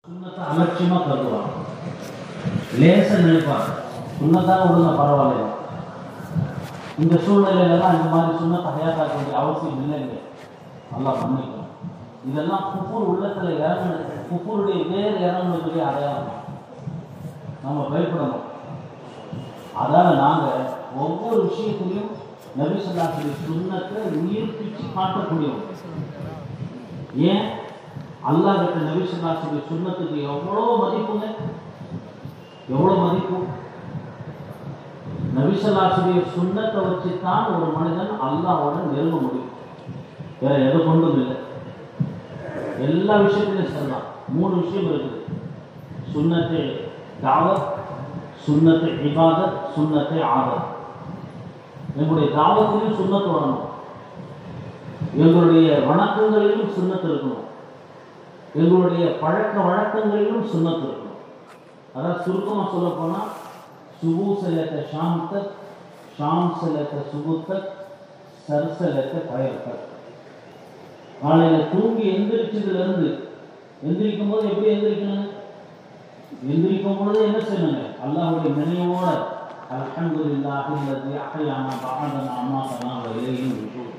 சுண்ணத்தை அலட்சியமா கருதுவாங்க லேசா நினைப்பாங்க சுண்ணத்தான் விடுங்க பரவாயில்ல இந்த சூழ்நிலையில தான் இந்த மாதிரி சுண்ணத்தை ஹயாத்தாக்க வேண்டிய அவசியம் இல்லைங்க நல்லா பண்ணிக்கணும் இதெல்லாம் குப்பூர் உள்ளத்துல இறங்குனது குப்பூருடைய வேர் இறங்குனதுடைய அடையாளம் நம்ம பயப்படணும் அதால நாங்க ஒவ்வொரு விஷயத்திலையும் நபிசல்லாசுடைய சுண்ணத்தை உயிர்ப்பிச்சு காட்டக்கூடியவங்க ஏன் அல்லாஹ் கிட்ட நபிசல்லாசுடைய சுண்ணத்துக்கு எவ்வளோ மதிப்புங்க எவ்வளோ மதிப்பு நபிசல்லாசுடைய சுண்ணத்தை வச்சு தான் ஒரு மனிதன் அல்லாஹ்வோட நெருங்க முடியும் வேற எதை கொண்டும் இல்லை எல்லா விஷயத்திலையும் சொல்லலாம் மூணு விஷயம் இருக்குது சுண்ணத்தை தாவத் சுண்ணத்தை இபாதத் சுண்ணத்தை ஆதத் எங்களுடைய தாவத்திலையும் சுண்ணத்து வரணும் எங்களுடைய வணக்கங்களிலும் சுண்ணத்து இருக்கணும் எங்களுடைய பழக்க வழக்கங்களிலும் சுண்ணத்து இருக்கணும் அதாவது சுருக்கமாக சொல்ல போனால் சுபு செல்லத்த ஷாம் தக் ஷாம் செல்லத்த சுபு தக் சர் செல்லத்த பயர் தக் காலையில் தூங்கி எந்திரிச்சதுலேருந்து எந்திரிக்கும் போது எப்படி எந்திரிக்கணும் எந்திரிக்கும் பொழுது என்ன செய்யணுங்க அல்லாஹ்வுடைய நினைவோட அல்ஹம்துலில்லாஹி அல்லதி அஹ்யானா பஅதனா அம்மாதனா வ இலைஹி நுஷூர்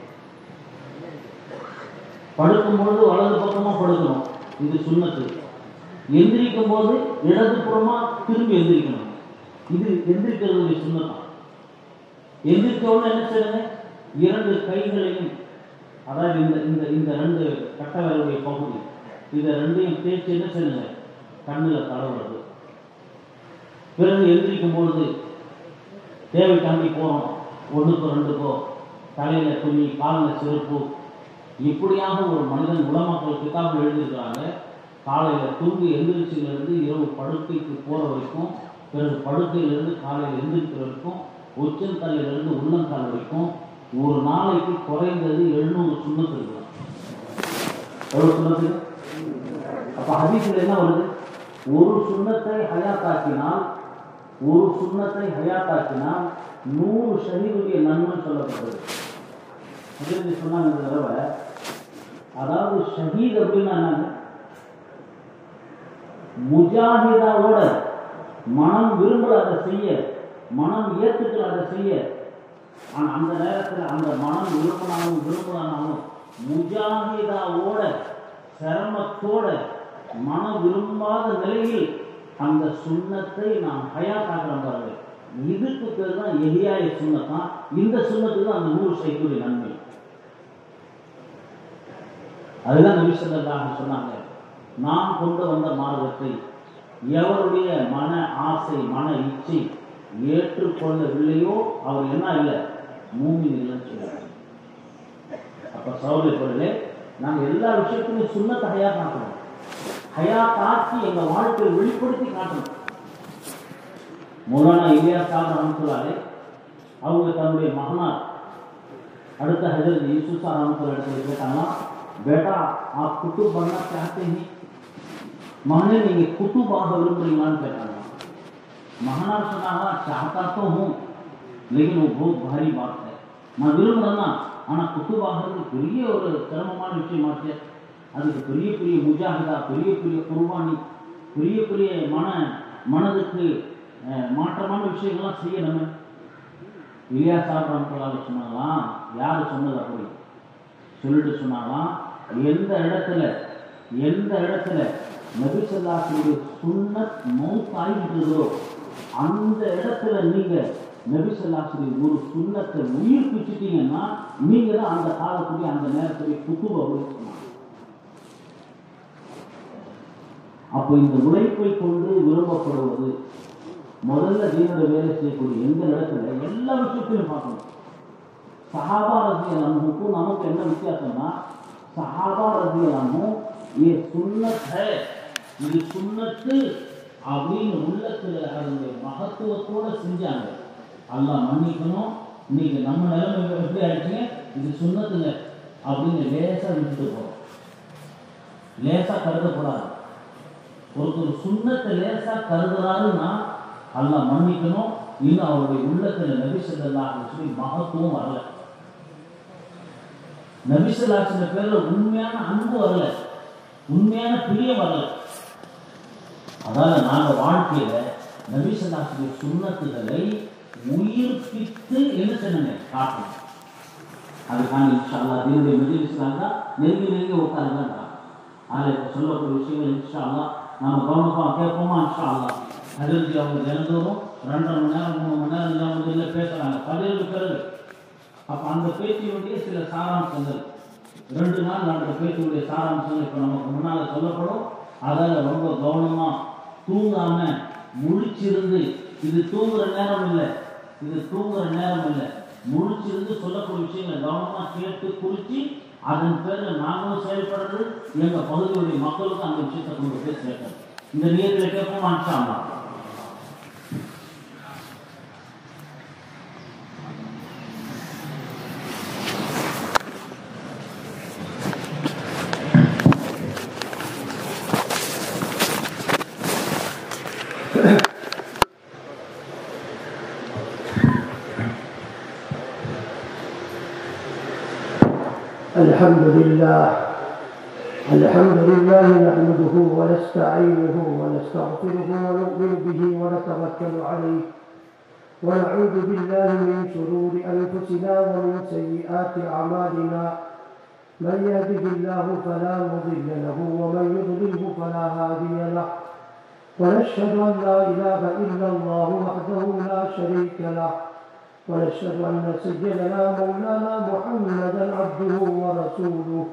படுக்கும் பொழுது வலது பக்கமா படுக்கணும் இது சுண்ணத்து எந்திரிக்கும் போது இடது புறமா திரும்பி எந்திரிக்கணும் இது எந்திரிக்கிறதுடைய சுண்ணத்தான் எந்திரிக்க உடனே என்ன செய்யணுங்க இரண்டு கைகளையும் அதாவது இந்த இந்த இந்த ரெண்டு கட்டவருடைய பகுதி இதை ரெண்டையும் தேய்ச்சி என்ன செய்யணுங்க கண்ணில் தடவுறது பிறகு எந்திரிக்கும் பொழுது தேவை தாண்டி போகிறோம் ஒன்றுக்கோ ரெண்டுக்கோ தலையில் துணி காலில் செருப்பு இப்படியாக ஒரு மனிதன் உலமாக்கள் கிதாபில் எழுதியிருக்கிறாங்க காலையில் தூங்கி எந்திரிச்சிலிருந்து இரவு படுக்கைக்கு போகிற வரைக்கும் பிறகு படுக்கையிலிருந்து காலையில் எந்திரிக்கிற வரைக்கும் உச்சல் தலையிலிருந்து உள்ளங்கால் வரைக்கும் ஒரு நாளைக்கு குறைந்தது எழுநூறு சுண்ணத்து இருக்கலாம் எவ்வளோ சுண்ணத்து அப்போ ஹதீஸில் என்ன வருது ஒரு சுண்ணத்தை ஹயாத்தாக்கினால் ஒரு சுண்ணத்தை ஹயாத்தாக்கினால் நூறு ஷஹீதுடைய நன்மை சொல்லப்பட்டது ஹதீஸ் சொன்னாங்க இந்த தடவை அதாவது ஷஹீத் அப்படின்னா என்னங்க முஜாஹிதாவோட மனம் விரும்பல அதை செய்ய மனம் ஏற்றுக்கல அதை செய்ய ஆனா அந்த நேரத்தில் அந்த மனம் விரும்பினாலும் விரும்பினாலும் முஜாஹிதாவோட சிரமத்தோட மனம் விரும்பாத நிலையில் அந்த சுண்ணத்தை நாம் ஹயாத்தாக்குறோம் பாருங்க இதுக்கு பேர் தான் எரியாய சுண்ணத்தான் இந்த சுண்ணத்துக்கு தான் அந்த நூறு சைக்குடைய நன்மை அதுதான் நபிசல்லாக சொன்னாங்க நாம் கொண்டு வந்த மார்க்கத்தை எவருடைய மன ஆசை மன இச்சை ஏற்றுக்கொள்ளவில்லையோ அவர் என்ன இல்லை மூமின் இல்லைன்னு சொல்லுவாங்க அப்ப சௌரிய பொருளே நாங்கள் எல்லா விஷயத்திலும் சுண்ணத்தை ஹயா காட்டணும் ஹயா காட்டி எங்க வாழ்க்கையை வெளிப்படுத்தி காட்டணும் மௌலானா இலியா சாப் ரஹமத்துல்லாலே அவங்க தன்னுடைய மகனார் அடுத்த ஹஜரத் யூசுஃபா ரஹமத்துல்லா இடத்துல கேட்டாங்கன்னா बेटा आप कुतुब बनना चाहते हैं महने நீங்க குத்துபாக விரும்புறீங்களான்னு கேட்டாங்க மகனார் சொன்னாங்க चाहता तो हूँ लेकिन वो बहुत भारी बात है நான் விரும்புறேன்னா ஆனா குத்துபாகிறது பெரிய ஒரு சிரமமான விஷயமாச்சு அதுக்கு பெரிய பெரிய முஜாஹிதா பெரிய பெரிய குர்பானி பெரிய பெரிய மன மனதுக்கு அஹ், மாற்றமான விஷயங்கள்லாம் செய்யணும் இல்லையா சாப்பிட்றாங்க சொன்னாங்களாம் யார் சொன்னது அப்படி சொல்லிட்டு சொன்னாலாம் எந்த இடத்துல எந்த இடத்துல நபிசல்லாசுடைய சுண்ணத் மவுத் ஆகிட்டுதோ அந்த இடத்துல நீங்க நபிசல்லாசுடைய ஒரு சுண்ணத்தை உயிர்ப்பிச்சிட்டீங்கன்னா நீங்க தான் அந்த காலத்துடைய அந்த நேரத்துடைய குத்துவ அப்படின்னு சொன்னாங்க அப்போ இந்த உழைப்பை கொண்டு விரும்பப்படுவது முதல்ல தீனோட வேலை செய்யக்கூடிய எந்த இடத்துல எல்லா விஷயத்திலும் பார்க்கணும் சஹாபா ரசியலாமுக்கும் நமக்கு என்ன வித்தியாசம்னா சஹாபா ரசியலாமும் இது சுண்ணத் ஹே இது சுண்ணத்து அப்படின்னு உள்ளத்துல அதனுடைய மகத்துவத்தோட செஞ்சாங்க அல்லாஹ் மன்னிக்கணும் இன்னைக்கு நம்ம நிலைமை எப்படி ஆயிடுச்சுங்க இது சுண்ணத்துங்க அப்படின்னு லேசா விட்டுட்டு போறோம் லேசா கருதக்கூடாது ஒருத்தர் சுண்ணத்தை லேசா கருதுறாருன்னா அல்லாஹ் மன்னிக்கணும் இன்னும் அவருடைய உள்ளத்துல நபி ஸல்லல்லாஹு அலைஹி சொல்லி மகத்துவம் வரல நபிசல்லாசின பேர்ல உண்மையான அன்பு வரல உண்மையான பிரியம் வரல அதனால நாங்கள் வாழ்க்கையில நபிசல்லாசுடைய சுண்ணத்துகளை உயிர்ப்பித்து என்ன செய்யணுங்க காட்டணும் அதுக்கான இன்ஷா அல்லா தீனுடைய மெஜிலிஸ்லாம் தான் நெருங்கி நெருங்கி உட்காருங்கன்றான் அதில் இப்போ சொல்லக்கூடிய விஷயங்கள் இன்ஷா அல்லா நம்ம கவனமாக கேட்போமா இன்ஷா அல்லா அதிர்ச்சி அவங்க தினந்தோறும் ரெண்டரை மணி நேரம் மூணு மணி நேரம் அஞ்சாம் மணி பேசுகிறாங்க பதிலுக்கு பிறகு அப்போ அந்த பேச்சினுடைய சில சாராம்சங்கள் ரெண்டு நாள் நடந்த பேச்சினுடைய சாராம்சங்கள் இப்போ நமக்கு முன்னால் சொல்லப்படும் அதில் ரொம்ப கவனமாக தூங்காம முழிச்சிருந்து இது தூங்குற நேரம் இல்லை இது தூங்குற நேரம் இல்லை முழிச்சிருந்து சொல்லக்கூடிய விஷயங்களை கவனமாக கேட்டு குறித்து அதன் பேரில் நாங்களும் செயல்படுறது எங்கள் பகுதியுடைய மக்களுக்கும் அந்த விஷயத்தை கொண்டு போய் சேர்க்கணும் இந்த நேரத்தில் கேட்போம் அனுப்பிச்சாங்களா الحمد لله الحمد لله نحمده ونستعينه ونستغفره ونؤمن به ونتوكل عليه ونعوذ بالله من شرور انفسنا ومن سيئات اعمالنا من يهده الله فلا مضل له ومن يضلله فلا هادي له ونشهد ان لا اله الا الله وحده لا شريك له ونشهد أن سيدنا مولانا محمدا عبده ورسوله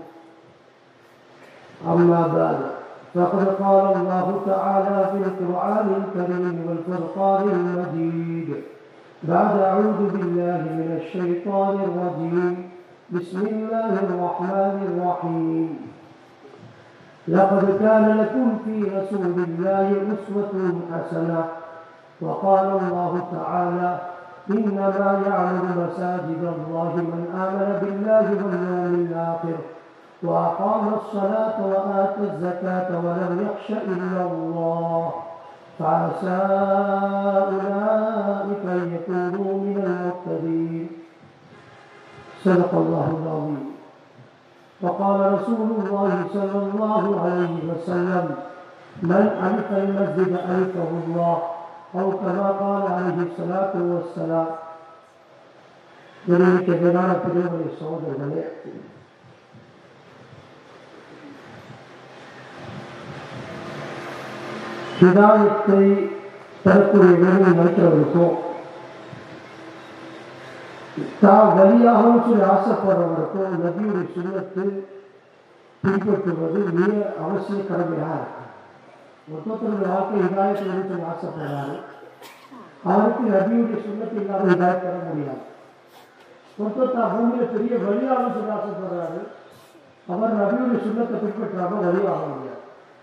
أما بعد فقد قال الله تعالى في القرآن الكريم والفرقان المجيد بعد أعوذ بالله من الشيطان الرجيم بسم الله الرحمن الرحيم لقد كان لكم في رسول الله أسوة حسنة وقال الله تعالى إنما يعمل مساجد الله من آمن بالله واليوم الآخر وأقام الصلاة وآتى الزكاة ولم يخش إلا الله فعسى أولئك أن يكونوا من المهتدين صدق الله العظيم وقال رسول الله صلى الله عليه وسلم من ألف المسجد ألفه الله أو كما قال عليه الصلاة والسلام எனக்கு எதிரான பெரியவரை சோதர்களே ஹிதாயத்தை தரக்கூடிய வேலையை நடக்கிறவருக்கும் தான் வழியாகவும் சொல்லி ஆசைப்படுறவருக்கும் நபியுடைய சுண்ணத்து பின்பற்றுவது மிக அவசிய கடமையாக இருக்கு ஒருத்தருடைய வாழ்க்கை ஹிதாயத்தில் சொல்லி ஆசைப்படுறாரு அவருக்கு நபியுடைய சுண்ணத்து இல்லாமல் ஹிதாயத் பெற முடியாது ஒருத்தர் தான் பூமியில பெரிய வழியாகவும் சொல்லி ஆசைப்படுறாரு அவர் நபியுடைய சுண்ணத்தை பின்பற்றாம வழியாக முடியாது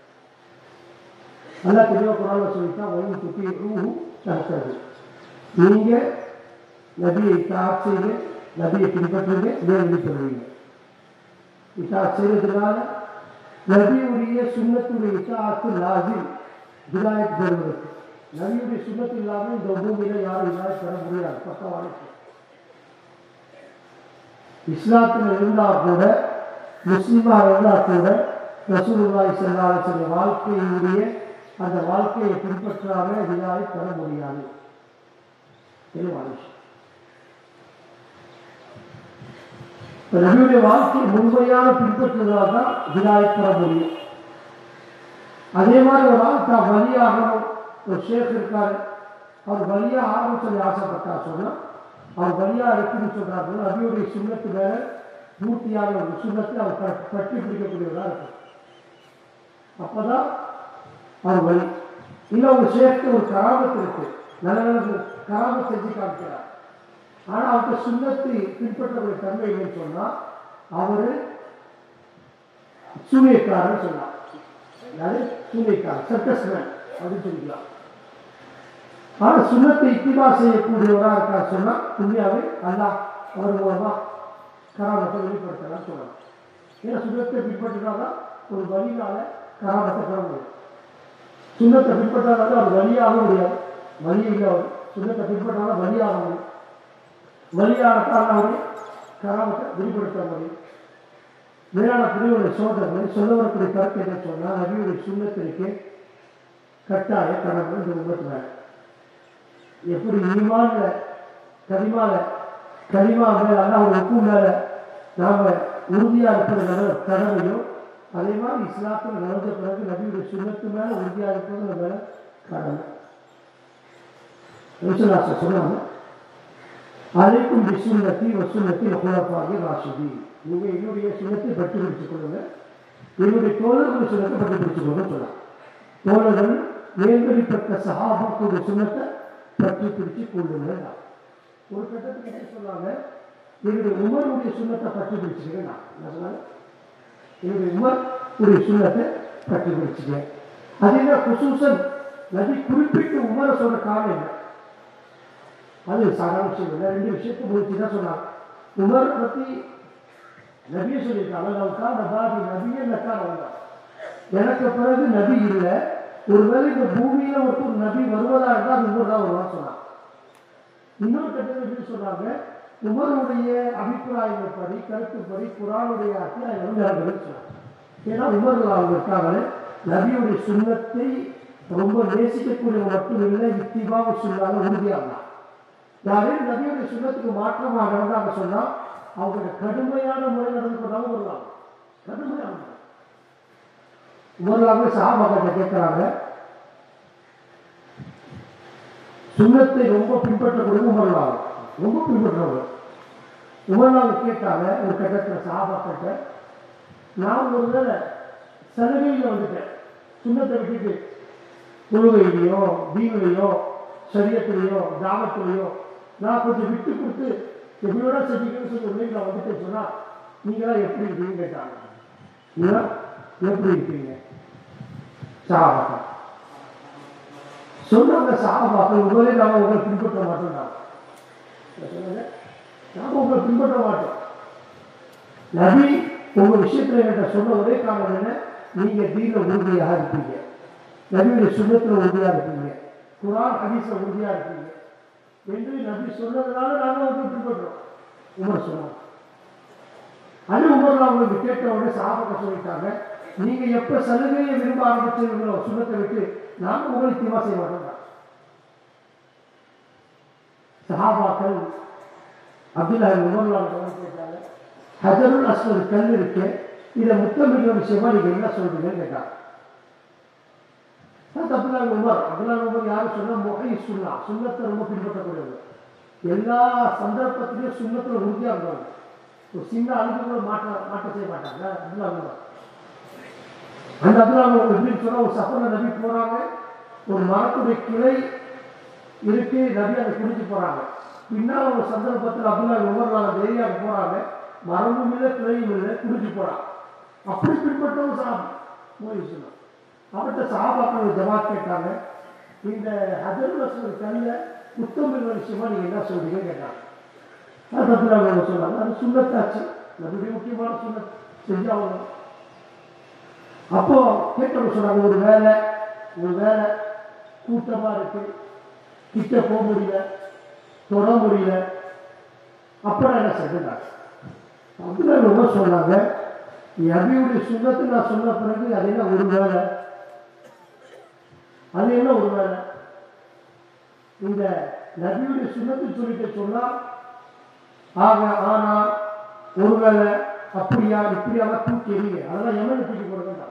நல்லா தெளிவாக குரான சொல்லிட்டா வழி சுற்றி ரூஹு தடுக்கிறது நீங்க நபியை இத்தாத் செய்து நபியை பின்பற்றுங்க நேரடி பெறுவீங்க இத்தாத் செய்வதனால நபியுடைய சுண்ணத்துடைய இத்தாத்து லாசிம் விதாயத் பெறுவதற்கு நபியுடைய சுண்ணத்து இல்லாமல் இந்த பூமியில யாரும் விதாயத் பெற முடியாது பக்கவானுக்கு இஸ்லாத்தில் இருந்தால் கூட முஸ்லீமாக இருந்தால் கூட ரசூலுல்லாய் செல்லாத வாழ்க்கையினுடைய அந்த வாழ்க்கையை பின்பற்றாம விதாயத் பெற முடியாது தெளிவான விஷயம் இப்ப நபியுடைய வாழ்க்கை முழுமையான பின்பற்றுவதால் தான் விதாயத் பெற முடியும் அதே மாதிரி ஒரு ஆள் தான் வழியாகணும் ஒரு ஷேக் இருக்காரு அவர் வழியா ஆகணும் சொல்லி ஆசைப்பட்டா சொன்னா அவர் வழியா இருக்குன்னு சொல்றாரு நபியுடைய சுண்ணத்து மேல பூர்த்தியான ஒரு சுண்ணத்தை அவர் ப- பற்றி பிடிக்கக்கூடியவரா இருக்கும் அப்பதான் அவர் வழி இல்லை ஒரு ஷேக்கு ஒரு கராமத்து இருக்கு நல்ல நல்ல கராமத் செஞ்சு காமிக்கிறார் ஆனா அவருக்கு சுண்ணத்தை பின்பற்றக்கூடிய தன்மை இல்லைன்னு சொன்னா அவரு சூனியக்காரன்னு சொல்லலாம் யாரு சூனியக்காரர் சர்க்கஸ்மேன் அப்படின்னு சொல்லிக்கலாம் ஆனா சுண்ணத்தை இத்திபா செய்யக்கூடியவரா இருக்கார் சொன்னா உண்மையாவே அல்லாஹ் அவர் மூலமா கராமத்தை வெளிப்படுத்தலாம் சொல்லலாம் ஏன்னா சுண்ணத்தை பின்பற்றினாதான் ஒரு வழியினால கராமத்தை பெற முடியும் சுண்ணத்தை பின்பற்றாதான் அது வழியாக முடியாது வழி இல்லை அவர் சுண்ணத்தை பின்பற்றாதான் வழியாக முடியும் வழியாகத்தான் அவர் கராமத்தை வெளிப்படுத்த முடியும் மேலான பிரிவுடைய சோதனை சொல்ல வரக்கூடிய கருத்து என்ன சொன்னால் நபியுடைய சுண்ணத்திற்கு கட்டாய கடமை இந்த உமத்து மேல எப்படி ஈமான்ல கரிமால கரிமா மேல அல்லாஹ் உப்பு மேல நாம உறுதியா இருக்கிற கடமையோ அதே மாதிரி இஸ்லாத்தில் நடந்த பிறகு நபியுடைய சுண்ணத்து மேல உறுதியா இருக்கிறது நம்ம மேல கடமை ரசூலுல்லாஹ் சொன்னாங்க அலைக்கும் பிசுன்னத்தி வசுன்னத்தி குலப்பாகி ராஷிதி நீங்க என்னுடைய சுண்ணத்தை பற்றி பிடித்துக் கொள்ளுங்க என்னுடைய தோழர்கள் சுண்ணத்தை பற்றி பிடித்துக் கொள்ளுங்க சொல்லலாம் தோழர்கள் மேல்வழிப்பட்ட சகாபாக்களுடைய சுண்ணத்தை பற்றி பிடிச்சு கொள்ளுங்க ஒரு கட்டத்துக்கு என்ன சொன்னாங்க என்னுடைய உமருடைய சுண்ணத்தை பற்றி பிடிச்சிருக்கேன் நான் என்ன சொன்னாங்க என்னுடைய உமர் உடைய சுண்ணத்தை பற்றி பிடிச்சிக்கேன் அது என்ன குசூசன் நபி குறிப்பிட்டு உமரை சொல்ற காரணம் என்ன அது சாதாரண விஷயம் இல்லை ரெண்டு விஷயத்தை முடிச்சு தான் சொன்னாங்க உமர் பற்றி நபியை சொல்லியிருக்காங்க அல்லாவுக்கா நபாதி நபியே நக்கார் வந்தார் எனக்கு பிறகு நபி இல்லை ஒருவேளை இந்த பூமியில ஒருத்தர் நபி வருவதா இருந்தால் அது உமர் தான் வருவான்னு சொன்னாங்க இன்னொரு கட்டத்தில் எப்படி சொன்னாங்க உமருடைய அபிப்பிராயங்கள்படி கருத்துப்படி குரானுடைய அத்தியாயம் நிரம்புகள் சொன்னாங்க ஏன்னா உமர்கள் அவங்க இருக்காங்களே நபியுடைய சுண்ணத்தை ரொம்ப நேசிக்கக்கூடியவங்க மட்டும் இல்லை இத்திபாக சொன்னாங்க உறுதியாக யாரையும் நபியுடைய சுண்ணத்துக்கு மாற்றமாக நடந்தாங்க சொன்னா அவங்க கடுமையான முறை நடந்து கொண்டாலும் வருவாங்க கடுமையான முறை உமர்லாங்க சகாபாக்கிட்ட கேட்கிறாங்க சுண்ணத்தை ரொம்ப பின்பற்றக்கூடிய உமர்லாங்க ரொம்ப பின்பற்றவங்க உமர்லாங்க கேட்டாங்க ஒரு கட்டத்தில் சகாபாக்கிட்ட நான் ஒரு வேளை சலுகையில் வந்துட்டேன் சுண்ணத்தை விட்டுட்டு தொழுகையிலையோ தீவிலையோ சரியத்திலையோ தாமத்திலையோ நான் கொஞ்சம் விட்டு கொடுத்து எப்படியோட செஞ்சுக்கணும்னு சொல்லி ஒரு நான் வந்துட்டேன்னு சொன்னா நீங்களாம் எப்படி இருக்கீங்கன்னு கேட்டாங்க நீங்களா எப்படி இருக்கீங்க சாபாக்கா சொன்னாங்க சாபாக்கள் உங்களே நாம உங்களை பின்பற்ற மாட்டோம் சொன்னாங்க நாம உங்களை பின்பற்ற மாட்டோம் நபி உங்க விஷயத்துல என்கிட்ட சொன்ன ஒரே காரணம் என்ன நீங்க தீன உறுதியாக இருப்பீங்க நபியுடைய சுண்ணத்துல உறுதியாக இருப்பீங்க குரான் ஹதீஸ்ல உறுதியாக இருப்பீங்க என்று நபி சொன்னதுனால நாங்கள் வந்து பின்பற்றோம் உமர் சொன்னாங்க அது உமர் அவங்களுக்கு கேட்ட உடனே சாபக சொல்லிட்டாங்க நீங்க எப்ப சலுகையை விரும்ப ஆரம்பிச்சீங்களோ சுண்ணத்தை விட்டு நாங்கள் உங்களுக்கு தீவா செய்ய மாட்டோம் சஹாபாக்கள் அப்துல்லா உமர்லாம் கேட்டாங்க ஹஜருல் அஸ்வத் கல் இருக்கு இதை முத்தமிடுற விஷயமா நீங்க என்ன சொல்றீங்கன்னு கேட்டாங்க அப்துல்லா உமர் அப்துல்லா உமர் யாரும் சொன்னா முகை சுண்ணா சுண்ணத்தை ரொம்ப பின்பற்றக்கூடியவங்க எல்லா சந்தர்ப்பத்திலையும் சுண்ணத்துல உறுதியா இருந்தவங்க ஒரு சின்ன அழுகு கூட மாற்ற மாற்ற செய்ய மாட்டாங்க அப்துல்லா உமர் அந்த அப்துல்லா உமர் எப்படின்னு சொன்னா ஒரு சஃபர்ல நபி போறாங்க ஒரு மரத்துடைய கிளை இருக்கு நபி அதை குடிச்சு போறாங்க பின்னால் ஒரு சந்தர்ப்பத்தில் அப்துல்லா உமர் அந்த ஏரியாவுக்கு போறாங்க மரமும் இல்லை கிளையும் இல்லை குடிச்சு போறான் அப்படி பின்பற்றவும் சாபம் மோதி சொன்னான் அவர்கிட்ட சாபாக்கள் ஜவாப் கேட்டாங்க இந்த ஹஜர் வசூல் கல்ல புத்தமிழ் விஷயமா நீங்க என்ன சொல்றீங்க கேட்டாங்க அது அவங்க சொன்னாங்க அது சுண்ணத்தாச்சு நம்முடைய முக்கியமான சுண்ண செஞ்சாகணும் அப்போ கேட்டவங்க சொன்னாங்க ஒரு வேலை ஒரு வேலை கூட்டமா இருக்கு கிட்ட போக முடியல தொட முடியல அப்புறம் என்ன செஞ்சாங்க அப்படின்னா ரொம்ப சொன்னாங்க நபியுடைய சுண்ணத்தை நான் சொன்ன பிறகு அது என்ன ஒரு வேலை அது என்ன ஒரு வேலை இந்த நபியுடைய சுண்ணத்தை சொல்லிட்டு சொன்னா ஆக ஆனா ஒருவேளை அப்படியா இப்படியாக தூக்கி எறிங்க அதெல்லாம் எவனை தூக்கி போட வேண்டாம்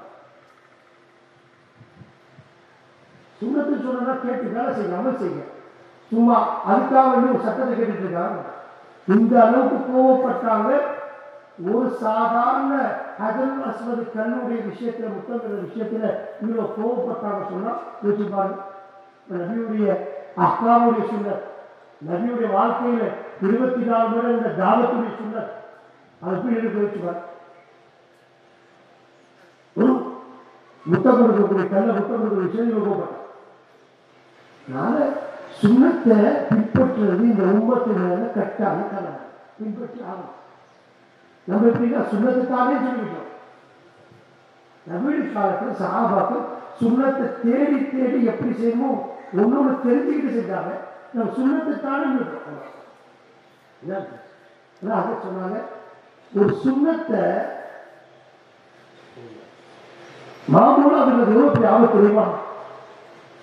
சுண்ணத்தை சொன்னா கேட்டு வேலை செய்யுங்க அமல் செய்யுங்க சும்மா அதுக்காக வேண்டி ஒரு சட்டத்தை கேட்டுட்டு இருக்காங்க இந்த அளவுக்கு கோவப்பட்டாங்க ஒரு சாதாரண ஹஜல் அஸ்வது கண்ணுடைய விஷயத்துல முத்தங்கிற விஷயத்துல இவ்வளவு கோவப்பட்டாங்க சொன்னா யோசிச்சு பாருங்க நபியுடைய அஹ்காமுடைய சுண்ணத் நபியுடைய வாழ்க்கையில இருபத்தி நாலு முறை இந்த தாவத்துடைய சுண்ணத் அது எப்படி எடுத்து யோசிச்சு பாருங்க ஒரு முத்தம் கொடுக்கக்கூடிய கல்ல முத்தம் கொடுக்கக்கூடிய விஷயம் இவங்க கோவப்பட்டாங்க அதனால சுண்ணத்தை பின்பற்றுறது இந்த உம்மத்து மேல கட்டான கடமை பின்பற்றி ஆகும் நம்ம எப்படின்னா சுண்ணத்துக்காகவே சொல்லிவிட்டோம் நவீன காலத்தில் சகாபாக்கள் சுண்ணத்தை தேடி தேடி எப்படி செய்யணுமோ ஒன்னொன்று தெரிஞ்சுக்கிட்டு செஞ்சாங்க நம்ம சுண்ணத்துக்கான விட்டோம் அதை சொன்னாங்க ஒரு சுண்ணத்தை மாமூலம் அதுல எவ்வளவு பெரிய ஆபத்து தெரியுமா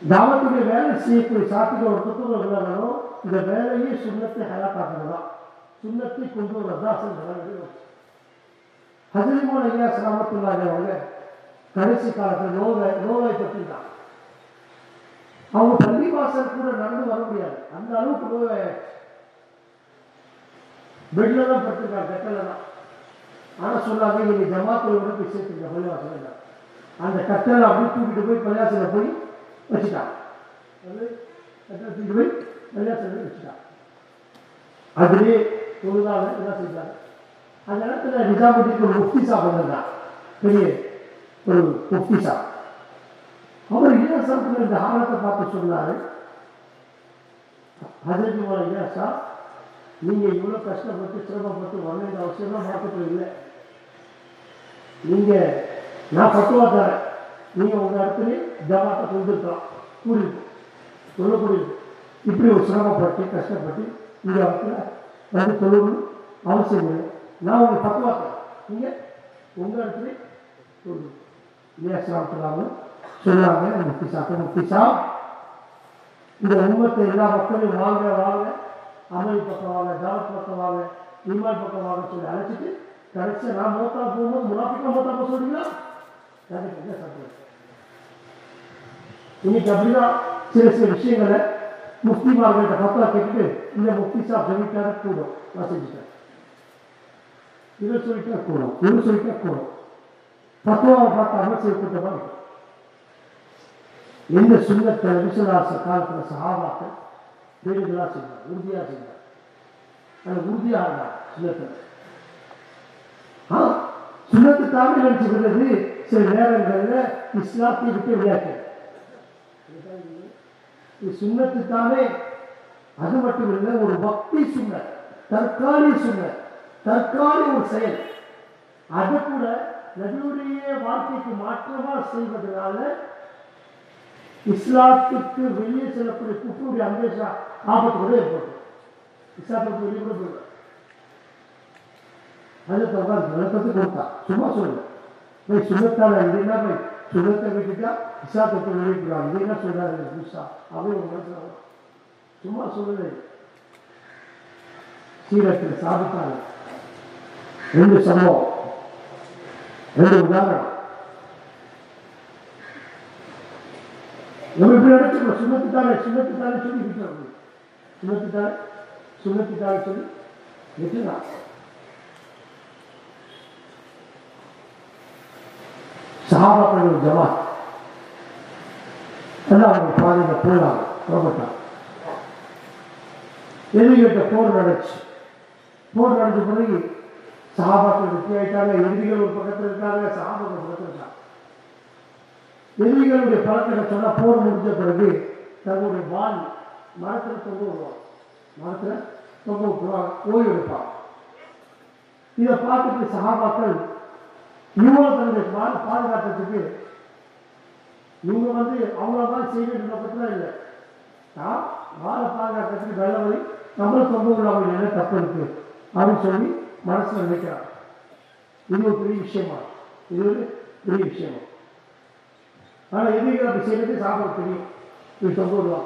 தாவத்துடைய வேலை செய்யக்கூடிய சாத்திக ஒரு தத்துவம் இருந்தாலும் இந்த வேலையே சுண்ணத்தை ஹயாத்தாக்குறது தான் சுண்ணத்தை கொண்டு வரது தான் அசல் ஹஜரிமோன் ஐயா சிரமத்துள்ளாங்க அவங்க கடைசி காலத்தில் நோவை நோவை பற்றி தான் அவங்க பள்ளிவாசல் கூட நடந்து வர முடியாது அந்த அளவுக்கு நோவை பெட்ல தான் படுத்திருக்காங்க கட்டல தான் ஆனால் சொன்னாங்க நீங்க ஜமாத்தோட போய் சேர்த்துருங்க பள்ளிவாசல் அந்த கட்டளை அப்படியே தூக்கிட்டு போய் பள்ளிவாசலில் போய் வச்சுட்டான் அது கட்டளை தூக்கிட்டு போய் பள்ளிவாசலில் வச்சுட்டான் அதுலேயே ஒரு நாள் என்ன செஞ்சாங்க அந்த இடத்துல நிஜாமுதீன் ஒரு முஃப்தி சாப் வந்திருந்தான் பெரிய ஒரு முஃப்தி சாப் அவர் இலவசத்தில் இந்த ஆழத்தை பார்த்து சொன்னாரு ஹஜரத் மோல இலசா நீங்க இவ்வளோ கஷ்டப்பட்டு சிரமப்பட்டு வர வேண்டிய அவசியம்லாம் மாற்றத்தில் இல்லை நீங்க நான் பத்துவா தரேன் நீங்க உங்க இடத்துல ஜமாத்தை கொடுத்துருக்கலாம் கூலி சொல்லக்கூடிய இப்படி ஒரு சிரமப்பட்டு கஷ்டப்பட்டு இந்த இடத்துல வந்து தொழில் அவசியம் இல்லை நான் உங்களுக்கு பத்துவா தரேன் நீங்க உங்க இடத்துல சொல்லு இலேசலாம சொன்னாங்க முக்தி சாப்பிட்டு முக்தி சாப் இந்த உண்மத்தை எல்லா மக்களையும் வாங்க வாங்க அமல் பக்கம் வாங்க ஜாவத் பக்கம் வாங்க ஈமான் பக்கம் வாங்க சொல்லி அழைச்சிட்டு கடைசியாக நான் மூத்தா போகும்போது முனாஃபிக்கா மூத்தா போக சொல்றீங்களா எனக்கு என்ன சந்தோஷம் இன்னைக்கு அப்படிதான் சில சில விஷயங்களை முஃப்திமார்கள்ட்ட பத்தா கேட்டுட்டு இந்த முஃப்தி சாப் சொல்லிட்டார கூடும் நான் செஞ்சுட்டேன் இவர் சொல்லிட்டா கூடும் இவர் சொல்லிட்டா கூடும் பத்துவாவை பார்த்து அமல் செய்யப்பட்டவா இருக்கும் எந்த சுண்ணத்தை விசுவாச காலத்தில் சகாபாக்கள் பேருதலாக செய்தார் உறுதியாக செய்தார் அது உறுதியாக இருந்தார் சுண்ணத்தில் ஆ சுண்ணத்து தாமே நினைச்சுக்கிறது சில நேரங்களில் இஸ்லாத்தை விட்டு விளையாட்டு இது சுண்ணத்து தானே அது மட்டும் இல்லை ஒரு பக்தி சுண்ண தற்காலிக சுண்ண தற்காலிக ஒரு செயல் அது கூட நபியுடைய வாழ்க்கைக்கு மாற்றமா செய்வதனால இஸ்லாத்துக்கு வெளியே செல்லக்கூடிய குற்றவுடைய அந்தேஷா ஆபத்து கூட ஏற்படும் இஸ்லாத்துக்கு வெளியே கூட போயிடும் அது தவறு விளக்கத்து கொடுத்தா சும்மா சொல்லு போய் சுண்ணத்தால இல்லைன்னா போய் சுண்ணத்தை விட்டுட்டா இஸ்லாத்துக்கு வெளியே போயிடும் இது என்ன சொல்றாரு புதுசா அவன் ஒரு மனசுல வரும். சும்மா சொல்லுது சீரத்தில் சாதித்தாங்க ரெண்டு சம்பவம் ரெண்டு உதாரணம் நம்ம இப்படி நினைச்சுக்கணும் சுண்ணத்துத்தானே சுண்ணத்துத்தானே சொல்லி விட்டுறது சுண்ணத்துத்தானே சுண்ணத்துத்தானே சொல்லி விட்டுதான் சஹாபாக்கள் ஒரு ஜமாத் எல்லாம் அவங்க பாதையில் போனாங்க புறப்பட்டாங்க எதிரிகிட்ட போர் நடந்துச்சு போர் நடந்த பிறகு சஹாபாக்கள் வெற்றி ஆயிட்டாங்க எதிரிகள் ஒரு பக்கத்தில் இருக்காங்க சஹாபாக்கள் ஒரு பக்கத்தில் இருக்காங்க எதிரிகளுடைய பழக்கத்தை சொன்னால் போர் முடிஞ்ச பிறகு தங்களுடைய வால் மரத்தில் தொங்க விடுவாங்க மரத்தில் தொங்க விட்டுருவாங்க ஓய்வு எடுப்பாங்க இதை பார்த்துட்டு சகாபாக்கள் இவங்க தன்னுடைய வால் பாதுகாக்கிறதுக்கு இவங்க வந்து அவங்கள மாதிரி செய்யணும் நோக்கத்தில் இல்லை நான் வாழை பாதுகாக்கிறதுக்கு நல்ல வழி நம்மள தொங்க விடாமல் என்ன தப்பு இருக்கு அப்படின்னு சொல்லி மனசில் நினைக்கிறாங்க இது ஒரு பெரிய விஷயமா இது ஒரு பெரிய விஷயமா ஆனால் எதிரிகள் அப்படி செய்யறது சாப்பிட தெரியும் இது தொங்க விடுவாங்க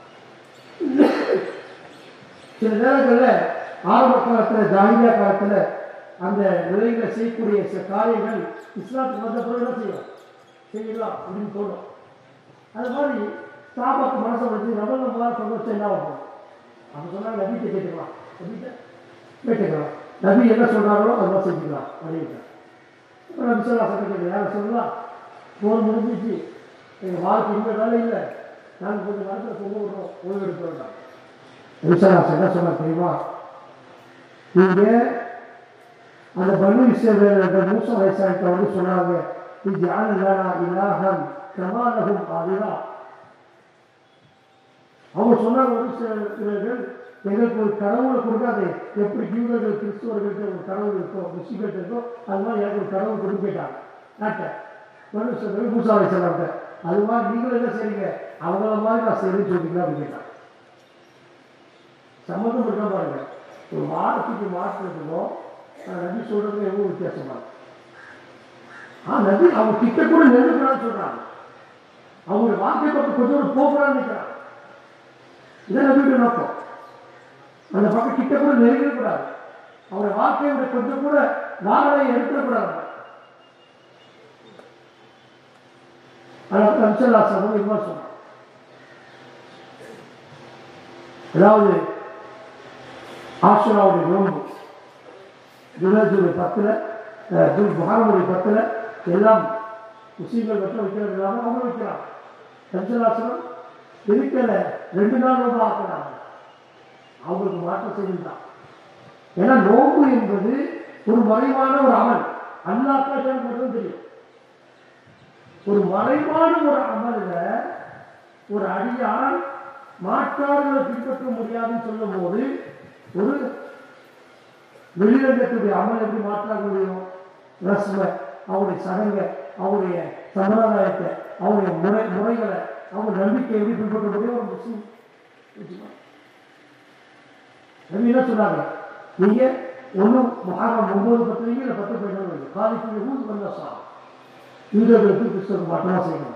சில நேரங்களில் ஆரம்ப காலத்தில் ஜாகிரியா காலத்தில் அந்த நிலைகளை செய்யக்கூடிய சில காரியங்கள் இஸ்லாத்துக்கு வந்த பிறகு என்ன செய்யும் செய்யலாம் அப்படின்னு தோணும் அது மாதிரி சாப்பாட்டு மனசை வச்சு நம்ம நம்ம சந்தோஷம் என்ன ஆகும் அவங்க சொன்னாங்க நபிட்ட கேட்டுக்கலாம் நபிட்ட கேட்டுக்கலாம் நபி என்ன சொல்றாங்களோ அதெல்லாம் செஞ்சுக்கலாம் அப்படின்னு அப்புறம் நபி சொல்லா சட்டத்தில் யாரை சொல்லலாம் போர் முடிஞ்சிச்சு எங்கள் வாழ்க்கை இந்த வேலை இல்லை நாங்கள் கொஞ்சம் நேரத்தில் கொண்டு விடுறோம் ஓய்வு எடுக்கிறோம் விசாராசன் என்ன சொன்னா தெரியுமா நீங்க அந்த பனு இஸ்ரவேலர்கள் மூசா வயசாயிட்ட வந்து சொன்னாங்க இது ஆனந்தானா இலாகம் கமாலகும் ஆதிரா அவங்க சொன்னாங்க ஒரு சிலர்கள் எங்களுக்கு ஒரு கடவுளை கொடுக்காது எப்படி யூதர்கள் கிறிஸ்துவர்களுக்கு ஒரு கடவுள் இருக்கோ முஸ்லிம்கிட்ட இருக்கோ அது மாதிரி எனக்கு ஒரு கடவுள் கொடுக்க கேட்டாங்க நாட்டை பனு இஸ்ரவேல் மூசா வயசானவங்க அது மாதிரி நீங்களும் என்ன செய்றீங்க அவங்கள மாதிரி நான் செய்யணும்னு சொல்லிக்கலாம் அப்படின்னு கேட்டாங்க சம்மந்தம் இருக்கா பாருங்க ஒரு வார்த்தைக்கு மாற்றுறதுக்கும் நான் நபி சொல்றது எவ்வளோ வித்தியாசமா இருக்கு. ஆ நபி அவங்க கிட்ட கூட நெருங்கலாம்னு சொல்றாங்க அவங்களுடைய வாழ்க்கை பக்கம் கொஞ்சம் கூட போகக்கூடாதுன்னு நினைக்கிறாங்க இதான் நபியுடைய நோக்கம் அந்த பக்கம் கிட்ட கூட நெருங்கிடக்கூடாது அவருடைய வாழ்க்கையோட கொஞ்சம் கூட வாகனை எடுத்துடக்கூடாது அதாவது அம்சல்லா சபம் இதுவாக சொன்னான் அதாவது ஆசுராவுடைய நோன்பு ஜுனஜுடைய பத்தில் துல் முகாமுடைய பத்தில் எல்லாம் முஸ்லீம்கள் மட்டும் வைக்கிறது இல்லாமல் அவங்க வைக்கிறாங்க அம்சல்லாசனம் இருக்கல ரெண்டு நாள் நோன்பு ஆக்குறாங்க அவங்களுக்கு மாற்றம் செய்துதான் ஏன்னா நோன்பு என்பது ஒரு மறைவான ஒரு அமல் அல்லாக்காட்டம் மட்டும் தெரியும் ஒரு மறைவான ஒரு அமல்ல ஒரு அடியான் மாற்றாடுகளை பின்பற்ற முடியாதுன்னு சொல்லும் போது ஒரு வெளிரங்கத்துடைய அமல் எப்படி மாற்றாக முடியும் ரஸ்ம அவருடைய சடங்க அவருடைய சம்பிரதாயத்தை அவருடைய முறை முறைகளை அவங்க நம்பிக்கை எப்படி பின்பற்ற முடியும் ஒரு முஸ்லீம் வச்சுக்கோ. நபி என்ன சொன்னாங்க நீங்க ஒன்றும் மகாரம் ஒன்பது பத்து வைங்க இல்லை பத்து பதினொன்று வைங்க காலிக்கு ஊர் வந்த சா யூதர்களுக்கு கிறிஸ்தவருக்கு மட்டும்தான் செய்யணும்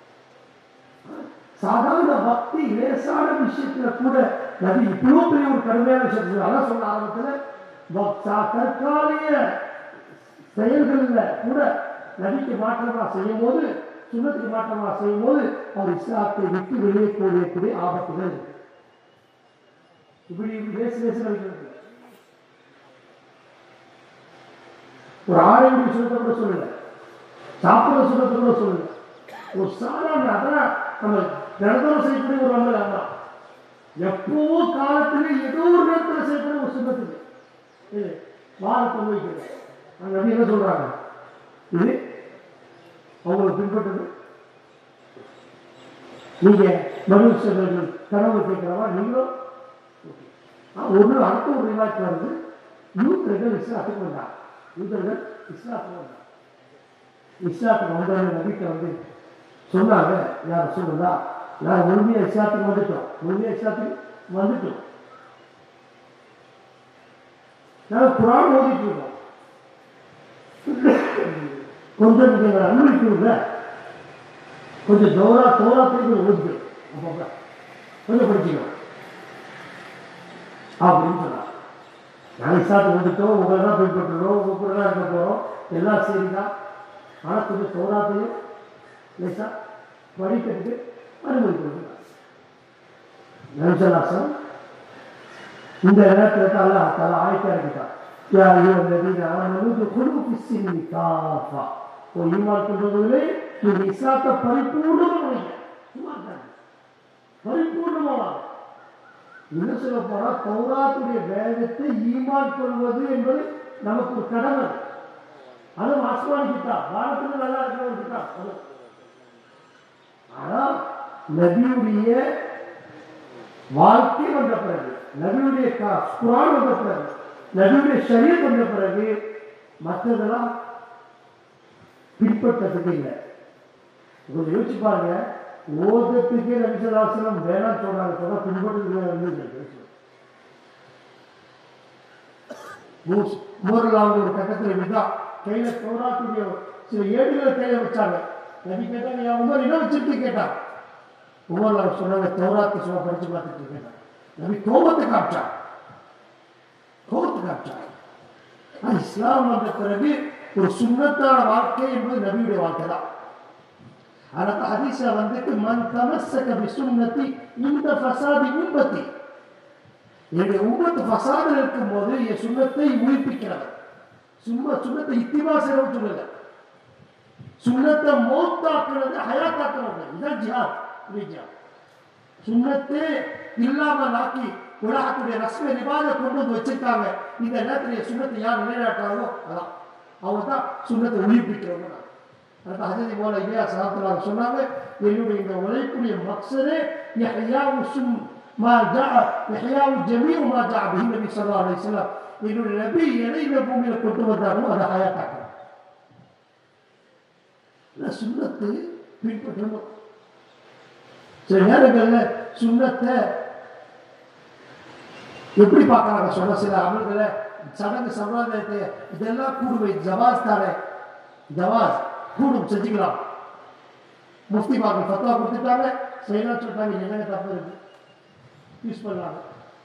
சாதாரண பக்தி லேசான விஷயத்துல கூட நபி இவ்வளோ பெரிய ஒரு கடுமையான விஷயத்துல அதான் சொன்ன ஆரம்பத்துல பக்தா தற்காலிக செயல்களில் கூட நபிக்கு மாற்றமா செய்யும் போது சுண்ணத்துக்கு மாற்றமா செய்யும் போது அவர் இஸ்லாத்தை விட்டு வெளியே போகக்கூடிய ஆபத்துகள் இருக்கு. இப்படி இப்படி லேசு லேசு வைக்கிறது ஒரு ஆரோக்கிய சுத்தத்தை கூட சொல்லல சாப்பிட சுத்தத்தை கூட சொல்லல ஒரு சாதாரண அதான் நம்ம தினத்தோடு செய்யக்கூடிய ஒரு அமல் அதான் எப்பவோ காலத்துல ஏதோ ஒரு நேரத்தில் செய்யக்கூடிய ஒரு சுத்தத்துக்கு இது வாரத்தை வைக்கிறது அங்க நபி என்ன சொல்றாங்க இது அவங்களை பின்பற்றது நீங்க மனுஷர்கள் கனவு கேட்கிறவா நீங்களும் ஒன்று அடுத்த ஒரு ரிவாய்க்கு வருது யூத்தர்கள் இஸ்லாத்துக்கு வந்தாங்க யூத்தர்கள் இஸ்லாத்துக்கு வந்தாங்க இஸ்லாத்துக்கு வந்தவங்க நபிக்கு வந்து சொன்னாங்க யார் சொல்லுதா நான் முழுமையாக இஸ்லாத்துக்கு வந்துட்டோம் முழுமையாக இஸ்லாத்துக்கு வந்துட்டோம் நாங்கள் குரான் ஓதிட்டு இருக்கோம் கொஞ்சம் நீங்கள் அனுமதிக்கணுங்க கொஞ்சம் தோரா தோரா கொஞ்சம் ஓதிக்கணும் அப்போ கொஞ்சம் படிச்சுக்கணும் அப்படின்னு சொன்னாங்க நாங்கள் இஸ்லாத்துக்கு வந்துட்டோம் உங்களை தான் பின்பற்றுறோம் உங்க கூட தான் இருக்க போகிறோம் எல்லாம் சரிதான் ஆனால் கொஞ்சம் தோராத்தையும் லேசா படிக்கிறதுக்கு அனுமதிக்கணும் நெஞ்சலாசம் இந்த நேரத்தில் தான் அல்லாஹ் தலா ஆயத்தா இருக்கிட்டான் யா ஐயோ நபீன ஆமனு குழு பிஸ்ஸின் காஃபா ஓ ஈமான் கொண்டவர்களே நீங்க இஸ்லாத்தை பரிபூர்ணமாக வைங்க சும்மா இருக்காங்க. பரிபூர்ணமா வாங்க என்ன சொல்ல போனா தௌராத்துடைய வேதத்தை ஈமான் கொள்வது என்பது நமக்கு ஒரு கடமை அதுவும் ஆஸ்மானி கிட்டா வானத்துல நல்லா இருக்கிற ஒரு கிட்டா அது ஆனா நபியுடைய வாழ்க்கை வந்த பிறகு நபியுடைய கா- குரான் வந்த பிறகு நபியுடைய சரீர் வந்த பிறகு மற்றதெல்லாம் பின்பற்றதுக்கு இல்லை கொஞ்சம் யோசிச்சு பாருங்க ஓதத்துக்கே நபிசலாசனம் வேணாம் சொல்றாங்க சொன்னா பின்பற்றுறது மூரலாவது ஒரு கட்டத்தில் விதா கையில தோராத்துடைய சில ஏடுகளை கையில வச்சாங்க நபி கேட்டாங்க என் உமர் என்ன வச்சுட்டு கேட்டான் உமர் அவர் சொன்னாங்க தோராத்து சொல்ல படிச்சு பார்த்துட்டு கேட்டான் நபி கோபத்தை காமிச்சான் கோபத்தை காமிச்சான் ஆனா இஸ்லாம் வந்த பிறகு ஒரு சுண்ணத்தான வாழ்க்கை என்பது நபியுடைய வாழ்க்கை தான் அதற்கு ஹதீஸ்ல வந்துட்டு மன் தமஸ்ஸக பிசுன்னதி இந்த ஃபசாதி உம்மத்தி என்னுடைய உம்மத்து ஃபசாதில் இருக்கும்போது என் சுண்ணத்தை உயிர்ப்பிக்கிறது சும்மா சுண்ணத்தை இத்திமா செய்யறோம்னு சொல்லல சுண்ணத்தை மௌத்தாக்குறது ஹயாத்தாக்குறது இதான் ஜிஹாத் இது ஜிஹாத் சுண்ணத்தே இல்லாமல் ஆக்கி உலகத்துடைய ரஸ்ம நிபாத கொண்டு வந்து வச்சிருக்காங்க இந்த நேரத்தில் சுண்ணத்தை யார் நிலைநாட்டாங்களோ அதான் அவங்க தான் சுண்ணத்தை உயிர்ப்பிக்கிறவங்க தான் அந்த ஹஜதி போல இல்லையா சாத்திரம் சொன்னாங்க என்னுடைய இந்த உழைப்புடைய மக்சரே யஹ்யாவு சும் மா ஜா யஹ்யாவு ஜமீஉ மா ஜா பிஹி நபி ஸல்லல்லாஹு அலைஹி வஸல்லம் என்னுடைய நபி எதை இந்த பூமியில கொண்டு வந்தாரோ அதை ஹயாத்தாக்கணும் இந்த சுண்ணத்து பின்பற்றணும் சில நேரங்களில் சுண்ணத்தை எப்படி பார்க்கறாங்க சொன்ன சில அமல்களை சடங்கு சம்பிரதாயத்தை இதெல்லாம் கூடுமை ஜவாஸ் தானே ஜவாஸ் கூடும் செஞ்சுக்கலாம் முஃப்தி மார்கள் ஃபத்வா கொடுத்துட்டாங்க செய்யலாம் சொல்லிட்டாங்க இது என்னங்க தப்பு இருக்கு யூஸ் பண்ணாங்க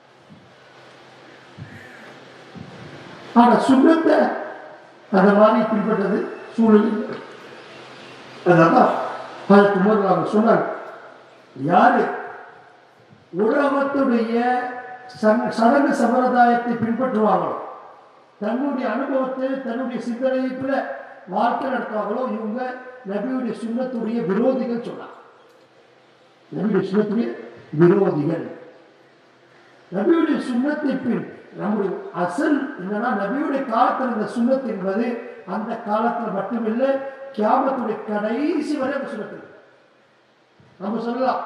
ஆனா சுண்ணத்தை அந்த மாதிரி பின்பற்றது சூழல் இல்லை. அதனால்தான் அதற்கு முதல் அவங்க சொன்னாங்க யாரு உலகத்துடைய சங்- சடங்கு சம்பிரதாயத்தை பின்பற்றுவாங்களோ தன்னுடைய அனுபவத்தை தன்னுடைய சிந்தனைக்குள்ள வாழ்க்கை நடத்துவாங்களோ இவங்க நபியுடைய சுண்ணத்துடைய விரோதிகள் சொன்னாங்க நபியுடைய சுண்ணத்துடைய விரோதிகள் நபியுடைய சுண்ணத்தை பின் நம்முடைய அசல் என்னன்னா நபியுடைய காலத்தில் இருந்த சுண்ணத் என்பது அந்த காலத்தில் மட்டுமில்லை கியாமத்துடைய கடைசி வரை அந்த சுண்ணத்து இருக்கு. நம்ம சொல்லலாம்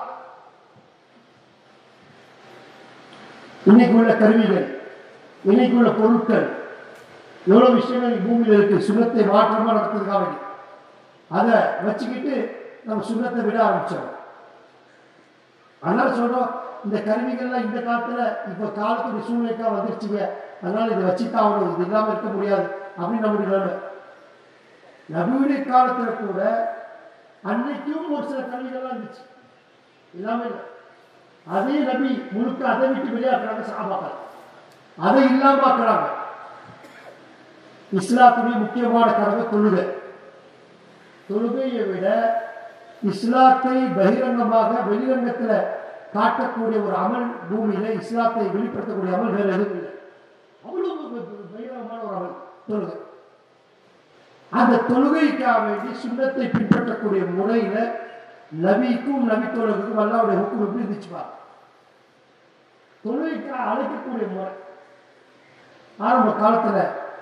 இன்னைக்கு உள்ள கருவிகள் இன்னைக்கு உள்ள பொருட்கள் எவ்வளவு விஷயங்கள் பூமியில் இருக்கு சுண்ணத்தை மாற்றமா நடத்துறதுக்காக வேண்டி அதை வச்சுக்கிட்டு நம்ம சுண்ணத்தை விட ஆரம்பிச்சோம் அதனால சொல்றோம் இந்த கருவிகள்லாம் இந்த காலத்துல இப்ப காலத்துடைய சூழ்நிலைக்கா வந்துருச்சுங்க அதனால இதை வச்சுதான் ஆகணும் இது இல்லாம இருக்க முடியாது அப்படின்னு நம்முடைய நிலைமை நபியுடைய காலத்துல கூட அன்னைக்கும் ஒரு சில கருவிகள்லாம் இருந்துச்சு இல்லாம இல்லை அதே நபி முழுக்க அதை விட்டு வெளியாக்குறாங்க சாபாக்கள் அதை இல்லாம ஆக்குறாங்க இஸ்லாத்துடைய முக்கியமான கடமை தொழுகை தொழுகையை விட இஸ்லாத்தை பகிரங்கமாக வெளிரங்கத்துல காட்டக்கூடிய ஒரு அமல் பூமியில இஸ்லாத்தை வெளிப்படுத்தக்கூடிய அமல் வேற எதுவும் இல்லை அவ்வளவு ப- ப- பகிரங்கமான ஒரு அமல் தொழுகை அந்த தொழுகைக்காக வேண்டி சுண்ணத்தை பின்பற்றக்கூடிய முறையில நபிக்கும் நபி தொழுகைக்கும் அல்லாவுடைய ஹுக்கும் எப்படி இருந்துச்சு பாருங்க தொழுகைக்கு அழைக்கக்கூடிய முறை ஆரம்ப காலத்துல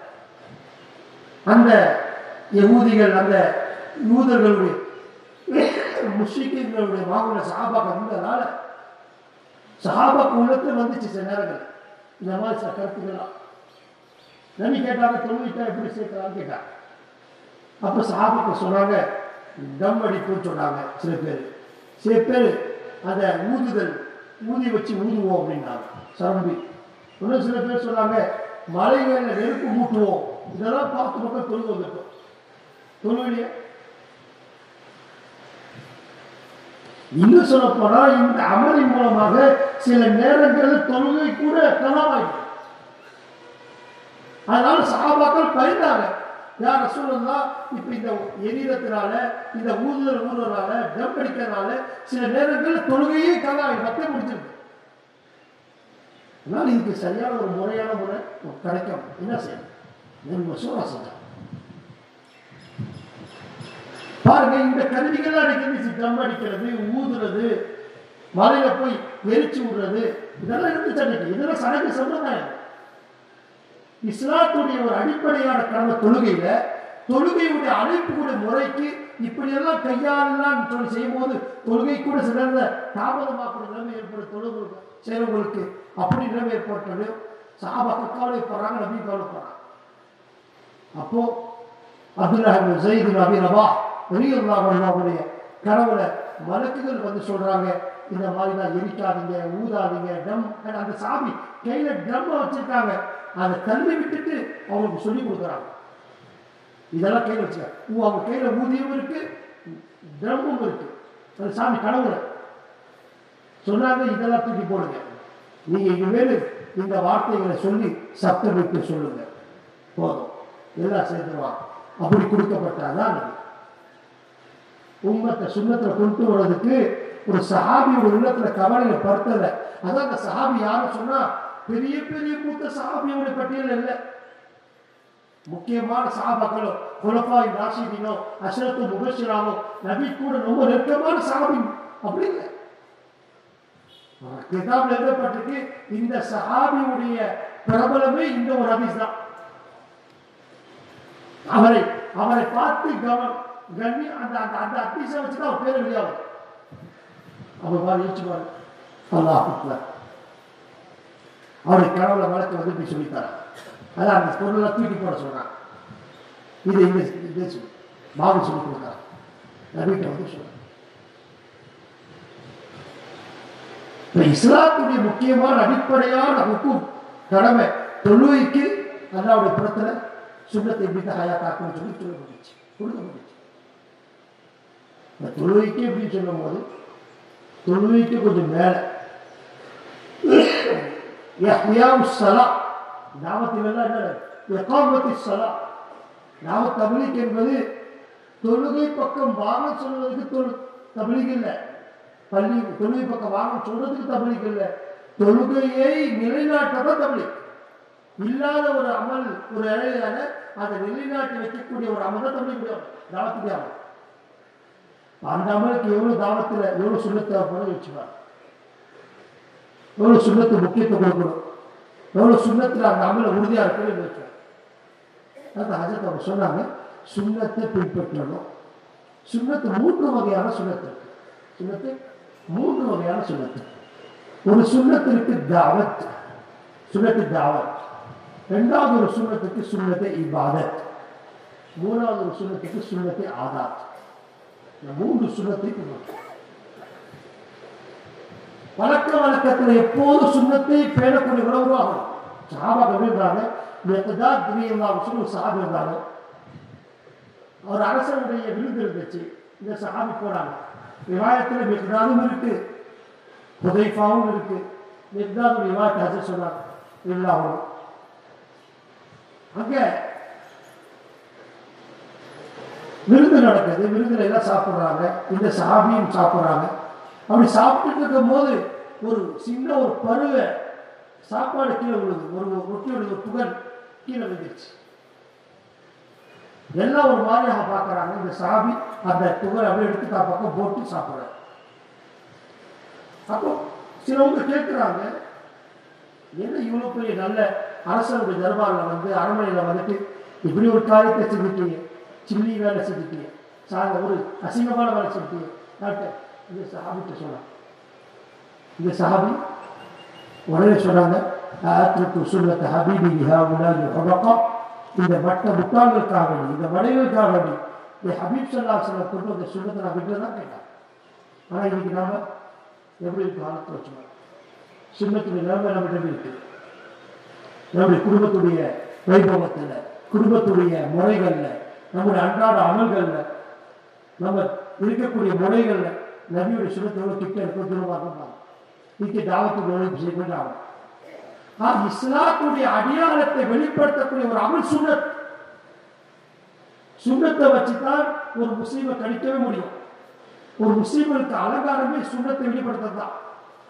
அந்த யகூதிகள் அந்த யூதர்களுடைய முஸ்லிம்களுடைய மாகுல சஹாபாக்கள் இருந்ததுனால சஹாபாக்கு உள்ளத்துல வந்துச்சு சில நேரங்கள் இந்த மாதிரி சில கருத்துக்கள்லாம் நபி கேட்டாங்க தொழுவிட்டா எப்படி சேர்க்கலாம்னு கேட்டாங்க அப்ப சஹாபாக்கள் சொன்னாங்க தம் அடிப்புன்னு சொன்னாங்க சில பேர் சில பேர் அந்த ஊதுதல் ஊதி வச்சு ஊதுவோம் அப்படின்னாங்க சரம்பி இன்னும் சில பேர் சொன்னாங்க மலைகளில் நெருப்பு மூட்டுவோம் இதெல்லாம் பார்த்து மக்கள் தொழுவு வந்துட்டோம் தொழுவிலையே இன்னும் சொல்ல போனா இந்த அமலின் மூலமாக சில நேரங்களில் தொழுகை கூட கனவாயிடும் அதனால சகாபாக்கள் பயந்தாங்க யார் ரசூலுல்லா இப்ப இந்த எரிரத்தினால இந்த ஊதுதல் ஊதுறதுனால டம் அடிக்கிறதுனால சில நேரங்களில் தொழுகையே கலாய் மத்த முடிச்சிருக்கு அதனால இதுக்கு சரியான ஒரு முறையான முறை கிடைக்கும் என்ன செய்யணும் நெல் மசூரா செஞ்சாங்க பாருங்க இந்த கருவிகள்லாம் அடிக்கிறது டம் அடிக்கிறது ஊதுறது மலையில போய் எரிச்சு விடுறது இதெல்லாம் இருந்துச்சு அன்னைக்கு இதெல்லாம் சடங்கு சம்பிரதாயம் இஸ்லாத்துடைய ஒரு அடிப்படையான கடமை தொழுகையில தொழுகையுடைய அழைப்புடைய முறைக்கு இப்படியெல்லாம் கையாளலாம் சொல்லி செய்யும் போது தொழுகை கூட சிறந்த தாமதமாக்கூடிய நிலைமை ஏற்படும் தொழுகை செய்யறவங்களுக்கு அப்படி நிலைமை ஏற்பட்டது சாபாக்கள் கவலைப்படுறாங்க நபி கவலைப்படுறாங்க அப்போ அப்துல்லா ஜெயிது நபி ரபா பெரியவர்களுடைய கனவுல மலக்குகள் வந்து சொல்றாங்க இந்த மாதிரி தான் எரிக்காதீங்க ஊதாதீங்க டம் அந்த சாமி கையில ட்ரம் வச்சிருக்காங்க அதை தள்ளி விட்டுட்டு அவங்களுக்கு சொல்லி கொடுக்குறாங்க இதெல்லாம் கையில் வச்சுக்க ஊ அவங்க கையில ஊதியம் இருக்கு ட்ரம்மும் இருக்கு அந்த சாமி கனவுல சொன்னாங்க இதெல்லாம் தூக்கி போடுங்க நீங்க இனிமேல் இந்த வார்த்தைகளை சொல்லி சப்தமிட்டு சொல்லுங்க போதும் எல்லாம் சேர்ந்துருவாங்க அப்படி கொடுக்கப்பட்டாதான் அது உம்மத்தை சுண்ணத்துல கொண்டு வர்றதுக்கு ஒரு சஹாபியோட உள்ளத்துல கவலையில படுத்தல அதான் அந்த சஹாபி யாரும் சொன்னா பெரிய பெரிய மூத்த சஹாபியோட பட்டியல் இல்லை முக்கியமான சஹாபாக்களோ குலப்பாய் ராசிதினோ அஷ்ரத்து முபஷிராவோ நபி கூட ரொம்ப நெருக்கமான சஹாபி அப்படி இல்லை கிதாப்ல எழுதப்பட்டிருக்கு இந்த சஹாபியுடைய பிரபலமே இந்த ஒரு ஹதீஸ் தான் அவரை அவரை பார்த்து கவனம் கண்ணி அந்த அந்த அந்த அத்தீசை வச்சு தான் அவர் பேர் வெளியாகும் அவர் பாரு யோசிச்சு பாரு அல்லாஹ் அக்பர். அவருடைய கடவுளை வழக்கு வந்து இப்படி சொல்லித்தாரா அதான் அந்த பொருளெல்லாம் தூக்கி போட சொல்றான் இது இங்க இதே சொல்லு பாபு சொல்லி கொடுக்குறான் நபிட்ட வந்து சொல்றான் இப்ப இஸ்லாத்துடைய முக்கியமான அடிப்படையான ஹுக்கும் கடமை தொழுகைக்கு அல்லாவுடைய புறத்துல சுண்ணத்தை எப்படி ஹயா காக்கணும்னு சொல்லி சொல்லப்பட்டுச்சு கொடுக்கப்பட்டுச்சு இந்த தொழுகைக்கு அப்படின்னு சொல்லும்போது தொழுகைக்கு கொஞ்சம் மேலே இஹ்யாவு ஸலா தாவத்தில் எல்லாம் என்ன இகாமத்தி ஸலா தாவத் தப்லீக் என்பது தொழுகை பக்கம் வாங்க சொல்வதற்கு தொழு தப்லீக் இல்லை பள்ளி தொழுகை பக்கம் வாங்க சொல்றதுக்கு தப்லீக் இல்லை தொழுகையை நிலைநாட்டதான் தப்லீக் இல்லாத ஒரு அமல் ஒரு இடையிலான அதை நிலைநாட்டி வைக்கக்கூடிய ஒரு அமல் தான் தப்லீக் முடியும் தாவத்துக்கு அமல் அந்த அமலுக்கு எவ்வளவு தாவத்தில் எவ்வளவு சுண்ணத்தை தேவைப்படும் வச்சுப்பாங்க எவ்வளவு சுண்ணத்து முக்கியத்துவம் கொடுக்கணும் எவ்வளவு சுண்ணத்தில் அந்த அமல உறுதியா இருக்குன்னு வச்சுப்பாங்க அது ஹஜரத் அவங்க சொன்னாங்க சுண்ணத்தை பின்பற்றணும் சுண்ணத்து மூன்று வகையான சுண்ணத்து இருக்கு சுண்ணத்து மூன்று வகையான சுண்ணத்து ஒரு சுண்ணத்திற்கு தாவத் சுண்ணத்து தாவத் ரெண்டாவது ஒரு சுண்ணத்துக்கு சுண்ணத்தை இபாதத் மூணாவது ஒரு சுண்ணத்துக்கு சுண்ணத்தை ஆதாத் இந்த மூன்று சுண்ணத்தை பின்பற்றணும் பழக்க வழக்கத்தில் எப்போதும் சுண்ணத்தை பேணக்கூடிய உணர்வாகும் சாபா கவிழ்ந்தாங்க மெத்ததா திரியெல்லாம் சொல்லி ஒரு சாபி இருந்தாங்க அவர் அரசனுடைய விருது இருந்துச்சு இந்த சாபி போனாங்க விவாயத்தில் மெக்தாதும் இருக்கு புதைஃபாவும் இருக்கு மெக்தாது விவாயத்தை ஹசர் சொன்னாங்க இல்லாமல் அங்க விருது நடக்குது விருதுல எல்லாம் சாப்பிடுறாங்க இந்த சாபியும் சாப்பிடுறாங்க அப்படி சாப்பிட்டுட்டு இருக்கும் போது ஒரு சின்ன ஒரு பருவ சாப்பாடு கீழே விழுது ஒரு ரொட்டியோட ஒரு புகழ் கீழே விழுந்துச்சு எல்லாம் ஒரு மாதிரியாக பார்க்கறாங்க இந்த சாபி அந்த புகழ் அப்படியே எடுத்து தான் பக்கம் போட்டு சாப்பிட்றாங்க அப்போ சிலவங்க கேட்குறாங்க என்ன இவ்வளோ பெரிய நல்ல அரசனுடைய தர்பாரில் வந்து அரண்மனையில் வந்துட்டு இப்படி ஒரு காரியத்தை செஞ்சுட்டீங்க சில்லி வேலை செஞ்சுட்டீங்க சாங்க ஒரு அசிங்கமான வேலை செஞ்சுட்டீங்க டாக்டர் இந்த சஹாபிட்ட சொன்னான் இந்த சஹாபி உடனே சொன்னாங்க ஆத்திரத்து சுண்ணத்தை ஹபீபி ஹாவுலாஜி ஹபக்கா இந்த மற்ற முட்டாள்களுக்காக வேண்டி இந்த மனைவிக்காக வேண்டி இந்த ஹபீப் சல்லா சொல்ல கொண்டு வந்த சுண்ணத்தை நான் விட்டு தான் கேட்டேன் ஆனால் இன்னைக்கு நாம எப்படி இருக்கு காலத்தில் வச்சுக்கோங்க சுண்ணத்துடைய நிலைமை நம்ம எப்படி இருக்கு நம்முடைய குடும்பத்துடைய வைபவத்தில் குடும்பத்துடைய முறைகளில் நம்முடைய அன்றாட அமல்களில் நம்ம இருக்கக்கூடிய முறைகளில் நபியுடைய சுண்ணத்தோட கிட்ட இருக்க தூரமாக இருந்தாங்க இதுக்கு தாவத்து நோய் செய்யப்பட்டாங்க ஆ இஸ்லாத்துடைய அடையாளத்தை வெளிப்படுத்தக்கூடிய ஒரு அமல் சுண்ணத் சுண்ணத்தை வச்சுதான் ஒரு முஸ்லீமை கணிக்கவே முடியும் ஒரு முஸ்லீம்களுக்கு அலங்காரமே சுண்ணத்தை வெளிப்படுத்துறது தான்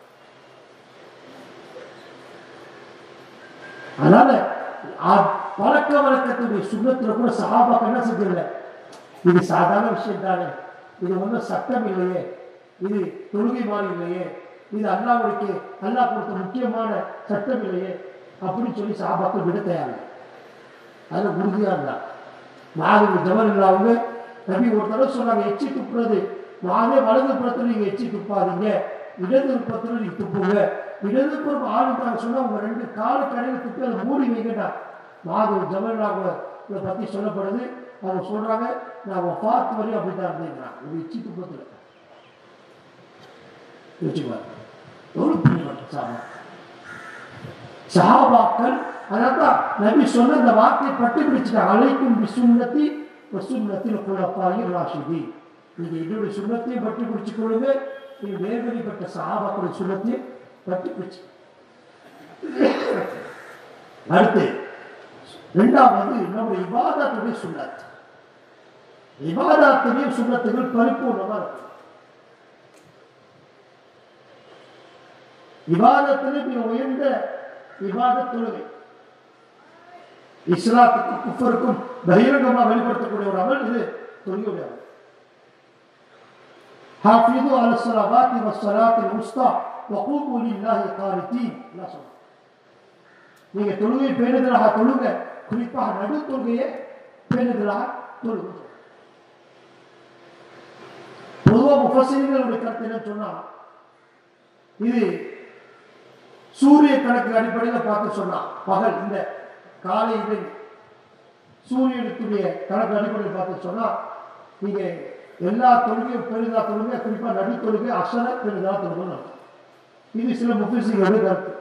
அதனால ஆ- பழக்க வழக்கத்துடைய சுண்ணத்துல கூட சஹாபாக்கள் என்ன செஞ்சதில்லை இது சாதாரண விஷயம் தானே இது ஒன்றும் சட்டம் இல்லையே இது தொழுகை மாதிரி இல்லையே இது அல்லாவுக்கு அல்லாஹ் கொடுத்த முக்கியமான சட்டம் இல்லையே அப்படின்னு சொல்லி சாபாக்கள் விட தயாரில்லை அதில் உறுதியாக இருந்தார் மாதிரி ஜவல் இல்லாமங்க நபி ஒரு தடவை சொன்னாங்க எச்சி துப்புறது நானே வலது புறத்தில் நீங்கள் எச்சி துப்பாதீங்க இடது புறத்தில் நீங்கள் துப்புங்க இடது புறம் ஆளுக்காக சொன்னா உங்க ரெண்டு காலு கடையில் துப்பி அதை மூடி வைக்கட்டா மாதிரி ஜவல்லாக இதை பற்றி சொல்லப்படுது அவங்க சொல்றாங்க நான் பார்த்து வரையும் அப்படி தான் இருந்தேங்கிறான் ஒரு எச்சி துப்பத்தில் யோசிச்சுப்பார் எவ்வளோ பிரியப்பட்ட சாபம் சஹாபாக்கள் அதான் நபி சொன்ன இந்த வார்த்தையை பட்டு பிடிச்சிட்டாங்க அழைக்கும் சுண்ணத்தி சுண்ணத்தில் குழப்பாகி ராஷிதி நீங்க என்னுடைய சுண்ணத்தையும் பட்டு பிடிச்சு கொள்ளுங்க நீங்க வேதனைப்பட்ட சஹாபாக்களுடைய சுண்ணத்தையும் பட்டு பிடிச்சு அடுத்து இரண்டாவது நம்முடைய இபாதத்துடைய சுண்ணத் இபாதத்துடைய சுண்ணத்துகள் பரிபூர்ணமா இருக்கும் இபாதத்தில் மிக உயர்ந்த இபாதத் தொழுகை இஸ்லாத்துக்கும் குஃபருக்கும் பகிரங்கமாக வெளிப்படுத்தக்கூடிய ஒரு அமல் இது தொழுகையுடைய அமல் ஹாஃபிது அல ஸலவாத்தி வஸ்ஸலாத்தில் உஸ்தா வகூமு லில்லாஹி காரித்தீன் அல்லாஹ் சொல்றான் நீங்க தொழுகை பேணுதலாக தொழுக குறிப்பாக நடு தொழுகையை பேணுதலாக தொழுக பொதுவாக முஃபசிரியர்களுடைய கருத்து என்ன சொன்னா இது சூரிய கணக்கு அடிப்படையில் பார்த்து சொன்னான் பகல் இந்த காலை இதை சூரியனுக்குரிய கணக்கு அடிப்படையில் பார்த்து சொன்னா நீங்க எல்லா தொழுகையும் பெரிதா தொழுகை குறிப்பா நடு தொழுகை அசர பெரிதா தொழுகை இது சில முக்கிய கருத்து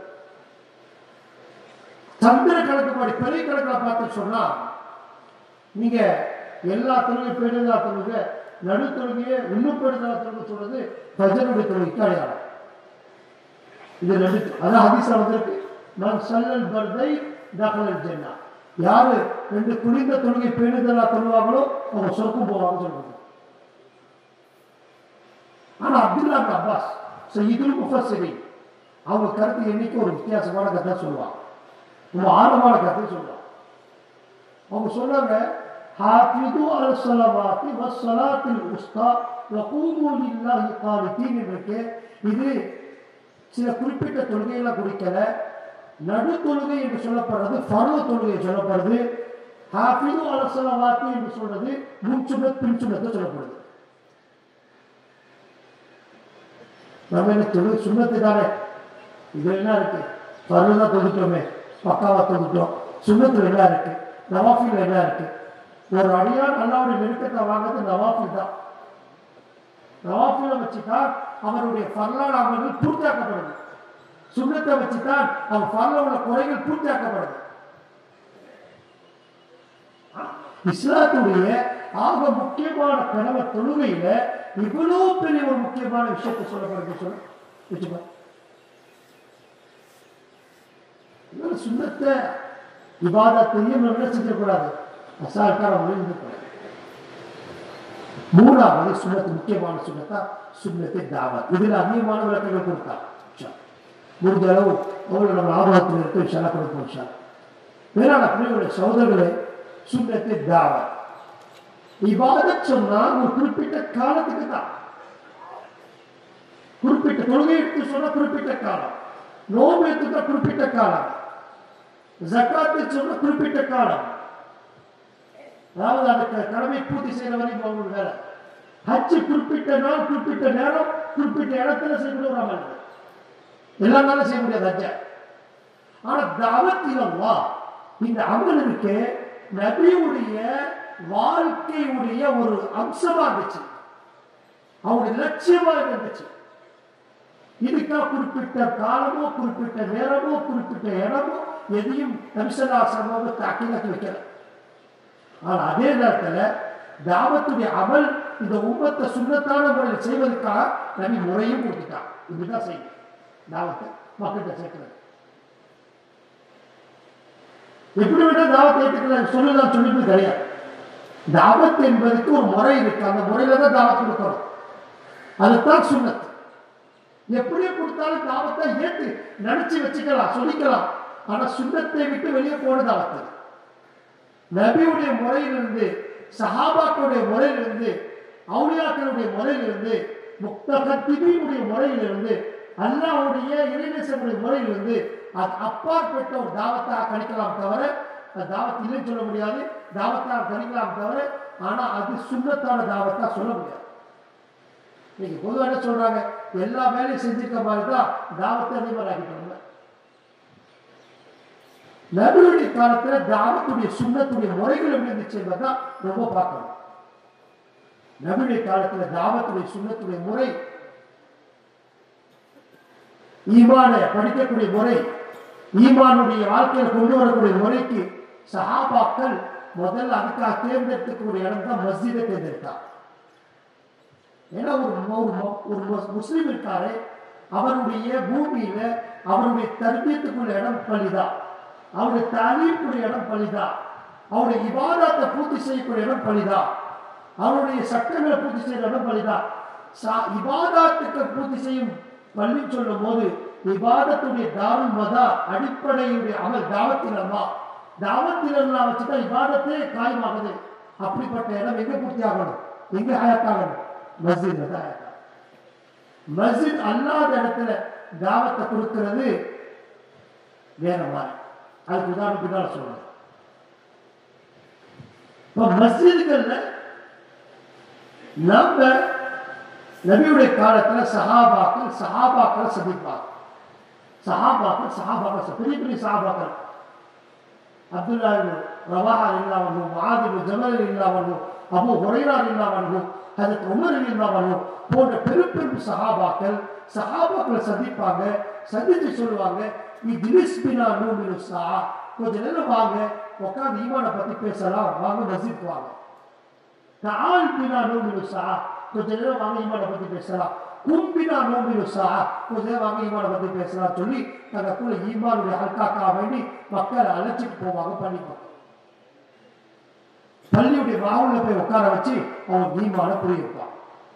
சந்திர கணக்குப்படி பெரிய கணக்கில் பார்த்து சொன்னா நீங்க எல்லா தொழுகை பெரிதா தொழுகை நடு தொழுகையை இன்னும் பெருசாக தொழுகை சொல்றது ஃபஜருடைய தொழுகைக்கு அடையாளம் இது ரெண்டு அதான் ஹதீஸ்ல வந்திருக்கு நான் சல்லல் பர்தை தகலல் ஜென்னா யாரு ரெண்டு குளிர்ந்த தொழுகை பேணுதலா தொழுவாங்களோ அவங்க சொர்க்கம் போவாங்க சொல்றது ஆனா அப்துல்லா இப்னு அப்பாஸ் சையீதுல் முஃபஸ்ஸிரின் அவங்க கருத்து என்னைக்கு ஒரு வித்தியாசமான கருத்தை சொல்லுவாங்க ரொம்ப ஆழமான கருத்தை சொல்லுவாங்க அவங்க சொன்னாங்க ஹாஃபிது அல் ஸலவாத்தி வஸ்ஸலாத்தில் உஸ்தா வகூமு லில்லாஹி கானிதீன் இருக்கு இது சில குறிப்பிட்ட தொழுகையெல்லாம் குறிக்கல நடு தொழுகை என்று சொல்லப்படுறது ஃபர்து தொழுகை சொல்லப்படுது ஹாஃபிது அல் ஸலவாத்தி என்று சொல்றது முன்சுனத் பின்சுனத்தை சொல்லப்படுது நம்ம என்ன தொழு சுண்ணத்து தானே இது என்ன இருக்கு ஃபர்தா தொழுட்டோமே பக்காவா தொழுட்டோம் சுண்ணத்துல என்ன இருக்கு நவாஃபில் என்ன இருக்கு ஒரு அடியான் அல்லாவுடைய நெருக்கத்தை வாங்குறது நவாஃபில் தான் நவாஃபில வச்சுதான் அவருடைய ஃபர்லான அமல்கள் பூர்த்தியாக்கப்படுது சுண்ணத்தை வச்சுதான் அவன் ஃபர்ல உள்ள குறைகள் பூர்த்தியாக்கப்படுது இஸ்லாத்துடைய ஆக முக்கியமான கடமை தொழுகையில இவ்வளவு பெரிய ஒரு முக்கியமான விஷயத்தை சொல்லப்படுது சொல்ல வச்சுக்கோ இதனால சுண்ணத்தை விவாதத்தையும் நம்ம என்ன செஞ்சிடக்கூடாது அசால்ட்டா நம்ம இருந்துக்கூடாது மூணாவது சுண்ணத்து முக்கியமான சுண்ணத்தா சுண்ணத்தை தாவத் இதுல அதிகமான விளக்கங்கள் கொடுத்தா முடிஞ்ச அளவு அவ்வளவு நம்ம ஆபத்தில் இருக்க விஷயம் கொடுப்போம் விஷயம் வேளாண் பிள்ளைகளுடைய சகோதரர்களே சுண்ணத்தை தாவத் இவாதத் சொன்னா ஒரு குறிப்பிட்ட காலத்துக்கு தான் குறிப்பிட்ட தொழுகை எடுத்து சொன்னா குறிப்பிட்ட காலம் நோம்பு எடுத்துட்டா குறிப்பிட்ட காலம் ஜக்காத்து சொன்ன குறிப்பிட்ட காலம் அதாவது அதுக்கு கடமை பூர்த்தி செய்யற வரைக்கும் அவங்களுக்கு வேலை ஹஜ் குறிப்பிட்ட நாள் குறிப்பிட்ட நேரம் குறிப்பிட்ட இடத்துல செய்யக்கூடிய ஒரு அமல் எல்லா நாளும் செய்ய முடியாது ஹஜ்ஜ ஆனா தாவத்திலல்லா இந்த அமல் இருக்கு நபியுடைய வாழ்க்கையுடைய ஒரு அம்சமா இருந்துச்சு அவருடைய லட்சியமா இருந்துச்சு இதுக்கா குறிப்பிட்ட காலமோ குறிப்பிட்ட நேரமோ குறிப்பிட்ட இடமோ எதையும் நபிசல்லாசனமாக தாக்கிலாக்கி வைக்கல ஆனா அதே நேரத்துல தாவத்துடைய அமல் இந்த உம்மத்தை சுண்ணத்தான முறையில் செய்வதற்காக நபி முறையும் கொடுத்துட்டான் இப்படிதான் செய்யும் தாவத்தை மக்கள்கிட்ட சேர்க்கிறது எப்படி விட தாவத்தை ஏற்றுக்கலாம் சொல்லலாம் சொல்லிட்டு கிடையாது தாவத் என்பதற்கு ஒரு முறை இருக்கு அந்த முறையில தான் தாவத் கொடுக்கணும் அதுதான் சுண்ணத் எப்படியே கொடுத்தாலும் தாவத்தை ஏற்று நினைச்சு வச்சுக்கலாம் சொல்லிக்கலாம் ஆனா சுண்ணத்தை விட்டு வெளியே போன தாவத்து நபியுடைய முறையிலிருந்து சஹாபாக்களுடைய முறையிலிருந்து அவுளியாக்களுடைய முறையிலிருந்து முக்தகத்திபியுடைய முறையிலிருந்து அல்லாவுடைய இறைநேசனுடைய முறையிலிருந்து அது அப்பாற்பட்ட ஒரு தாவத்தாக கணிக்கலாம் தவிர அது தாவத் இல்லைன்னு சொல்ல முடியாது தாவத்தாக கணிக்கலாம் தவிர ஆனா அது சுண்ணத்தான தாவத்தா சொல்ல முடியாது நீங்க பொதுவாக என்ன சொல்றாங்க எல்லா வேலையும் செஞ்சிருக்க மாதிரி தான் தாவத்தை அதிபராகிட்டாங்க நபியுடைய காலத்துல தாவத்துடைய சுண்ணத்துடைய முறைகள் எப்படி இருந்துச்சு என்பதான் ரொம்ப பார்க்கணும் நபியுடைய காலத்துல தாவத்துடைய சுண்ணத்துடைய முறை ஈமான படிக்கக்கூடிய முறை ஈமானுடைய வாழ்க்கையில கொண்டு வரக்கூடிய முறைக்கு சஹாபாக்கள் முதல்ல அதுக்காக தேர்ந்தெடுக்கக்கூடிய இடம் தான் மஸ்ஜிதை தேர்ந்தெடுத்தார் ஏன்னா ஒரு ஒரு மு- ஒரு முஸ்- முஸ்லிம் இருக்காரு அவருடைய பூமியில அவருடைய தர்பியத்துக்குள்ள இடம் பள்ளிதான் அவருடைய தாலீப்புடைய இடம் பள்ளிதான் அவருடைய இபாதத்தை பூர்த்தி செய்யக்கூடிய இடம் பள்ளிதான் அவருடைய சட்டங்களை பூர்த்தி செய்யற இடம் பள்ளிதான் சா- இபாதாத்துக்கு பூர்த்தி செய்யும் பள்ளி சொல்லும் போது இபாதத்துடைய தாருல் மதா அடிப்படையுடைய அமல் தாவத்தில் அல்லா தாவத்தில் அல்லா வச்சுதான் இபாதத்தே காயமாகுது அப்படிப்பட்ட இடம் எங்க பூர்த்தி ஆகணும் எங்க ஹயாத்தாகணும் மஸ்ஜித் தான் ஹயாத்தாகணும் மஸ்ஜித் அல்லாத இடத்துல தாவத்தை கொடுக்கிறது வேற மாதிரி அதுக்கு உதாரணம் பின்னால் சொல்றேன் இப்ப மஸ்ஜிதுகள்ல நம்ம நபியுடைய காலத்துல சஹாபாக்கள் சஹாபாக்களை சந்திப்பாங்க சஹாபாக்கள் சஹாபாக்கள் ச- பெரிய பெரிய சஹாபாக்கள் அப்துல்லா ரவாஹா இல்லாமலும் மாதிபு ஜமல் இல்லாமலும் அபு ஹுரைரா இல்லாமலும் அதுக்கு உமர் இல்லாமலும் போன்ற பெரும் பெரும் சஹாபாக்கள் சஹாபாக்களை சந்திப்பாங்க சந்திச்சு சொல்லுவாங்க இத்ரிஸ் பினா நூமினு சா கொஞ்ச நேரம் வாங்க உட்காந்து ஈமானை பத்தி பேசலாம் வாங்க மஸ்ஜித் வாங்க தால் பினா நோம்பினு சா கொஞ்ச நேரம் வாங்க ஈமானை பத்தி பேசலாம் கும்பினா நோம்பினு சா கொஞ்ச நேரம் வாங்க ஈமானை பத்தி பேசலாம் சொல்லி தனக்குள்ள ஈமானுடைய ஹல்காக்கா வேண்டி மக்களை அழைச்சிட்டு போவாங்க பண்ணிப்பாங்க பள்ளியுடைய மாவுல போய் உட்கார வச்சு அவங்க ஈமான புரிய வைப்பாங்க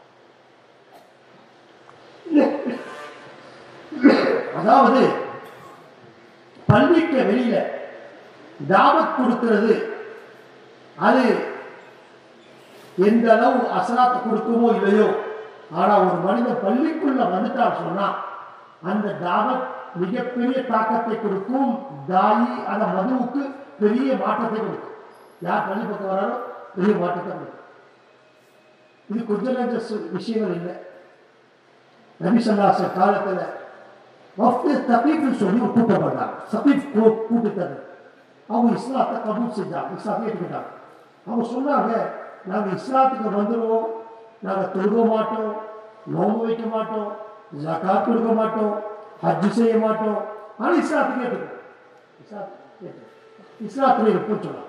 அதாவது பள்ளிக்கு வெளியில தாவத் கொடுக்கிறது அது எந்த அளவு அசலாத்து கொடுக்குமோ இல்லையோ ஆனா ஒரு மனிதன் பள்ளிக்குள்ள வந்துட்டார் சொன்னா அந்த தாவத் மிகப்பெரிய தாக்கத்தை கொடுக்கும் தாயி அந்த மதுவுக்கு பெரிய மாற்றத்தை கொடுக்கும் யார் பள்ளி பக்கம் வராரோ பெரிய மாற்றத்தை கொடுக்கும் இது கொஞ்ச நஞ்ச சு- விஷயங்கள் இல்லை நபிசல்லாச காலத்துல வஃப்து தபீப்னு சொல்லி ஒரு கூட்டம் பண்ணாங்க சபீப் கூ- கூட்டத்தது அவங்க இஸ்லாத்தை கபூல் செஞ்சாங்க இஸ்லாத்தை ஏற்றுக்கிட்டாங்க அவங்க சொன்னாங்க நாங்க இஸ்லாத்துக்கு வந்துடுவோம் நாங்க தொழுக மாட்டோம் நோம்பு வைக்க மாட்டோம் ஜகாத் கொடுக்க மாட்டோம் ஹஜ் செய்ய மாட்டோம் ஆனால் இஸ்லாத்துக்கு ஏற்றுக்கோம் இஸ்லாத்துக்கு ஏற்றுக்கோம் இஸ்லாத்துல இருப்போம் சொன்னாங்க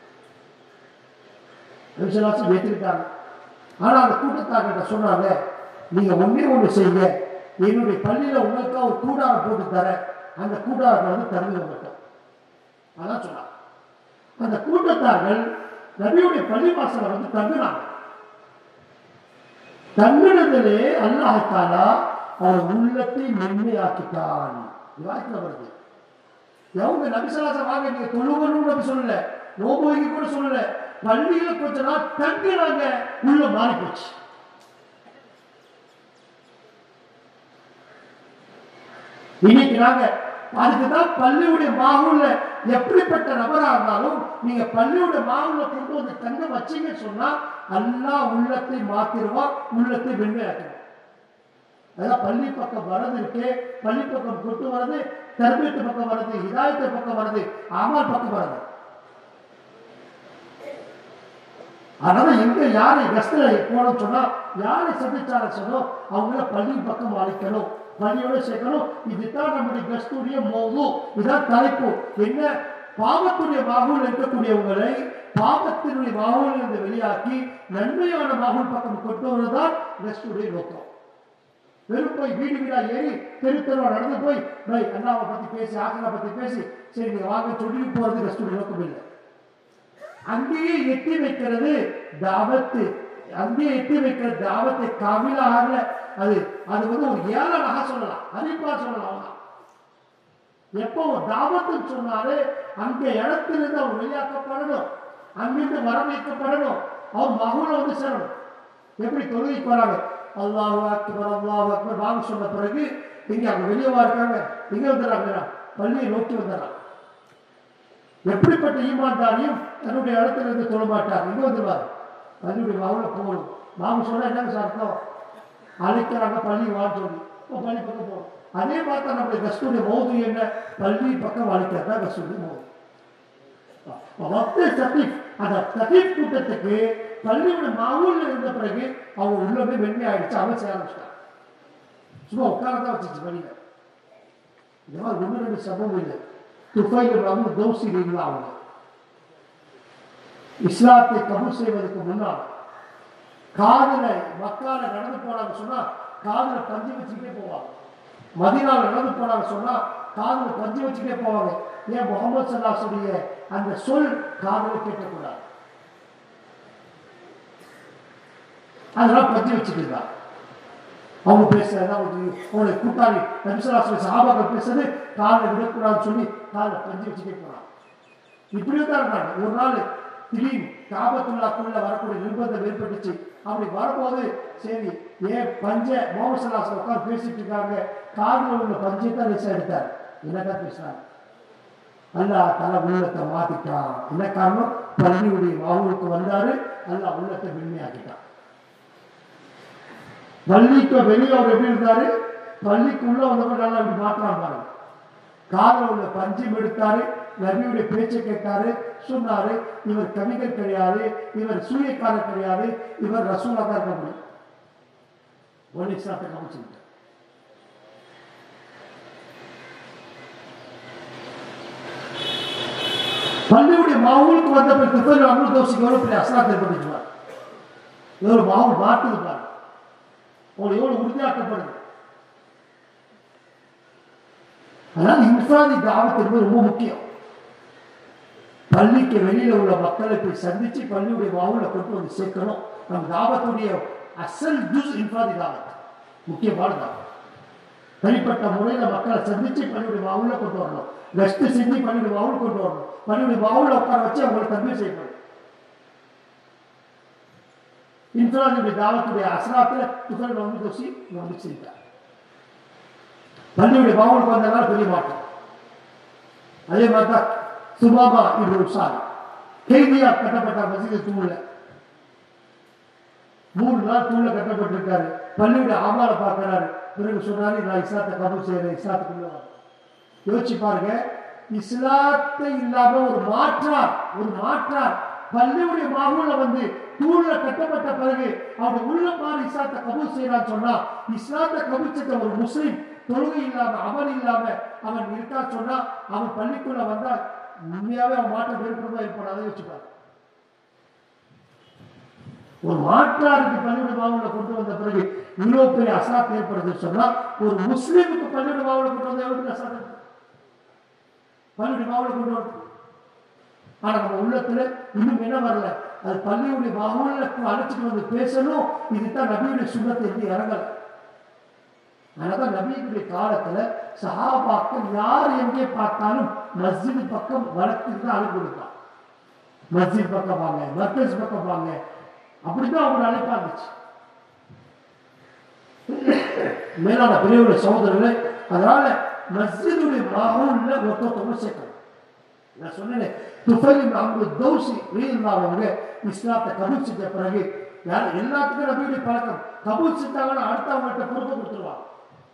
நபிசல்லாசம் ஏற்றுக்கிட்டாங்க ஆனா அந்த கூட்டத்தார்கிட்ட சொன்னாங்க நீங்க ஒண்ணே ஒண்ணு செய்யுங்க என்னுடைய பள்ளியில உங்களுக்கு ஒரு கூடாரம் போட்டு தரேன் அந்த கூடாரத்தை வந்து தருவிக்க மாட்டோம் அதான் சொன்னாங்க அந்த கூட்டத்தார்கள் நபியுடைய பள்ளி வாசல வந்து தங்குனாங்க தங்குனதிலே அல்லாஹாலா அவர் உள்ளத்தை மென்மையாக்கிட்டான் வாய்ப்புல வருது எவங்க நபிசலாசம் வாங்க நீங்க தொழுவணும் நபி சொல்லல நோம்பு வைக்க கூட சொல்லல பள்ளியில கொஞ்ச நாள் தங்குனாங்க உள்ள மாறி போச்சு இன்னைக்கு நாங்க அதுக்குதான் பள்ளியுடைய மாவுல எப்படிப்பட்ட நபரா இருந்தாலும் நீங்க பள்ளியுடைய மாவுல கொண்டு வந்து தங்க வச்சீங்கன்னு சொன்னா அல்லாஹ் உள்ளத்தை மாத்திருவா உள்ளத்தை வெண்மையாக்குவோம் அதான் பள்ளி பக்கம் வர்றது இருக்கு பள்ளி பக்கம் கொண்டு வர்றது தர்பியத்து பக்கம் வர்றது ஹிதாயத்து பக்கம் வர்றது அமல் பக்கம் வர்றது அதனால எங்க யாரை கஸ்ட்ல போனோம் சொன்னா யாரை சந்திச்சார சொன்னோ அவங்கள பள்ளி பக்கம் அழைக்கணும் பள்ளியோட சேர்க்கணும் இதுதான் நம்முடைய கஸ்தூரிய மோது இதான் தலைப்பு என்ன பாவத்துடைய மாகுல் இருக்கக்கூடியவங்களை பாவத்தினுடைய மாகுல் இருந்து வெளியாக்கி நன்மையான மாகுல் பக்கம் கொண்டு வருவதுதான் கஸ்டூடைய நோக்கம் வெறும் போய் வீடு வீடா ஏறி தெரு தெருவா நடந்து போய் பை அண்ணாவை பத்தி பேசி ஆக்கனை பத்தி பேசி சரி நீங்க வாங்க சொல்லி போறது கஸ்டூடைய நோக்கம் இல்லை அங்கேயே எட்டி வைக்கிறது தாவத்து அங்கேயே எட்டி வைக்கிற தாவத்தை காமிலாக அது அது வந்து ஒரு ஏழனாக சொல்லலாம் அறிப்பா சொல்லலாம் அவ்வளவுதான். எப்போ ஒரு தாவத்துன்னு சொன்னாலே அங்க இடத்திலிருந்து அவர் வெளியாக்கப்படணும் அங்கிருந்து வரவைக்கப்படணும் அவர் மகுல வந்து சேரணும் எப்படி தொழுகைக்கு வராங்க அல்லாஹ் அக்பர் அல்லாஹ் அக்பர் வாங்க சொன்ன பிறகு இங்க அவங்க வெளியவா இருக்காங்க இங்க வந்துடுறாங்க பள்ளியை நோக்கி வந்துடுறாங்க எப்படிப்பட்ட ஈமான்தாரியும் தன்னுடைய இடத்துல இருந்து தொழ மாட்டார் இங்க வந்துருவார் பள்ளியுடைய மாவுல போகணும் மாவு சொன்னா என்னங்க சார் அர்த்தம் அழைக்கிறாங்க பள்ளி வான்னு சொல்லி இப்போ பள்ளி பக்கம் போகணும் அதே மாதிரி தான் நம்முடைய கஸ்தூரிய மோது என்ன பள்ளி பக்கம் அழைக்கிறது தான் கஸ்தூரிய மோது மொத்த சத்தீப் அந்த சத்தீப் கூட்டத்துக்கு பள்ளியோட மாவூர்ல இருந்த பிறகு அவங்க உள்ளமே வெண்மை ஆயிடுச்சு அவன் சேர ஆரம்பிச்சிட்டான் சும்மா உட்காரதான் வச்சிச்சு வழியில இந்த மாதிரி ஒன்று ரெண்டு சம்பவம் இல்லை துஃபைல் ரமு தோசி இல்லா அவங்க இஸ்லாத்தை கபூல் செய்வதற்கு முன்னால் காதுல மக்கால நடந்து போனாங்க சொன்னா காதுல பஞ்சு வச்சுக்கிட்டே போவாங்க மதினால நடந்து போனாங்க சொன்னா காதுல பஞ்சு வச்சுக்கிட்டே போவாங்க ஏன் முகமது சல்லாசுடைய அந்த சொல் காதுல கேட்கக்கூடாது அதெல்லாம் பஞ்சு வச்சுக்கிறாங்க அவங்க பேசுறது அவங்களுடைய கூட்டாளி நபிசலாசுடைய சாபாக்கள் பேசுறது காலில் விடக்கூடாதுன்னு சொல்லி காலில் பஞ்சு வச்சுட்டே போறாங்க இப்படியும் தான் இருந்தாங்க ஒரு நாள் திடீர்னு காபத்துள்ளாக்குள்ள வரக்கூடிய நிர்பந்தம் ஏற்பட்டுச்சு அப்படி வரும்போது சரி ஏன் பஞ்ச முகமது சல்லாஸ் உட்காந்து பேசிட்டு இருக்காங்க காதில் உள்ள பஞ்சை தான் லேசா எடுத்தார் என்னதான் பேசுறாங்க அல்லாஹ் தலை உள்ளத்தை மாத்திட்டான் என்ன காரணம் பள்ளியுடைய மாவுக்கு வந்தாரு அல்லாஹ் உள்ளத்தை மென்மையாக்கிட்டான் பள்ளிக்கு வெளியே அவர் எப்படி இருந்தாரு பள்ளிக்குள்ள வந்தப்ப நல்லா அப்படி மாற்றான் பாருங்க காலில் உள்ள பஞ்சம் எடுத்தாரு நபியுடைய பேச்சை கேட்டாரு சொன்னாரு இவர் கவிகள் கிடையாது இவர் சூரியக்காரர் கிடையாது இவர் ரசூலா தான் இருக்க முடியும் ஒன் இஸ்லாத்தை கமிச்சுக்கிட்டார் பள்ளியுடைய மாவூலுக்கு வந்த பிறகு துப்பல் அமல் தோசிக்கு எவ்வளவு பெரிய அசலாத் ஏற்பட்டுச்சுவார் எவ்வளோ மாவு மாட்டுது பாருங்க உங்களுக்கு எவ்வளோ உறுதியாக்கப்படுது அதனால இன்ஃபிராதி தாவத் என்பது ரொம்ப முக்கியம் பள்ளிக்கு வெளியில உள்ள மக்களை போய் சந்திச்சு பள்ளியுடைய மாவுல கொண்டு வந்து சேர்க்கணும் நம்ம தாவத்துடைய அசல் ஜூஸ் இன்ஃபிராதி தாவத் முக்கியமான தாவத் தனிப்பட்ட முறையில மக்களை சந்திச்சு பள்ளியுடைய மாவுல கொண்டு வரணும் கஷ்ட செஞ்சு பள்ளியுடைய மாவுல கொண்டு வரணும் பள்ளியுடைய மாவுல உட்கார வச்சு அவங்களை தன்மை செய்யணும் இன்ஃபிராதியுடைய தாவத்துடைய அசராத்துல துகள் வந்து தோசி வந்து செஞ்சார் பள்ளியுடைய மாவுலுக்கு வந்தனால பெரிய மாற்றம் அதே மாதிரி தான் சுபாபா இது உற்சாகம் கைதியா கட்டப்பட்ட மசீது தூண்ல மூணு நாள் தூண்ல கட்டப்பட்டிருக்காரு பள்ளியுடைய ஆமால பார்க்கிறாரு பிறகு சொன்னாரு நான் இஸ்லாத்தை கபூல் செய்யறேன் இஸ்லாத்துக்குள்ள வரேன்." யோசிச்சு பாருங்க இஸ்லாத்தை இல்லாம ஒரு மாற்றார் ஒரு மாற்றார் பள்ளியுடைய மாவுல வந்து தூண்ல கட்டப்பட்ட பிறகு அவர் உள்ள மாறி இஸ்லாத்தை கபூல் செய்யறான்னு சொன்னா இஸ்லாத்தை கபூல் செய்த ஒரு முஸ்லிம் தொழுகை இல்லாம அவன் இல்லாம அவன் இருக்கா சொன்னா அவன் பள்ளிக்குள்ள வந்தா உண்மையாவே அவன் மாற்றம் ஏற்படுமா ஏற்படாத வச்சுப்பாரு ஒரு மாற்றாருக்கு பள்ளியோட மாவுல கொண்டு வந்த பிறகு இவ்வளவு பெரிய அசாத் ஏற்படுதுன்னு சொன்னா ஒரு முஸ்லீமுக்கு பள்ளியோட மாவுல கொண்டு வந்த எவ்வளவு பெரிய அசாத் ஏற்படும்? பள்ளியோட மாவுல கொண்டு வந்து ஆனா நம்ம உள்ளத்துல இன்னும் என்ன வரல அது பள்ளியுடைய மாவுல அழைச்சிட்டு வந்து பேசணும் இதுதான் நபியுடைய சுண்ணத்தை இருந்து இறங்கல அதனால நபியுடைய காலத்துல சஹாபாக்கள் யார் எங்கே பார்த்தாலும் மஸ்ஜித் பக்கம் வளர்த்துட்டு தான் அழைப்பு கொடுப்பான் மஸ்ஜித் பக்கம் வாங்க மர்கஸ் பக்கம் வாங்க அப்படிதான் அவங்க அழைப்பா இருந்துச்சு மேலான பெரியவருடைய சகோதரர்களே அதனால மஸ்ஜிதுடைய மாகூல்ல ஒருத்தவங்க சேர்க்கணும் நான் சொன்னேன் துஃபைல் அவங்க தௌசி ரீதில்லாதவங்க இஸ்லாத்தை கபூல் செஞ்ச பிறகு யார் எல்லாத்துக்கும் நபியுடைய பழக்கம் கபூல் செஞ்சாங்கன்னா அடுத்தவங்கள்ட்ட பொறுப்பு கொடுத்துருவாங்க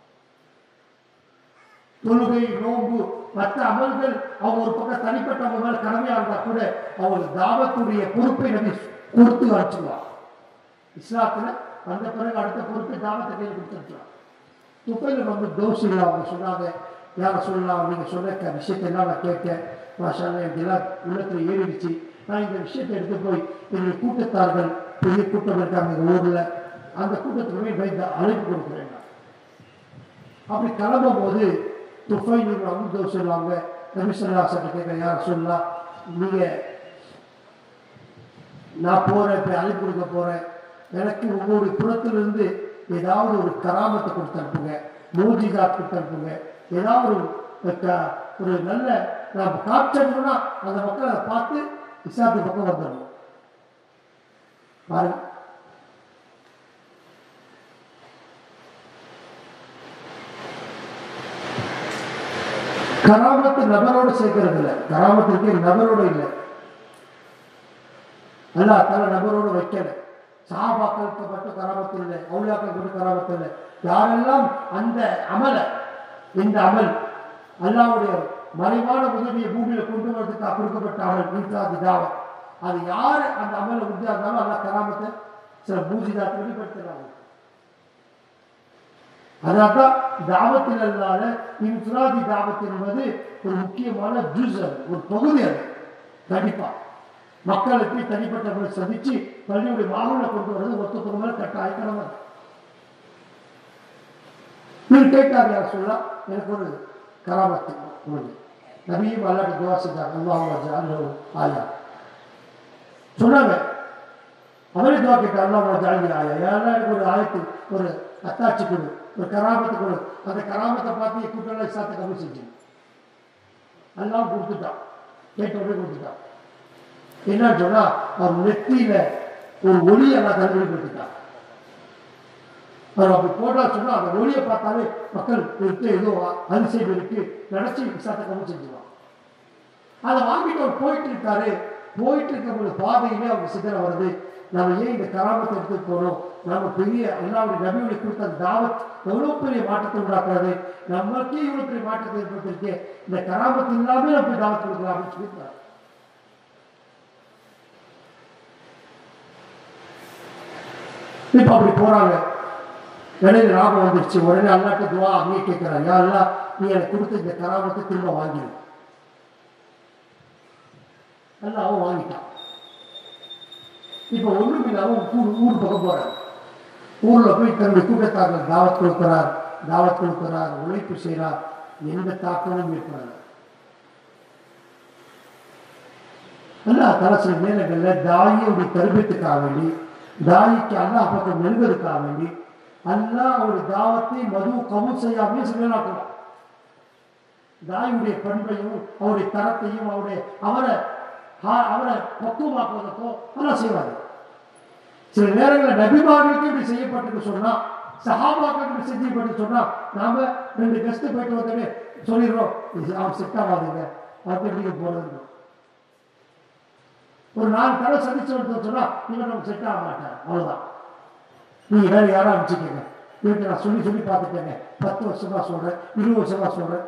தொழுகை நோன்பு மற்ற அமல்கள் அவங்க ஒரு பக்கம் தனிப்பட்டவங்க மேல கடமையா இருந்தா கூட அவங்களுக்கு தாவத்துடைய பொறுப்பை நபி கொடுத்து அனுப்பிச்சுடுவாங்க இஸ்லாத்துல வந்த பிறகு அடுத்த பொறுப்பை தாவத்தை கையில் கொடுத்துருக்கலாம் துப்பையில் வந்து தோசிகள் அவங்க சொன்னாங்க யார சொல்லலாம் நீங்க சொன்ன க- விஷயத்தெல்லாம் நான் கேட்டேன் மாஷால்லாம் எனக்கு எல்லாம் உள்ளத்துல ஏறிடுச்சு நான் இந்த விஷயத்தை எடுத்து போய் என்னுடைய கூட்டத்தார்கள் பெரிய கூட்டம் இருக்காங்க எங்க ஊர்ல அந்த கூட்டத்துல போய் வைத்த அழைப்பு கொடுக்குறேன் நான். அப்படி கிளம்பும் போது துஃபை நீங்க வந்து சொல்லுவாங்க நபிசல்லா சட்ட கேட்க யார் சொல்லலாம் நீங்க நான் போறேன் இப்ப அழைப்பு கொடுக்க போறேன் எனக்கு உங்களுடைய புறத்திலிருந்து ஏதாவது ஒரு கராமத்தை கொடுத்து அனுப்புங்க மூஜிதாத் கொடுத்து அனுப்புங்க ஏதாவது ஒரு க- ஒரு நல்ல நான் காட்சணும்னா அந்த மக்கள் அதை பார்த்து இஸ்லாத்து பக்கம் வந்துடணும் பாருங்க கராமத்து நபரோடு சேர்க்கறது இல்லை கராமத்து இருக்க நபரோடு இல்லை அல்லாஹ் தலை நபரோடு வைக்கல சாபாக்களுக்கு மட்டும் கராமத்து இல்லை அவுளியாக்களுக்கு மட்டும் கராமத்து இல்லை யாரெல்லாம் அந்த அமல இந்த அமல் அல்லாவுடைய மறைவான உதவியை பூமியில கொண்டு வரதுக்கு கொடுக்கப்பட்ட அமல் மீன்காது தாவம் அது யாரு அந்த அமல உறுதியா இருந்தாலும் அல்லாஹ் கராமத்தை சில பூஜிதாத்தை வெளிப்படுத்துறாங்க அதான் தாவத்தில் அல்லாத இன்ஃபிராதி தாவத் என்பது ஒரு முக்கியமான ஜூஸ் அது ஒரு பகுதி அது கண்டிப்பா மக்களுக்கு தனிப்பட்டவர்களை சந்திச்சு பள்ளியுடைய மாவுல கொண்டு வர்றது ஒருத்தருக்கு மேல கட்டாய கடமை நீங்க கேட்டார் யார் சொல்லலாம் எனக்கு ஒரு கராமத்து ஒன்று நபியும் அல்லாட்ட துவா செஞ்சாங்க அல்லாஹ் ஆயா சொன்னாங்க அவரே துவா கேட்டார் அல்லாஹ் ஜாலி ஆயா யாரெல்லாம் எனக்கு ஒரு ஆயத்து ஒரு அத்தாட்சி கொடு ஒரு கராமத்து கொடு அந்த கராமத்தை பார்த்து என் கூட்டம் சாத்த கம்மி செஞ்சு எல்லாம் கொடுத்துட்டான் கேட்டவரே கொடுத்துட்டான் என்ன சொன்னா அவர் நெத்தியில ஒரு ஒளியை எல்லாம் கண்டுபிடிப்பட்டுட்டான் அவர் அப்படி போட்டா சொன்னா அந்த ஒளியை பார்த்தாலே மக்கள் இருக்கு ஏதோ அதிசயம் இருக்கு நினைச்சு விசாரத்தை கம்மி செஞ்சுருவான் அதை வாங்கிட்டு அவர் போயிட்டு இருக்காரு போயிட்டு இருக்கிற பாதையிலே அவங்க சிந்தனை வருது நம்ம ஏன் இந்த கராமத்தை எடுத்து போறோம் நம்ம பெரிய எல்லாருடைய நபியுடைய கொடுத்த அந்த தாவத் எவ்வளவு பெரிய மாற்றத்தை உண்டாக்குறது நமக்கே இவ்வளவு பெரிய மாற்றத்தை ஏற்படுத்திருக்கு இந்த கராமத்து இல்லாம நம்ம போய் தாவத் கொடுக்கலாம் அப்படின்னு சொல்லியிருக்காரு இப்ப அப்படி போறாங்க இடையில லாபம் வந்துருச்சு உடனே அல்லாட்ட துவா அங்கேயே கேட்கிறான் யா அல்லா நீ எனக்கு கொடுத்த இந்த கராமத்தை திரும்ப வாங்கிடு அல்லாவும் வாங்கிட்டான் இப்போ ஒண்ணும் இல்லாம ஊர் ஊர் பக்கம் போறாரு ஊர்ல போய் தன்னுடைய கூட்டத்தார்கள் தாவத் கொடுக்கிறார் தாவத் கொடுக்கிறார் உழைப்பு செய்கிறார் எந்த தாக்கமும் ஏற்படாது அல்லாஹ் தலா சில நேரங்களில் தாயியுடைய தருபத்துக்காக வேண்டி தாயிக்கு அல்லாஹ் பக்கம் நெருங்கிறதுக்காக வேண்டி அல்லாஹ் அவருடைய தாவத்தை மது கபூல் செய்யாமே சிலனாக்குவான் தாயுடைய பண்பையும் அவருடைய தரத்தையும் அவருடைய அவரை ஆ- அவரை பக்குவமாக்குவதற்கோ அல்லாஹ் செய்வாரு சில நேரங்களில் நபிமார்களுக்கு இப்படி செய்யப்பட்டு சொன்னா சஹாபாக்களுக்கு இப்படி செஞ்சப்பட்டு சொன்னா நாம ரெண்டு கெஸ்ட் போயிட்டு வந்தோடனே சொல்லிடுறோம் இது அவன் செட் ஆகாதுங்க அவருக்கு நீங்க போறது ஒரு நாலு தடவை சந்திச்சு வந்து சொன்னா இவன் நமக்கு செட் ஆக மாட்டார் அவ்வளவுதான் நீங்க வேற யாரும் அனுப்பிச்சுக்கங்க இவருக்கு நான் சொல்லி சொல்லி பார்த்துட்டேங்க பத்து வருஷமா சொல்றேன் இருபது வருஷமா சொல்றேன்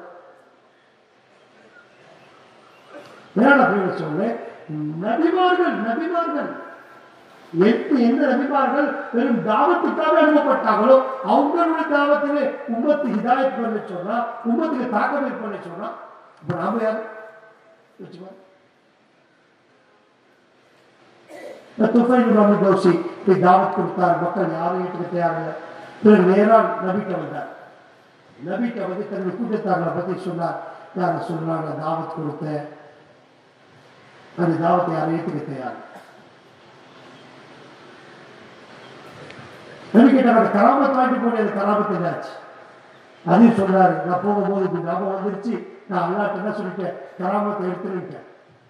வேற போய் சொல்றேன் நபிமார்கள் நபிமார்கள் எட்டு எந்த நபிமார்கள் வெறும் தாவத்துக்காக அனுப்பப்பட்டாங்களோ அவங்களுடைய தாவத்திலே உம்மத்து ஹிதாயத் பண்ண சொன்னா உம்மத்துக்கு தாக்கம் பண்ண சொன்னா இப்ப நாம யார் வச்சுக்கோ துஃபைல் ரமி தோசி தாவத் கொடுத்தார் மக்கள் யாரும் ஏற்றுக்க தேவையில்லை பிறகு நேரா நபிக்க வந்தார் நபிக்க வந்து தன்னுடைய கூட்டத்தார்களை பத்தி சொன்னார் யார் சொன்னாங்க தாவத் கொடுத்தேன் அந்த தாவத்தை யாரும் ஏற்றுக்க தயார் நபி கேட்டாங்க கராமத் வாங்கிட்டு போன அது கராமத்து என்னாச்சு அதையும் சொல்றாரு நான் போகும்போது இப்படி ஞாபகம் வந்துருச்சு நான் அல்லாட்ட என்ன சொல்லிட்டேன் கராமத்தை எடுத்துருட்டேன்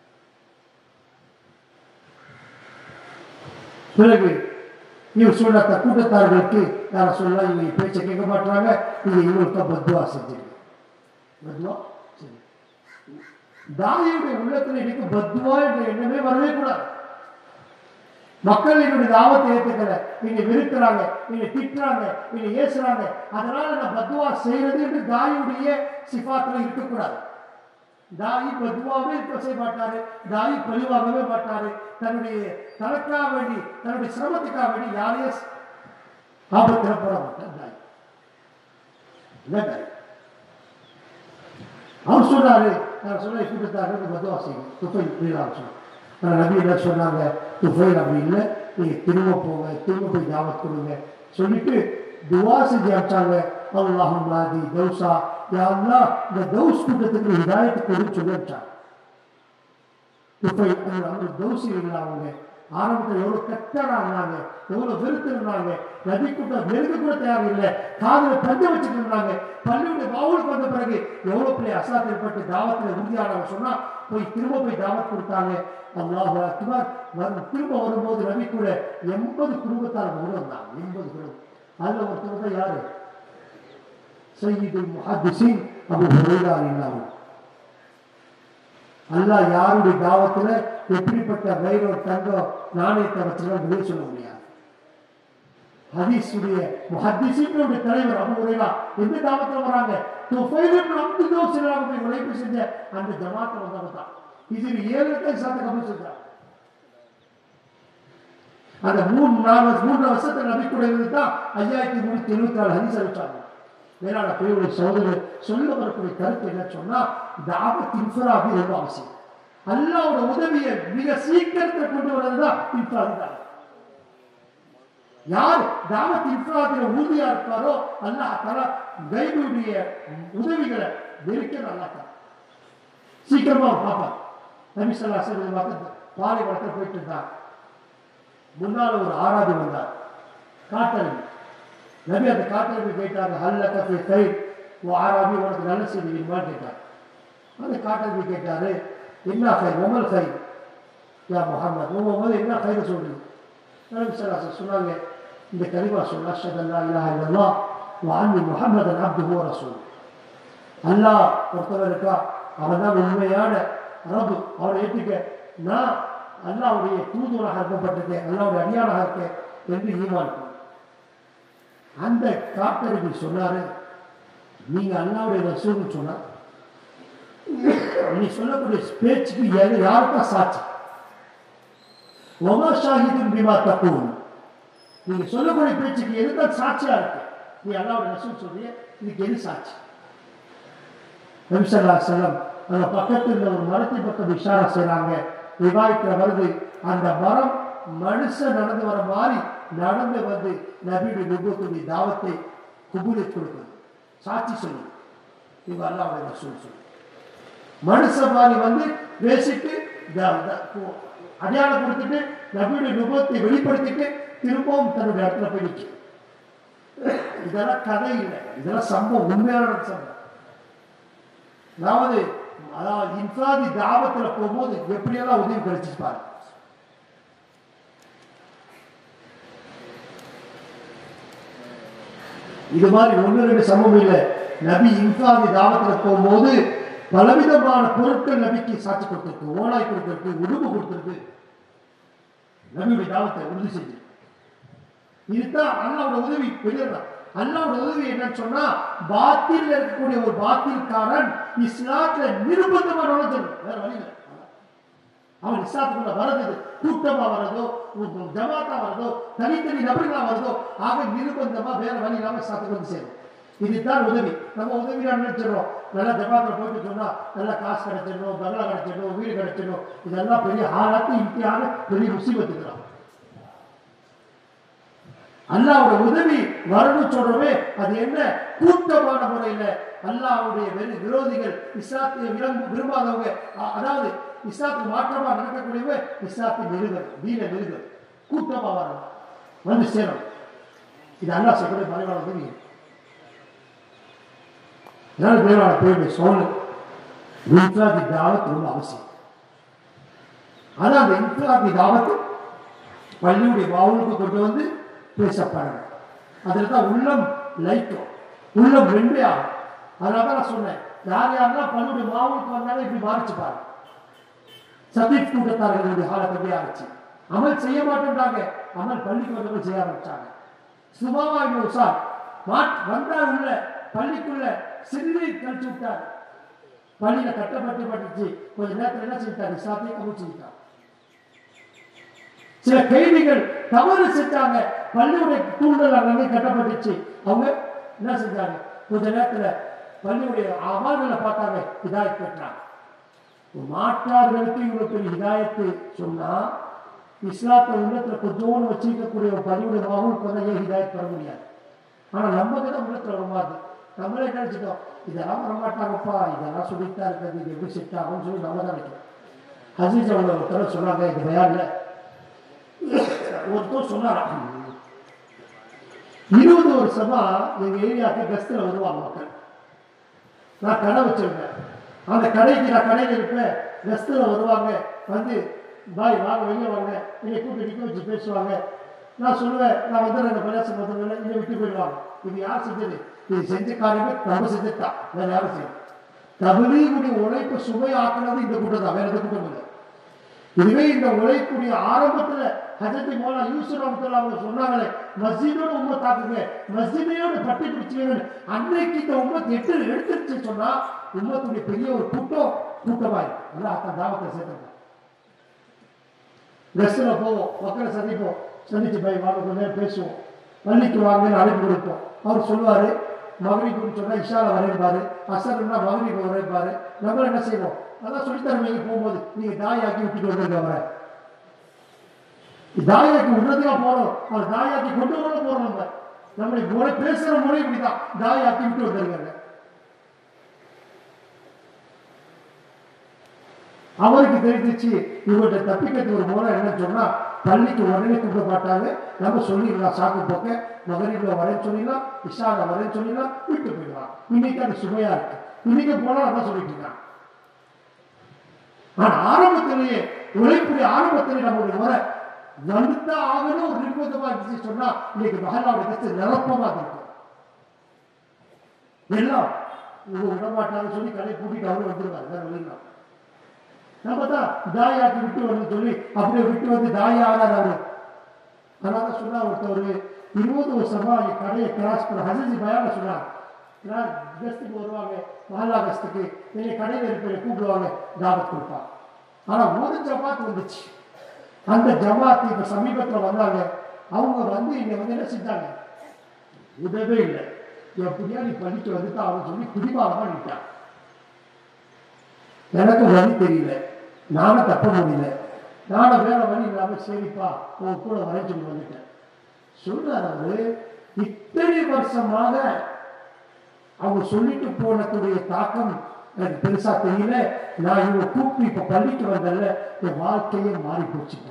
பிறகு இவர் சொன்ன த- கூட்டத்தார்களுக்கு யார சொல்லலாம் இவங்க பேச்சை கேட்க மாட்டாங்க நீங்க இவங்களுக்கு பத்வா செஞ்சிருங்க பத்வா சரி தாதியுடைய உள்ளத்துல இன்னைக்கு பத்வா என்ற எண்ணமே வரவே கூடாது மக்கள் என்னுடைய தாவத்தை ஏத்துக்கல நீங்க வெறுக்கிறாங்க நீங்க திட்டுறாங்க நீங்க ஏசுறாங்க அதனால நான் பத்வா செய்யறது என்று தாயுடைய சிபாத்துல இருக்கக்கூடாது தாயி பத்வாவே இருக்க செய்ய மாட்டாரு தாயி பழிவாங்கவே மாட்டாரு தன்னுடைய தனக்காக வேண்டி தன்னுடைய சிரமத்துக்காக வேண்டி யாரையும் ஆபத்துல போட மாட்டார் தாய் இதான் தாய் அவர் சொன்னாரு நான் சொன்ன கூட்டத்தாருக்கு பத்வா செய்யும் துப்பை புரியலாம் சொன்னார் ஆனா நபி என்ன சொன்னாங்க துஃபைல் அப்படி இல்லை நீங்க திரும்ப போங்க திரும்ப போய் தாவத் கொடுங்க சொல்லிட்டு துவா செஞ்சு அனுப்பிச்சாங்க அல்லாஹும் மாதி தௌசா யா அல்லாஹ் இந்த தௌஸ் கூட்டத்துக்கு ஹிதாயத்து கொடுன்னு சொல்லி அனுப்பிச்சாங்க துஃபைல் அவங்க அவங்க தௌசிகள் அவங்க ஆரம்பத்தில் எவ்வளவு கட்டடா இருந்தாங்க எவ்வளவு வெறுத்து இருந்தாங்க நபி கூட்டம் நெருங்க கூட தேவையில்லை காதுல பஞ்ச வச்சுட்டு இருந்தாங்க பள்ளியுடைய பாவலுக்கு வந்த பிறகு எவ்வளவு பெரிய அசாத் ஏற்பட்டு தாவத்துல உறுதியானவங்க சொன்னா போய் திரும்ப போய் தாவத் கொடுத்தாங்க அல்லாஹ் அக்பர் வரும் திரும்ப வரும்போது நபி கூட எண்பது குடும்பத்தார் கூட வந்தாங்க எண்பது குடும்பம் அதுல ஒருத்தர் தான் யாரு சையீதுல் முஹத்திஸின் அபு ஹுரைரா இல்லாமல் அல்லாஹ் யாருடைய தாவத்துல எப்படிப்பட்ட வைரம் தங்கம் நாணயத்தை வச்சுலாம் பதில் சொல்ல முடியாது ஹதீஸுடைய முஹத்திஸினுடைய தலைவர் அபு ஹுரைரா எந்த தாவத்துல வராங்க துஃபைல் அப்துல்லோ சிலாமத்தை உழைப்பு செஞ்ச அந்த ஜமாத்துல வந்தவங்க தான் இது ஏழு சாத்த கபூல் செஞ்சாங்க அந்த மூணு நாலு மூன்று வருஷத்தை நபி கூட இருந்து தான் ஐயாயிரத்தி முன்னூத்தி எழுபத்தி நாலு ஹதீஸ் அறிவிச்சாங்க மேலான பெரியவருடைய சோதனை சொல்ல வரக்கூடிய கருத்து என்ன சொன்னா தாவத் இன்ஃபராபி ரொம்ப அவசியம் அல்லாவோட உதவியை மிக சீக்கிரத்தில் கொண்டு வர்றதுதான் இன்ஃபராதி தான் யார் தாவத் இன்ஃபராதில உறுதியா இருக்காரோ அல்லாஹ் தலா கைபுடைய உதவிகளை வெறுக்க நல்லா தான் சீக்கிரமா அவர் பார்ப்பார் நபி சொல்லா சொல்லி பார்த்து பாலை வளர்த்து போயிட்டு இருந்தார் முன்னால் ஒரு ஆராதி வந்தார் காட்டறிவு நபி அந்த காட்டறிவு கேட்டாங்க ஹல்ல கஃபி கை ஓ ஆராபி உனக்கு நல்ல செய்தி வேணுமான்னு கேட்டார் அந்த காட்டறிவு கேட்டாரு என்ன கை உமல் கை யா முகமது உங்க போது என்ன கைது சொல்றீங்க நபி சொல்லா சொன்னாங்க இந்த கலிமா சொல்ல அஷ்ஹது இல்லாஹ இல்லல்லாஹ் வ அன்னி முஹம்மதன் அப்துஹு வ ரசூலுஹு அல்லாஹ் ஒருத்தவர் இருக்கா அவன் தான் உண்மையான ரபு அவனை ஏற்றுக்க நான் அல்லாவுடைய தூதுவராக இருக்கப்பட்டிருக்கேன் அல்லாவுடைய அடியானாக இருக்கேன் என்று ஈமான் கொள். அந்த காட்டறிவு சொன்னாரு நீங்க அல்லாவுடைய ரசூல்னு சொன்னா நீ சொல்லக்கூடிய பேச்சுக்கு எது யாருக்கா சாட்சி ஒமா ஷாஹிதும் பிமா தப்புவும் நீங்க சொல்லக்கூடிய பேச்சுக்கு எதுதான் சாட்சியா இருக்கு நீ அல்லாவுடைய ரசூல் சொல்றிய இதுக்கு எது சாட்சி நபிசல்லா செல்லம் அந்த பக்கத்தில் இருந்த ஒரு மரத்தின் பக்கம் இஷாரா செய்றாங்க விவாதிக்கிற வருது அந்த மரம் மனுஷன் நடந்து வர மாதிரி நடந்து வந்து நபியுடைய நுபத்துடைய தாவத்தை குபூலை கொடுக்குது சாட்சி சொல்லுது இவங்க அல்லாவுடைய ரசூல் சொல்லு மனுஷ மாதிரி வந்து பேசிட்டு த- த- போ- அடையாளம் கொடுத்துட்டு நபியுடைய நுபத்தை வெளிப்படுத்திட்டு திரும்பவும் தன்னுடைய இடத்துல போய் நிற்கும் இதெல்லாம் கதை இல்லை இதெல்லாம் சம்பவம் உண்மையான சம்பவம் அதாவது அதாவது இன்ஃபாதி தாபத்துல போகும்போது எப்படியெல்லாம் உதவி கிடைச்சிச்சு பாருங்க இது மாதிரி ஒன்று ரெண்டு சமம் இல்லை நபி இன்சாதி தாவத்துல போகும்போது பலவிதமான பொருட்கள் நபிக்கு சாட்சி கொடுத்திருக்கு ஓனாய் கொடுத்திருக்கு உடும்பு கொடுத்திருக்கு நபியுடைய தாவத்தை உறுதி செஞ்சு இதுதான் அல்லாவோட உதவி வெளியிடலாம் அல்லாவோட உதவி என்னன்னு சொன்னா பாத்தில் இருக்கக்கூடிய ஒரு பாத்தில்காரன் இஸ்லாத்துல நிர்பந்தமா நுழைஞ்சிடும் வேற வழி இல்லை அவன் இஸ்லாத்துக்குள்ள வரது கூட்டமா வரதோ உ- ஜமாத்தா வரதோ தனித்தனி நபர்களா வரதோ ஆக நிர்பந்தமா வேற வழி இல்லாம இஸ்லாத்துக்கு வந்து சேரும் இதுதான் உதவி நம்ம உதவியா நினைச்சிடறோம் நல்லா ஜமாத்துல போயிட்டு சொன்னா நல்லா காசு கிடைச்சிடணும் பங்களா கிடைச்சிடணும் வீடு கிடைச்சிடணும் இதெல்லாம் பெரிய ஆளாத்து இம்தியான பெரிய முசீபத்துக்கிறான் அல்லாவுடைய உதவி வரணும் சொல்றவே அது என்ன கூட்டமான முறையில அல்லாவுடைய வெறு விரோதிகள் இஸ்லாத்தை விரும்ப விரும்பாதவங்க அ- அதாவது இஸ்லாத்துக்கு மாற்றமா நடக்கக்கூடியவங்க இஸ்லாத்தை நிறுவல் வீர நிறுவல் கூட்டமா வரணும் வந்து சேரணும் இது அல்லாஹ் செய்யக்கூடிய மறைவான உதவி இதனால தேவான பேருடைய சோழ இன்ஃபிராதி தாவத் ரொம்ப அவசியம் அதான் அந்த இன்ஃபிராதி தாவத்து பள்ளியுடைய வாவுலுக்கு கொண்டு வந்து பேசப்படணும் அதில் தான் உள்ளம் லைக்கும் உள்ளம் ரெண்டே ஆகும் அதனால தான் நான் சொன்னேன் யார் யாரெல்லாம் பள்ளியுடைய மாவுலுக்கு வந்தாலும் இப்படி மாறிச்சு பாருங்க சதீப் கூட்டத்தார்களுடைய காலத்தை எப்படி ஆச்சு அமல் செய்ய மாட்டேன்றாங்க அமல் பள்ளிக்கு வந்தவங்க செய்ய ஆரம்பிச்சாங்க சுபாவா இன்னும் உஷார் மாட் வந்தா உள்ள பள்ளிக்குள்ள சிறுநீர் கழிச்சு விட்டார் பள்ளியில கட்டப்பட்டு பட்டுச்சு கொஞ்ச நேரத்தில் என்ன செஞ்சிட்டாரு இஸ்லாத்தையும் கபூல் செஞ்சிட்டார் சில கைதிகள் தவறு செஞ்சாங்க பள்ளியுடைய தூண்டல் அங்கே கட்டப்பட்டுச்சு அவங்க என்ன செஞ்சாங்க கொஞ்ச நேரத்துல பள்ளியுடைய அமல்களை பார்த்தாங்க இதாயத் பெற்றாங்க மாற்றார்களுக்கு இவ்வளவு பெரிய ஹிதாயத்து சொன்னா இஸ்லாத்தை உள்ளத்துல கொஞ்சோன்னு வச்சிருக்கக்கூடிய ஒரு பள்ளியுடைய மாவுக்கு வந்து ஏன் ஹிதாயத் பெற முடியாது ஆனா நமக்கு தான் உள்ளத்துல வருமாது நம்மளே நினைச்சிட்டோம் இதெல்லாம் வரமாட்டாங்கப்பா இதெல்லாம் சொல்லித்தான் இருக்கிறது இது எப்படி செட் ஆகும்னு சொல்லி நம்ம தான் நினைக்கிறோம் ஹசீஸ் அவங்க ஒருத்தர் சொன்னாங்க இது பயான்ல ஒருத்தர் சொன்னாராம் இருபது வருஷமா எங்க ஏரியாவுக்கு கஸ்தில் வருவாங்க மக்கள் நான் கடை வச்சிருக்கேன் அந்த கடைக்கு நான் கடையில் இருப்பேன் கஸ்தில் வருவாங்க வந்து பாய் வாங்க வெளியே வாங்க என்னை கூப்பிட்டு நிற்க வச்சு பேசுவாங்க நான் சொல்லுவேன் நான் வந்து ரெண்டு பிரயாசம் பண்ணுவேன் என்னை விட்டு போயிடுவாங்க இது யார் செஞ்சது இது செஞ்ச காரியமே நம்ம செஞ்சுட்டான் வேற யாரும் செய்யும் தகுதியுடைய உழைப்பு சுமை ஆக்குனது இந்த கூட்டம் தான் வேற எந்த கூட்டம் இல்லை இதுவே இந்த உழைக்கூடிய ஆரம்பத்துல ஹஜரத் மோலா யூசுப் ரஹ்மத்துல்லாஹி அவங்க சொன்னாங்களே மஸ்ஜிதோட உம்மத் ஆக்குங்க மஸ்ஜிதையோட பட்டி பிடிச்சுங்க அன்னைக்கு இந்த உம்மத் எட்டு எடுத்துருச்சு சொன்னா உம்மத்துடைய பெரிய ஒரு கூட்டம் கூட்டமாயிரும் அல்லாஹ் தான் தாவத்தை சேர்த்தாங்க கஸ்டில் போவோம் மக்களை சந்திப்போம் சந்திச்சு போய் வாங்க கொஞ்ச நேரம் பேசுவோம் பள்ளிக்கு வாங்கன்னு அழைப்பு கொடுப்போம் அவர் சொல்லுவாரு மகரிப்புன்னு சொன்னா இஷால வரைப்பாரு அசர்னா மகரிப்பு வரைப்பாரு நம்ம என்ன செய்வோம் அதான் சொல்லித்தரேன் நீங்க போகும்போது நீங்க தாயாக்கி விட்டுட்டு வந்துருங்க அவரை தாயாக்கி விடுறதுக்கா போறோம் அவர் தாயாக்கி கொண்டு வர போறோம் நம்ம நம்முடைய முறை பேசுற முறை இப்படிதான் தாயாக்கி விட்டு வந்துருங்க அவருக்கு தெரிஞ்சிச்சு இவர்கிட்ட தப்பிக்கிறது ஒரு முறை என்னன்னு சொன்னா பள்ளிக்கு உடனே கூப்பிட மாட்டாங்க நம்ம சொல்லிடலாம் சாக்கு போக்க மகரிப்ல வரேன்னு சொல்லிடலாம் இஷால வரேன்னு சொல்லிடலாம் விட்டு போயிடலாம் இன்னைக்கு அது சுமையா இருக்கு இன்னைக்கு போனா அதான் சொல்லிட்டு இருக்கான் ஆனா ஆரம்பத்திலேயே உழைப்புடைய ஆரம்பத்திலே நம்மளுடைய முறை வந்துதான் ஆகணும் ஒரு நிர்பந்தமா இருந்துச்சு சொன்னா இன்னைக்கு மகளாவுடைய கத்து நிரப்பமா இருக்கும் எல்லாம் இவங்க விட மாட்டாங்கன்னு சொல்லி கடை கூட்டிட்டு அவரு வந்துருவாரு வேற வழியிலாம் நம்ம தான் தாயாக்கி விட்டு வந்து சொல்லி அப்படியே விட்டு வந்து தாயா ஆனார் அவரு அதனால சொன்னா ஒருத்தர் இருபது வருஷமா என் கடையை கிராஸ் பண்ண ஹசீசி பயான சொன்னார் நான் கஸ்துக்கு வருவாங்க மஹல்லா கஸ்துக்கு என்னை கடையில் இருக்கிற கூப்பிடுவாங்க தாவத் கொடுப்பாங்க ஆனா ஒரு ஜமாத் வந்துச்சு அந்த ஜமாத் இப்ப சமீபத்துல வந்தாங்க அவங்க வந்து இங்க வந்து என்ன செஞ்சாங்க உதவே இல்லை எப்படியா நீ படிக்க வந்துட்டா அவன் சொல்லி பிடிவாதமா நிட்டான் எனக்கு வழி தெரியல நானும் தப்ப முடியல நானும் வேற வழி இல்லாம சரிப்பா உன் கூட வரேன்னு சொல்லி வந்துட்டேன் சொல்றாரு அவரு இத்தனை வருஷமாக அவங்க சொல்லிட்டு போனக்கூடிய தாக்கம் எனக்கு பெருசா தெரியல நான் இவங்க கூப்பிட்டு இப்ப பள்ளிக்கு வந்தல என் வாழ்க்கையே மாறி போச்சுங்க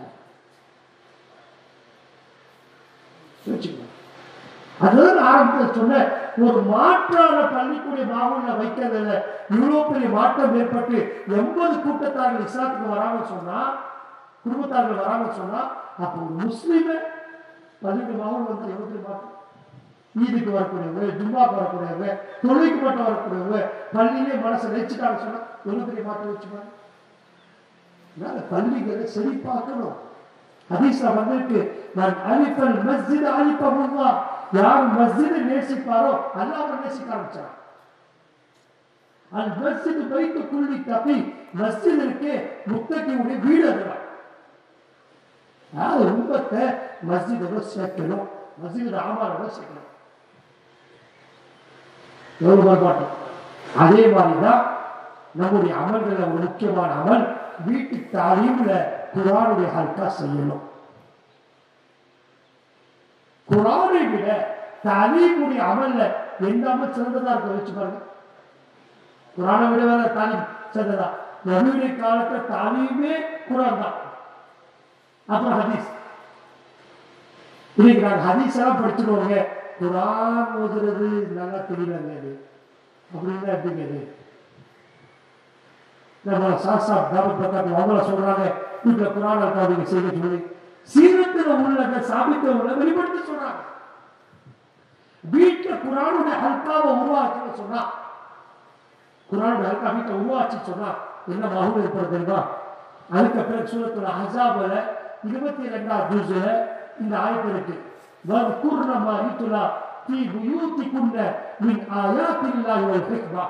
யோசிச்சுக்கோங்க. அதுதான் நான் ஆரம்பத்தில் சொன்னேன் ஒரு மாற்றான பள்ளிக்கூடிய மாவுல வைக்கிறதுல இவ்வளவு பெரிய மாற்றம் ஏற்பட்டு எண்பது கூட்டத்தார்கள் இஸ்லாத்துக்கு வராம சொன்னா குடும்பத்தார்கள் வராம சொன்னா அப்போ ஒரு முஸ்லீமை பள்ளிக்கு மாவுல வந்து எவ்வளவு பெரிய மாற்றம் ஈதுக்கு வரக்கூடியவங்க ஜும்மாக்கு வரக்கூடியவங்க தொழுகைக்கு மட்டும் வரக்கூடியவங்க பள்ளியிலே மனசை வச்சுட்டாங்க சொன்னா எவ்வளவு பெரிய மாற்றம் வச்சுப்பாங்க அதனால பள்ளிகளை செழிப்பாக்கணும் ஹதீஸ்ல வந்திருக்கு நான் அலிஃபல் மஸ்ஜித் அலிஃபமுல்லா யார் மஸ்ஜிதை நேசிப்பாரோ அல்லாஹ் நேசிக்க ஆரம்பிச்சான் அல் மஸ்ஜித் பைத்து குள்ளி தப்பி மஸ்ஜித் இருக்கே முத்தகியுடைய வீடு அதுதான் அதாவது உண்பத்தை மஸ்ஜிதோட சேர்க்கணும் மஸ்ஜித் ஆமாரோட சேர்க்கணும் எவ்வளவு பாட்டம் அதே மாதிரிதான் நம்முடைய அமல்கள ஒரு முக்கியமான அமல் வீட்டு தாலீம்ல குரானுடைய ஹல்கா செய்யணும் குரானை விட தாலீமுடைய அமல்ல எந்த அமல் சிறந்ததா இருக்க வச்சு பாருங்க குரானை விட வேற தாலீம் சிறந்ததா நபியுடைய காலத்துல தாலீமே குரான் தான் அப்புறம் ஹதீஸ் இன்னைக்கு நாங்கள் ஹதீஸ் எல்லாம் படிச்சுடுவோங்க குரான் ஓதுறது நல்லா தெரியலங்க இது அப்படின்னா எப்படிங்க இது நம்ம சாஸ்தா தாபத் பக்கத்தில் அவங்கள சொல்றாங்க வீட்டில் குரான் இருக்காதீங்க செய்ய சொல்லி சீரத்தில் உள்ளத சாபித்த உள்ள வெளிப்படுத்தி சொல்றாங்க வீட்டுல குரானுடைய ஹல்காவை உருவாக்கி சொன்னா குரானுடைய ஹல்கா வீட்டை உருவாச்சு சொன்னா என்ன மகம் ஏற்படுது தெரியுமா அதுக்கு பிறகு சூரத்துல ஹசாபல இருபத்தி ரெண்டாவது ஜூஸ்ல இந்த ஆயத்து இருக்கு வذكرن ما يتلى في بيوتكن من آيات الله والحكمة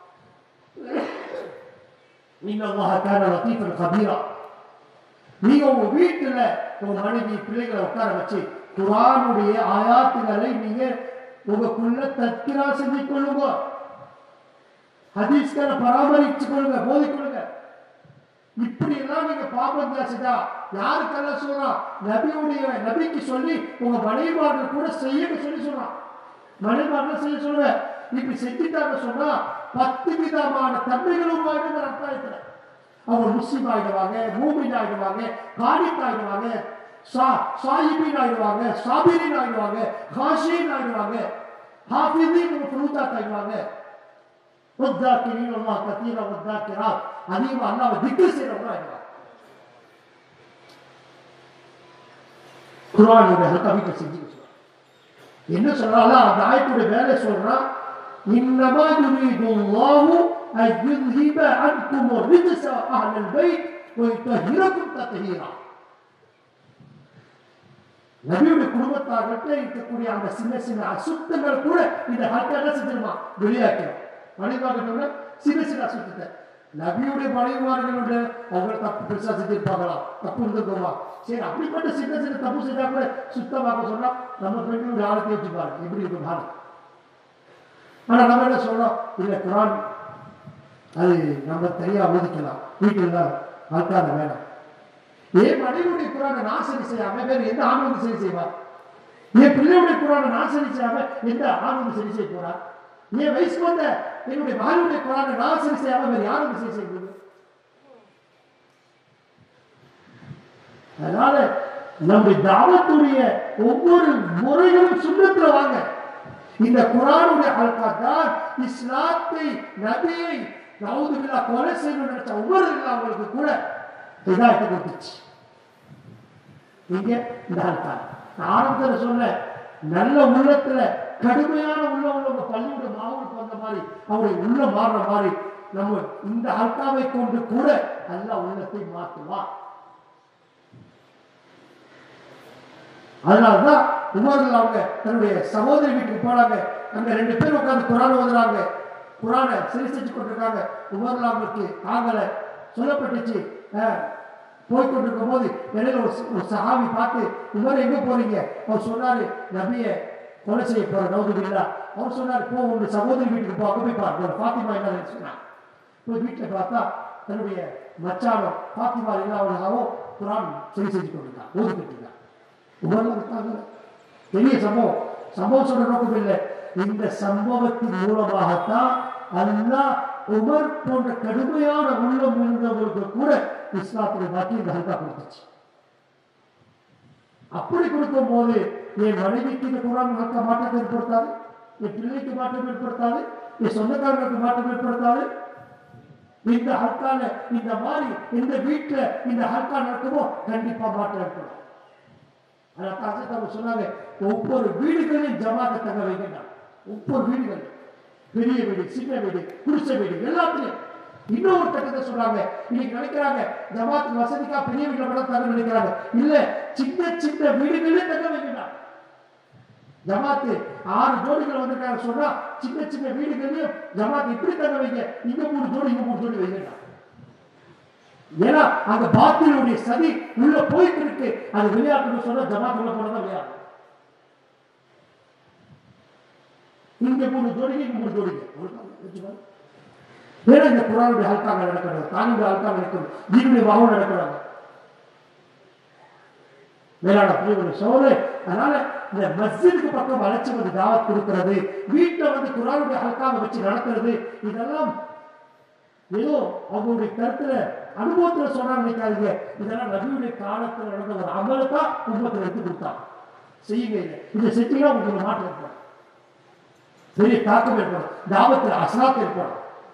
إن الله كان لطيفا خبيرا நீங்க உங்க வீட்டுல உங்க மனைவி பிள்ளைகளை உட்கார வச்சு குரானுடைய ஆயாத்துகளை நீங்க உங்களுக்குள்ள தற்கிரா செஞ்சு கொள்ளுங்க ஹதீஸ்களை பராமரிச்சு கொள்ளுங்க போதிக்கொள்ளுங்க இப்படி எல்லாம் நீங்க பாபம் செஞ்சா யாருக்கெல்லாம் சொல்றான் நபியுடைய நபிக்கு சொல்லி உங்க மனைவிமார்கள் கூட செய்ய சொல்லி சொல்றான் மனைவிமார்கள் செய்ய சொல்லுவேன் இப்படி செஞ்சுட்டாங்க சொன்னா பத்து விதமான தன்மைகள் உருவாகிட்டு அர்த்தம் அவங்க முஸ்லீம் ஆகிடுவாங்க மூமின் ஆகிடுவாங்க காணிக் ஆகிடுவாங்க சாஹிபின் ஆகிடுவாங்க சாபிரின் ஆகிடுவாங்க ஹாஷின் ஆகிடுவாங்க ஹாஃபிதின் ஃபுரூதாத் ஆகிடுவாங்க والذاكرين الله كثيرا والذاكرات அதிகமா அல்லாஹ் திக்ர் செய்றவங்க ஆகிடுவாங்க குர்ஆனுடைய ஹல்காவிக்க செஞ்சு என்ன சொல்றாங்க அந்த ஆயத்துடைய வேலை சொல்றான் இன்னமா யுரீது அல்லாஹு அன் யுذهب عنكم الرجس اهل البيت ويطهركم تطهيرا நபியுடைய குடும்பத்தார்கிட்ட இருக்கக்கூடிய அந்த சின்ன சின்ன அசுத்தங்கள் கூட இந்த ஹல்காக செஞ்சிருமா வெளியாக்கிறோம் மனைவாக்கிட்ட சின்ன சின்ன அசுத்தத்தை நபியுடைய மனைவார்களுடைய அவங்க தப்பு பெருசா செஞ்சிருப்பாங்களா தப்பு இருந்திருக்கோமா சரி அப்படிப்பட்ட சின்ன சின்ன தப்பு செஞ்சா கூட சுத்தமாக சொன்னா நம்ம பெண்களுடைய ஆழத்தை வச்சுப்பாரு எப்படி இருக்கும் பாருங்க ஆனா நம்ம என்ன சொல்றோம் இல்ல குரான் அது நம்ம தனியா ஒதுக்கலாம் வீட்டில் தான் ஆழ்த்தாத வேணாம் ஏன் மனைவியுடைய குரானை நாசரி செய்யாம வேற எந்த ஆண் வந்து சரி செய்வார் என் பிள்ளையுடைய குரானை நாசரி செய்யாம எந்த ஆண் வந்து சரி செய்ய போறார் என் வயசு வந்த என்னுடைய மகளுடைய குரானை நாசரி செய்யாம வேற யார் வந்து சரி செய்ய முடியும் அதனால நம்முடைய தாவத்துடைய ஒவ்வொரு முறைகளும் சுண்ணத்துல வாங்க இந்த குரானுடைய ஹல்கா தான் இஸ்லாத்தை நபியை நவுதுபில்லா கொலை செய்யணும்னு நினைச்ச ஒவ்வொரு அவங்களுக்கு கூட இதாட்டு கொடுத்துச்சு இங்க இந்த ஹல்கா நான் ஆரம்பத்துல சொன்ன நல்ல உள்ளத்துல கடுமையான உள்ள உள்ளவங்க பள்ளியோட மாவுக்கு வந்த மாதிரி அவருடைய உள்ள மாறுற மாதிரி நம்ம இந்த ஹல்காவை கொண்டு கூட நல்ல உள்ளத்தை மாற்றுவான் அதனாலதான் உமர்கள் அவங்க தன்னுடைய சகோதரி வீட்டுக்கு போனாங்க அங்க ரெண்டு பேர் உட்கார்ந்து குரான் ஓதுறாங்க குரானை சரி செஞ்சு கொண்டிருக்காங்க உமர்கள் அவங்களுக்கு ஆங்கல சொல்லப்பட்டுச்சு அஹ், போய் கொண்டிருக்கும் போது இடையில ஒரு ச- ஒரு சஹாபி பார்த்து உமர் எங்க போறீங்க அவர் சொன்னாரு நபிய கொலை செய்ய போற நவுதுபில்லா அவர் சொன்னாரு போ உங்க சகோதரி வீட்டுக்கு போ அங்க போய் பாரு உங்க பாத்திமா என்ன சொன்னாங்க போய் வீட்டுல பார்த்தா தன்னுடைய மச்சானும் பாத்திமா இல்லாதவர்களாகவும் குரான் சரி செஞ்சு கொண்டிருக்கான் ஓதிக்கிட்டு இருக்கான் உமர்ல இருக்காங்க பெரிய சம்பவம் சம்பவம் சொல்ற நோக்கம் இல்லை இந்த சம்பவத்தின் மூலமாகத்தான் அல்லாஹ் உமர் போன்ற கடுமையான உள்ளம் இருந்தவர்களுக்கு கூட இஸ்லாத்துடைய மாற்றி இந்த ஹல்கா கொடுத்துச்சு அப்படி கொடுக்கும் போது என் மனைவிக்கு இந்த குரான் ஹல்கா மாற்றத்தை ஏற்படுத்தாது என் பிள்ளைக்கு மாற்றம் ஏற்படுத்தாது என் சொந்தக்காரர்களுக்கு மாற்றம் ஏற்படுத்தாது இந்த ஹல்கால இந்த மாதிரி இந்த வீட்டுல இந்த ஹல்கா நடக்குமோ கண்டிப்பா மாற்றம் ஏற்படும் அதான் அவங்க சொன்னாங்க ஒவ்வொரு வீடுகளையும் ஜமாத்தை தங்க வைக்கணும் ஒவ்வொரு வீடுகள் பெரிய வீடு சின்ன வீடு குடிசை வீடு எல்லாத்துலயும் இன்னொரு கட்டத்தை சொல்றாங்க இன்னைக்கு நினைக்கிறாங்க ஜமாத்து வசதிக்கா பெரிய வீட்டுல மட்டும் தங்க நினைக்கிறாங்க இல்ல சின்ன சின்ன வீடுகளே தங்க வைக்கணும் ஜமாத்து ஆறு ஜோடிகள் வந்திருக்காங்க சொன்னா சின்ன சின்ன வீடுகளையும் ஜமாத்து இப்படி தங்க வைங்க இங்க மூணு ஜோடி இங்க மூணு ஜோடி வைங்க ஏன்னா அந்த பாத்தினுடைய சதி உள்ள போயிட்டு இருக்கு அது விளையாட்டுன்னு சொன்னா ஜமாத் உள்ள போனதான் விளையாட்டு இங்க மூணு ஜோடிங்க இங்க மூணு ஜோடிங்க அவ்வளவுதான். வச்சுக்கோ. ஏன்னா இந்த குரானுடைய ஹல்காங்க நடக்கிறது தானியுடைய ஹல்கா நடக்கிறது தீனுடைய வாகம் நடக்கிறாங்க மேலான பிரிவுடைய சோழ அதனால இந்த மஸ்ஜிதுக்கு பக்கம் அழைச்சி வந்து தாவத் கொடுக்கிறது வீட்டுல வந்து குரானுடைய ஹல்காவை வச்சு நடத்துறது இதெல்லாம் ஏதோ அவங்களுடைய கருத்துல அனுபவத்துல சொன்னாங்க நினைக்காதீங்க இதெல்லாம் நபியுடைய காலத்துல நடந்த ஒரு அமலத்தா குடும்பத்துல எடுத்து கொடுத்தாங்க செய்யுங்க இதை இதை செஞ்சீங்கன்னா உங்களுக்கு ஒரு மாற்றம் ஏற்படும் பெரிய தாக்கம் ஏற்படும் தாபத்தில் அசலாத் ஏற்படும்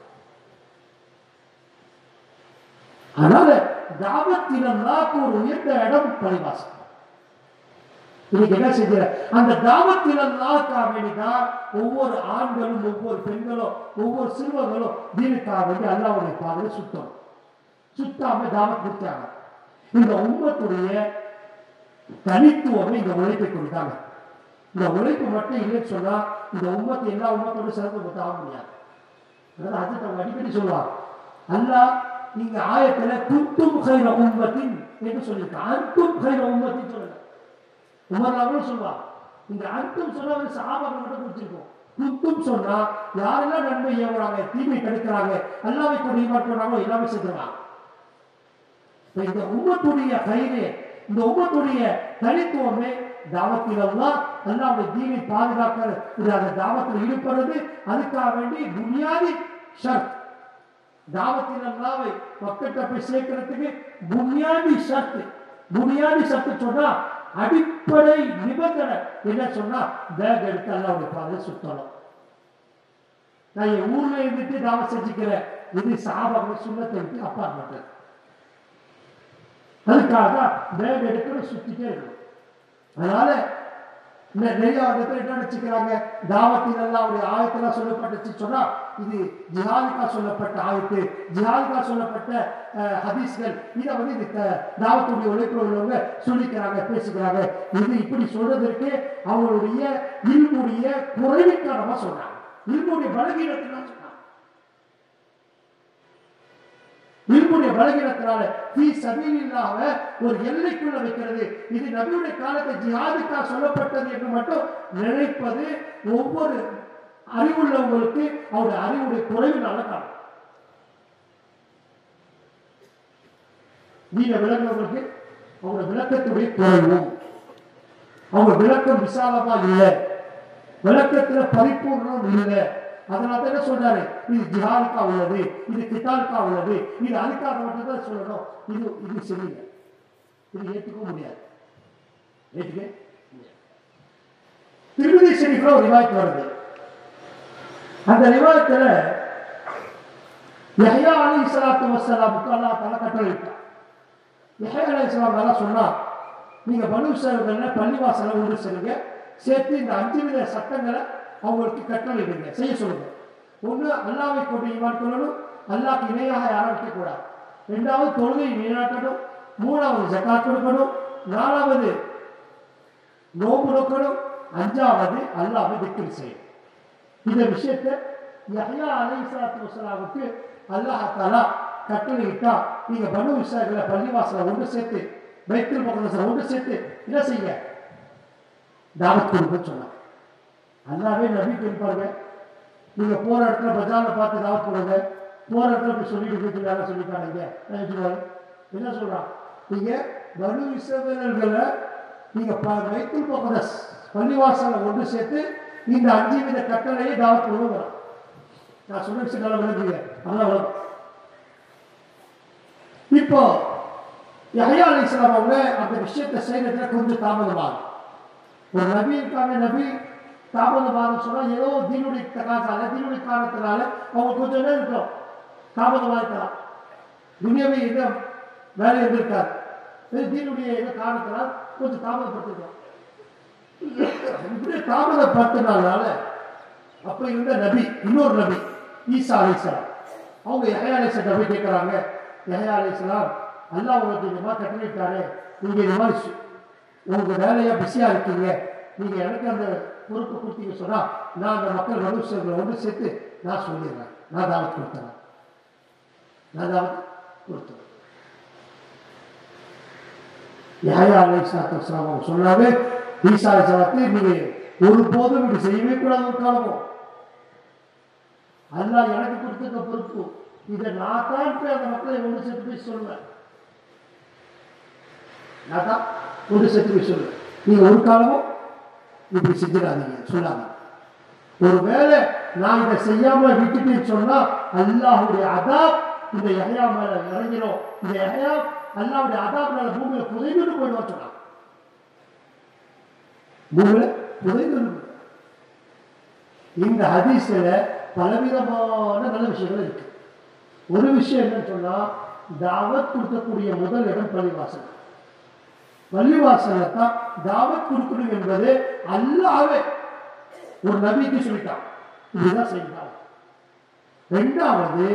அதனால தாபத்தினம்லாக்கு ஒரு உயர்ந்த இடம் பழிவாசம் இன்னைக்கு என்ன செஞ்ச அந்த தாவத்தினம்லாக்கா வேண்டிதான் ஒவ்வொரு ஆண்களும் ஒவ்வொரு பெண்களும் ஒவ்வொரு சிறுவர்களும் தீனுக்காக வேண்டி அல்லாவுடைய பாதையை சுத்தம் சுத்தாம தாவத் கொடுத்தாங்க இந்த உம்மத்துடைய தனித்துவமே இந்த உழைப்பை கொடுத்தாங்க இந்த உழைப்பு மட்டும் இல்லைன்னு சொன்னா இந்த உம்மத்து எல்லா உம்மத்தோட சிறப்பு பத்து ஆக முடியாது அதாவது அது அவங்க அடிக்கடி சொல்லுவாங்க அல்லாஹ் நீங்க ஆயத்துல குத்தும் கைர உம்மத்தின் என்று சொல்லியிருக்காங்க அன்தும் கைர உம்மத்தின் சொல்லல உமர்லாவும் சொல்லுவாங்க இந்த அர்த்தம் சொன்னா சாபாக்கள் மட்டும் குறிச்சிருக்கோம் குத்தும் சொன்னா யாரெல்லாம் நன்மை ஏவுறாங்க தீமை தடுக்கிறாங்க அல்லாவை கொண்டு ஈமாற்றுறாங்களோ எல்லாமே செஞ்சிருவாங்க இப்ப இந்த உம்மத்துடைய கயிறு இந்த உம்மத்துடைய தனித்துவமே தாவத்திலெல்லாம் அல்லாவுடைய தீனை பாதுகாக்க இது அந்த தாவத்தில் ஈடுபடுறது அதுக்காக வேண்டி புனியாதி ஷர்த் தாவத்தின் அல்லாவை மக்கள்கிட்ட போய் சேர்க்கறதுக்கு புனியாதி ஷர்த் புனியாதி ஷர்த் சொன்னா அடிப்படை நிபந்தனை என்ன சொன்னா பேக் எடுத்து அல்லாவுடைய பாதை சுத்தணும் நான் என் ஊர்ல இருந்துட்டு தாவ செஞ்சுக்கிறேன் இது சாபாக சுண்ணத்தை விட்டு அப்பா மாட்டேன் அதுக்காக தான் பேக் எடுக்கணும் சுத்திட்டே இருக்கணும் அதனால இந்த நிறைய இடத்துல என்ன நினைச்சுக்கிறாங்க தாவத்தின் எல்லாம் அவருடைய ஆயத்தெல்லாம் சொல்லப்பட்டுச்சு சொன்னா இது ஜிஹாதுக்கா சொல்லப்பட்ட ஆயத்து ஜிஹாதுக்கா சொல்லப்பட்ட அஹ், ஹதீஸ்கள் இதை வந்து இது த- தாவத்துடைய உழைப்பு உள்ளவங்க சொல்லிக்கிறாங்க பேசிக்கிறாங்க இது இப்படி சொல்றதற்கு அவங்களுடைய இல்முடைய குறைவுக்காரமா சொல்றாங்க இல்முடைய பலகீனத்தினால் சொன்னாங்க இருமுடைய பலகீனத்தினால தீ சபீலில்லாக ஒரு எல்லைக்குள்ள வைக்கிறது இது நபியுடைய காலத்தை ஜிஹாதுக்கா சொல்லப்பட்டது என்று மட்டும் நினைப்பது ஒவ்வொரு அறிவுள்ளவங்களுக்கு அவருடைய அறிவுடைய குறைவினால காணும் நீங்க விளங்குறவங்களுக்கு அவங்க விளக்கத்துடைய குறைவும் அவங்க விளக்கம் விசாலமா இல்லை விளக்கத்துல பரிபூர்ணம் இல்லை அதனால தான் என்ன சொல்றாரு இது ஜிஹாலுக்கா உள்ளது இது கிட்டாலுக்கா உள்ளது இது அதுக்காக மட்டும் தான் சொல்லணும் இது இது சரியில்லை இது ஏற்றுக்க முடியாது ஏற்றுக்க முடியாது. திருமதி ஷெரீஃப்ல ஒரு ரிவாயத் வருது அந்த ரிவாயத்துல யஹ்யா அலி இஸ்லாத்து வசலாமுக்கு அல்லாஹ் தலை கட்டளையிட்டார் யஹ்யா அலி இஸ்லாம் நல்லா சொன்னா நீங்க பனு சேவர்கள்ல பள்ளிவாசலை ஒன்று செல்லுங்க சேர்த்து இந்த அஞ்சு வித சட்டங்களை அவங்களுக்கு கட்டளையிடுங்க செய்ய சொல்லுங்க ஒண்ணு அல்லாவை கொண்டு ஈமான் கொள்ளணும் அல்லாஹ்க்கு இணையாக யாரும் வைக்கக்கூடாது ரெண்டாவது தொழுகை நிலைநாட்டணும் மூணாவது ஜக்காத் கொடுக்கணும் நாலாவது நோம்பு நோக்கணும் அஞ்சாவது அல்லாவை திக்கிரி செய்யணும் இந்த விஷயத்தை யஹ்யா அலைஹிஸ்ஸலாத்து வஸலாமுக்கு அல்லாஹ் தஆலா கட்டளையிட்டா நீங்க பனு இஸ்ராயேல பள்ளிவாசலை ஒன்று சேர்த்து பைத்துல் முகமது ஒன்று சேர்த்து என்ன செய்யுங்க தாவத் கொடுக்க சொன்னாங்க அல்லாவே நபி இருப்பாங்க நீங்க போற இடத்துல பஜார்ல பார்த்து தாவத் கொடுங்க போற இடத்துல போய் சொல்லிட்டு போயிட்டு வேலை சொல்லிட்டாங்க என்ன சொல்றான் நீங்க பனு இஸ்ரவேலர்களை நீங்க ப- வைத்துல் முகதஸ் பள்ளிவாசலை ஒன்று சேர்த்து இந்த அஞ்சு வித கட்டளையை தாவத் விழுங்குறோம் நான் சொன்ன விஷயம் நல்லா விளங்குங்க அதெல்லாம் விளங்கும் இப்போ யஹ்யா அலைஹிஸ்ஸலாம் அவங்க அந்த விஷயத்தை செய்யறதுல கொஞ்சம் தாமதமாகும் ஒரு நபி இருக்காங்க நபி தாமதமாக சொன்னா ஏதோ தீனுடைய தகாசால தீனுடைய காரணத்தினால அவங்க கொஞ்சம் நேரம் இருக்கும் தாமதமாக இருக்கலாம் துனியாவே எந்த வேலை இருந்திருக்காது இது தீனுடைய ஏதோ காரணத்தினால் கொஞ்சம் தாமதப்படுத்திருக்கலாம் இப்படி தாமதப்படுத்தினால அப்ப இருந்த நபி இன்னொரு நபி ஈசா அலிஸ்லாம் அவங்க யஹயா அலிஸ்லாம் போய் கேட்குறாங்க யஹயா அலிஸ்லாம் அல்லாஹ் உங்களுக்கு இந்த மாதிரி கட்டளையிட்டாரு நீங்க இந்த மாதிரி சு- உங்க வேலையா பிஸியா இருக்கீங்க நீங்க எனக்கு அந்த பொறுப்பு கொடுத்தீங்க சொன்னா நான் அந்த மக்கள் மனுஷர்களை ஒன்று சேர்த்து நான் சொல்லிடுறேன் நான் தாவத் கொடுத்தேன் நான் தாவத் கொடுத்தேன் யாயா அலைசாத்தம் அவங்க சொன்னாங்க ஈசா அலைசாத்தை நீங்க ஒருபோதும் இப்படி செய்யவே கூடாது ஒரு காலமும் அல்லாஹ் எனக்கு கொடுத்துருக்க பொறுப்பு இதை நான் தான் போய் அந்த மக்களை ஒன்று சேர்த்து போய் சொல்லுவேன் நான் தான் ஒன்று சேர்த்து போய் சொல்லுவேன் நீங்க ஒரு காலமும் இப்படி செஞ்சிடாதீங்க சொல்லாதீங்க ஒருவேளை நான் இதை செய்யாம விட்டுட்டேன்னு சொன்னா அல்லாஹுடைய அதாப் இந்த யஹ்யா மேல இறங்கிடும் இந்த யஹ்யா அல்லாஹ்வுடைய அதாப் மேல பூமியில புதைந்து போயிடுவான்னு சொன்னான் பூமியில புதைந்து இந்த ஹதீஸ்ல பலவிதமான நல்ல விஷயங்கள் இருக்கு ஒரு விஷயம் என்னன்னு சொன்னா தாவத் கொடுக்கக்கூடிய முதல் இடம் பள்ளிவாசல் பள்ளிவாசலை தான் தாவத் கொடுக்கணும் என்பது அல்லாவே ஒரு நபிக்கு சொல்லிட்டான் இதுதான் செய்யலாம் ரெண்டாவது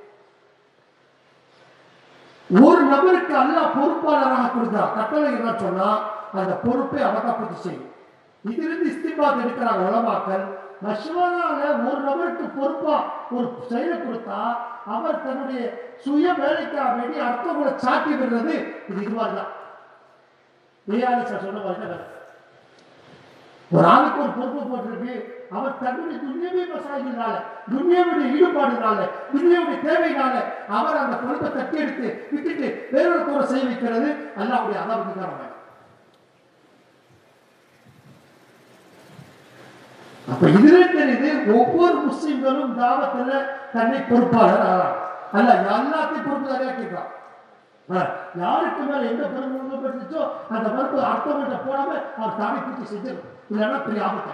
ஒரு நபருக்கு அல்லாஹ் பொறுப்பாளராக கொடுத்தார் கட்டளை என்ன சொன்னா அந்த பொறுப்பை அவகாப்பத்து செய்யும் இதிலிருந்து இஸ்திபாத் எடுக்கிறாங்க உலமாக்கள் மஷ்வரால ஒரு நபருக்கு பொறுப்பா ஒரு செயலை கொடுத்தா அவர் தன்னுடைய சுய வேலைக்காக வேண்டி அர்த்தங்களை சாட்டி விடுறது இது இதுவாக தான் ஏஆர் சார் சொன்ன மாதிரி தான் வேலை. ஒரு ஆளுக்கு ஒரு பொறுப்பு போட்டிருக்கு அவர் தன்னுடைய துன்யவி மசாயினால துன்யாவுடைய ஈடுபாடுனால துன்யாவுடைய தேவையினால அவர் அந்த பொறுப்பை தட்டி எடுத்து விட்டுட்டு வேறொரு தூர செய்ய வைக்கிறது அல்லாவுடைய அதாவது காரணம் அப்ப இதுல தெரியுது ஒவ்வொரு முஸ்லிம்களும் தாவத்துல தன்னை பொறுப்பாளர் ஆகிறார் அல்ல எல்லாத்தையும் பொறுப்புதாரியா கேட்கிறான் ஆ, யாருக்கு மேல எந்த பொறுப்பு பெற்றுச்சோ அந்த பொறுப்பு அர்த்தம் போடாம அவர் தானே பூர்த்தி செஞ்சிடும் இல்லைன்னா பெரிய ஆபத்து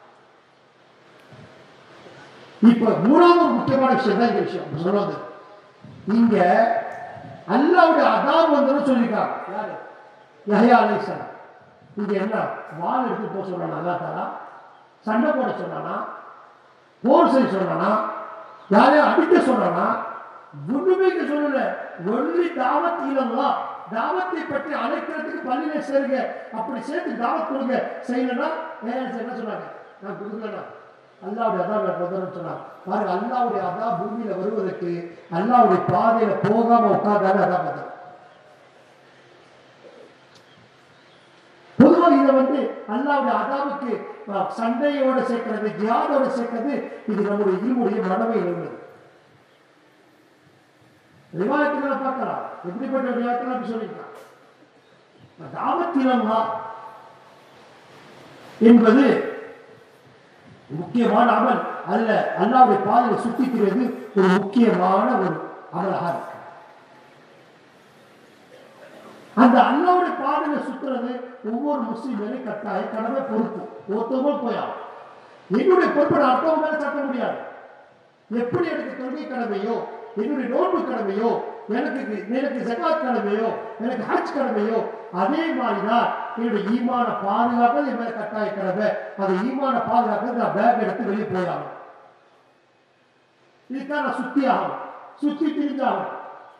இப்ப மூணாவது ஒரு முக்கியமான விஷயம் தான் இந்த விஷயம் சொல்றது இங்க அல்லாவுடைய அதாப் வந்து சொல்லியிருக்காங்க யாரு யஹ்யா அலைஹிஸ்ஸலாம் இங்க என்ன வாள் எடுத்து போக சொன்னானா அல்லா தாலா சண்டை போட சொன்னானா போர் செய்ய சொன்னானா யாரையும் அடிக்க சொன்னானா ஒண்ணுமே இங்க சொல்லல ஒன்லி தாவத் இல்லங்களா தாவத்தை பற்றி அழைக்கிறதுக்கு பள்ளியில சேருங்க அப்படி சேர்த்து தாவத் கொடுங்க செய்யலன்னா ஏன் என்ன சொன்னாங்க நான் கொடுக்கலன்னா அல்லாவுடைய அதா பதில் சொன்னாங்க பாருங்க அல்லாவுடைய அதா பூமியில வருவதற்கு அல்லாவுடைய பாதையில போகாம உட்கார்ந்தாலே அதான் பதில் பொதுவா இதை வந்து அல்லாவுடைய அதாவுக்கு அஹ், சண்டையோட சேர்க்கிறது ஜியாதோட சேர்க்கிறது இது நம்முடைய இருமுடைய மனமையில் உள்ளது ரிவாயத்துகளை பார்க்கலாம் எப்படிப்பட்ட ரிவாயத்தில் அப்படி சொல்லியிருக்கான் தாவத்திலம்மா என்பது முக்கியமான அமல் அல்ல அல்லாவுடைய பாதையை சுத்திக்கிறது ஒரு முக்கியமான ஒரு அமலாக இருக்கு அந்த அல்லாவுடைய பாதையில சுத்துறது ஒவ்வொரு முஸ்லீமையும் கட்டாய கடமை பொறுப்பு ஒருத்தவங்க போயாகும் என்னுடைய பொறுப்பை நான் அடுத்தவங்க மேல கட்ட முடியாது எப்படி எனக்கு தொழுகை கடமையோ என்னுடைய நோன்பு கடமையோ எனக்கு எனக்கு ஜகாத் கடமையோ எனக்கு ஹஜ் கடமையோ அதே மாதிரிதான் என்னுடைய ஈமான பாதுகாக்கிறது என் மேல கட்டாய கடமை அந்த ஈமான பாதுகாக்கிறது நான் பேக் எடுத்து வெளியே போயாகும் இதுக்காக நான் சுத்தி ஆகணும் சுத்தி திரிஞ்சாகணும்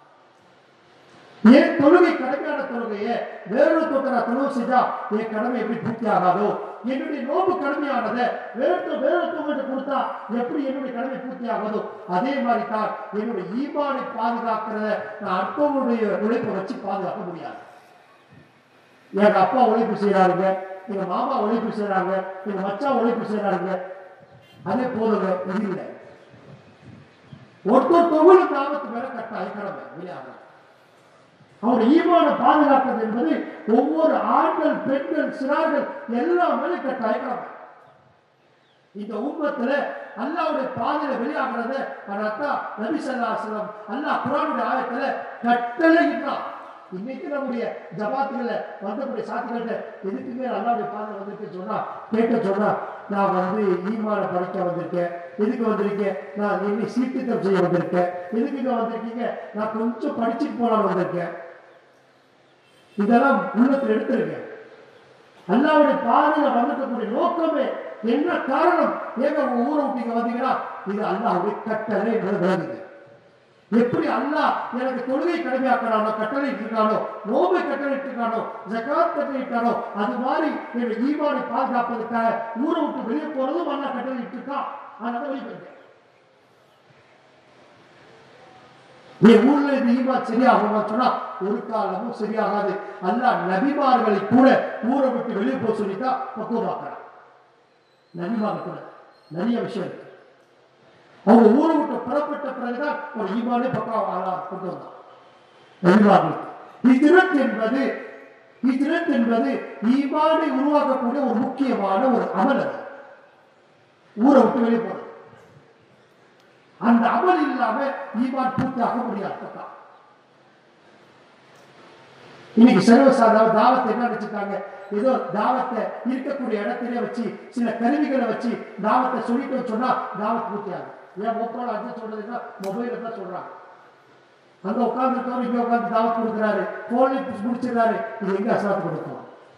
என் தொழுகை கடமையான தொழுகையை வேறொரு தொட்ட நான் தொழுவு செஞ்சா என் கடமை எப்படி பூர்த்தி ஆகாதோ என்னுடைய நோம்பு கடமையானதை வேறு வேறொருத்தவங்கள்ட்ட கொடுத்தா எப்படி என்னுடைய கடமை பூர்த்தி ஆகாதோ அதே மாதிரி தான் என்னுடைய ஈமானை பாதுகாக்கிறத நான் அடுத்தவங்களுடைய உழைப்பை வச்சு பாதுகாக்க முடியாது எங்க அப்பா உழைப்பு செய்யறாருங்க எங்க மாமா உழைப்பு செய்யறாங்க எங்க மச்சான் உழைப்பு செய்யறாங்க அதே போதுங்க இது இல்லை ஒருத்தொருத்தவங்களும் தாமத்து மேல கட்டாய கடமை விளையாடுறாங்க அவருடைய ஈமான பாதுகாப்பது என்பது ஒவ்வொரு ஆண்கள் பெண்கள் சிறார்கள் எல்லாமே கட்டாயம் இந்த உம்மத்துல அல்லாவுடைய பாதையில வெளியாகிறத அதான் நபி சல்லாஸ்லம் அல்லாஹ் குரானுடைய ஆயத்துல கட்டளை இன்னைக்கு நம்முடைய ஜபாத்துகளை வந்தக்கூடிய சாத்திகள்கிட்ட எதுக்குமே அல்லாவுடைய பாதை வந்திருக்கேன்னு சொன்னா கேட்க சொன்னா நான் வந்து ஈமான படிக்க வந்திருக்கேன் எதுக்கு வந்திருக்கேன் நான் என்ன சீர்திருத்தம் செய்ய வந்திருக்கேன் எதுக்கு இங்க வந்திருக்கீங்க நான் கொஞ்சம் படிச்சுட்டு போலான்னு வந்திருக்கேன் இதெல்லாம் உள்ளத்தில் எடுத்திருக்கேன் அல்லாவுடைய பாதையில வந்திருக்கக்கூடிய நோக்கமே என்ன காரணம் ஏங்க உங்க ஊரை விட்டீங்க வந்தீங்கன்னா இது அல்லாவுடைய கட்டளை என்பது விளங்குது எப்படி அல்லாஹ் எனக்கு தொழுகை கடமையாக்கிறானோ கட்டளை இருக்கானோ நோம்பை கட்டளை இருக்கானோ ஜகாத் கட்டளை இருக்கானோ அது மாதிரி என்னோட ஈமானை பாதுகாப்பதற்காக ஊரை விட்டு வெளியே போறதும் அல்லாஹ் கட்டளை இருக்கான் அதனால வெளியே போயிருக்கேன் நீ ஊர்ல இந்த ஈமான் சரியாகுமா சொன்னா ஒரு காலமும் சரியாகாது அல்லாஹ் நபிமார்களை கூட ஊரை விட்டு வெளியே போக சொல்லிட்டா பக்குவமாக்குறான் நபிமார்கள் கூட நிறைய விஷயம் இருக்கு அவங்க ஊரை விட்டு புறப்பட்ட பிறகுதான் ஒரு ஈமானே பக்கம் ஆளா கொண்டு வந்தான் நபிமார்கள் ஹிஜ்ரத் என்பது ஹிஜ்ரத் என்பது ஈமானை உருவாக்கக்கூடிய ஒரு முக்கியமான ஒரு அமல் அது ஊரை விட்டு வெளியே போறது அந்த அமல் இல்லாம ஈமான் பூர்த்தியாக முடியாது இன்னைக்கு சர்வசாதாரண தாவத்தை என்ன வச்சிருக்காங்க ஏதோ தாவத்தை இருக்கக்கூடிய இடத்திலே வச்சு சில கருவிகளை வச்சு தாவத்தை சொல்லிட்டு சொன்னா தாவத் பூர்த்தியாகும் ஏன் ஒப்போட அஞ்சு சொல்றதுன்னா மொபைல தான் சொல்றாங்க அங்க உட்கார்ந்து இங்க உட்கார்ந்து தாவத் கொடுக்குறாரு போன்ல முடிச்சிடுறாரு இது எங்க அசாத்து கொடுக்கும்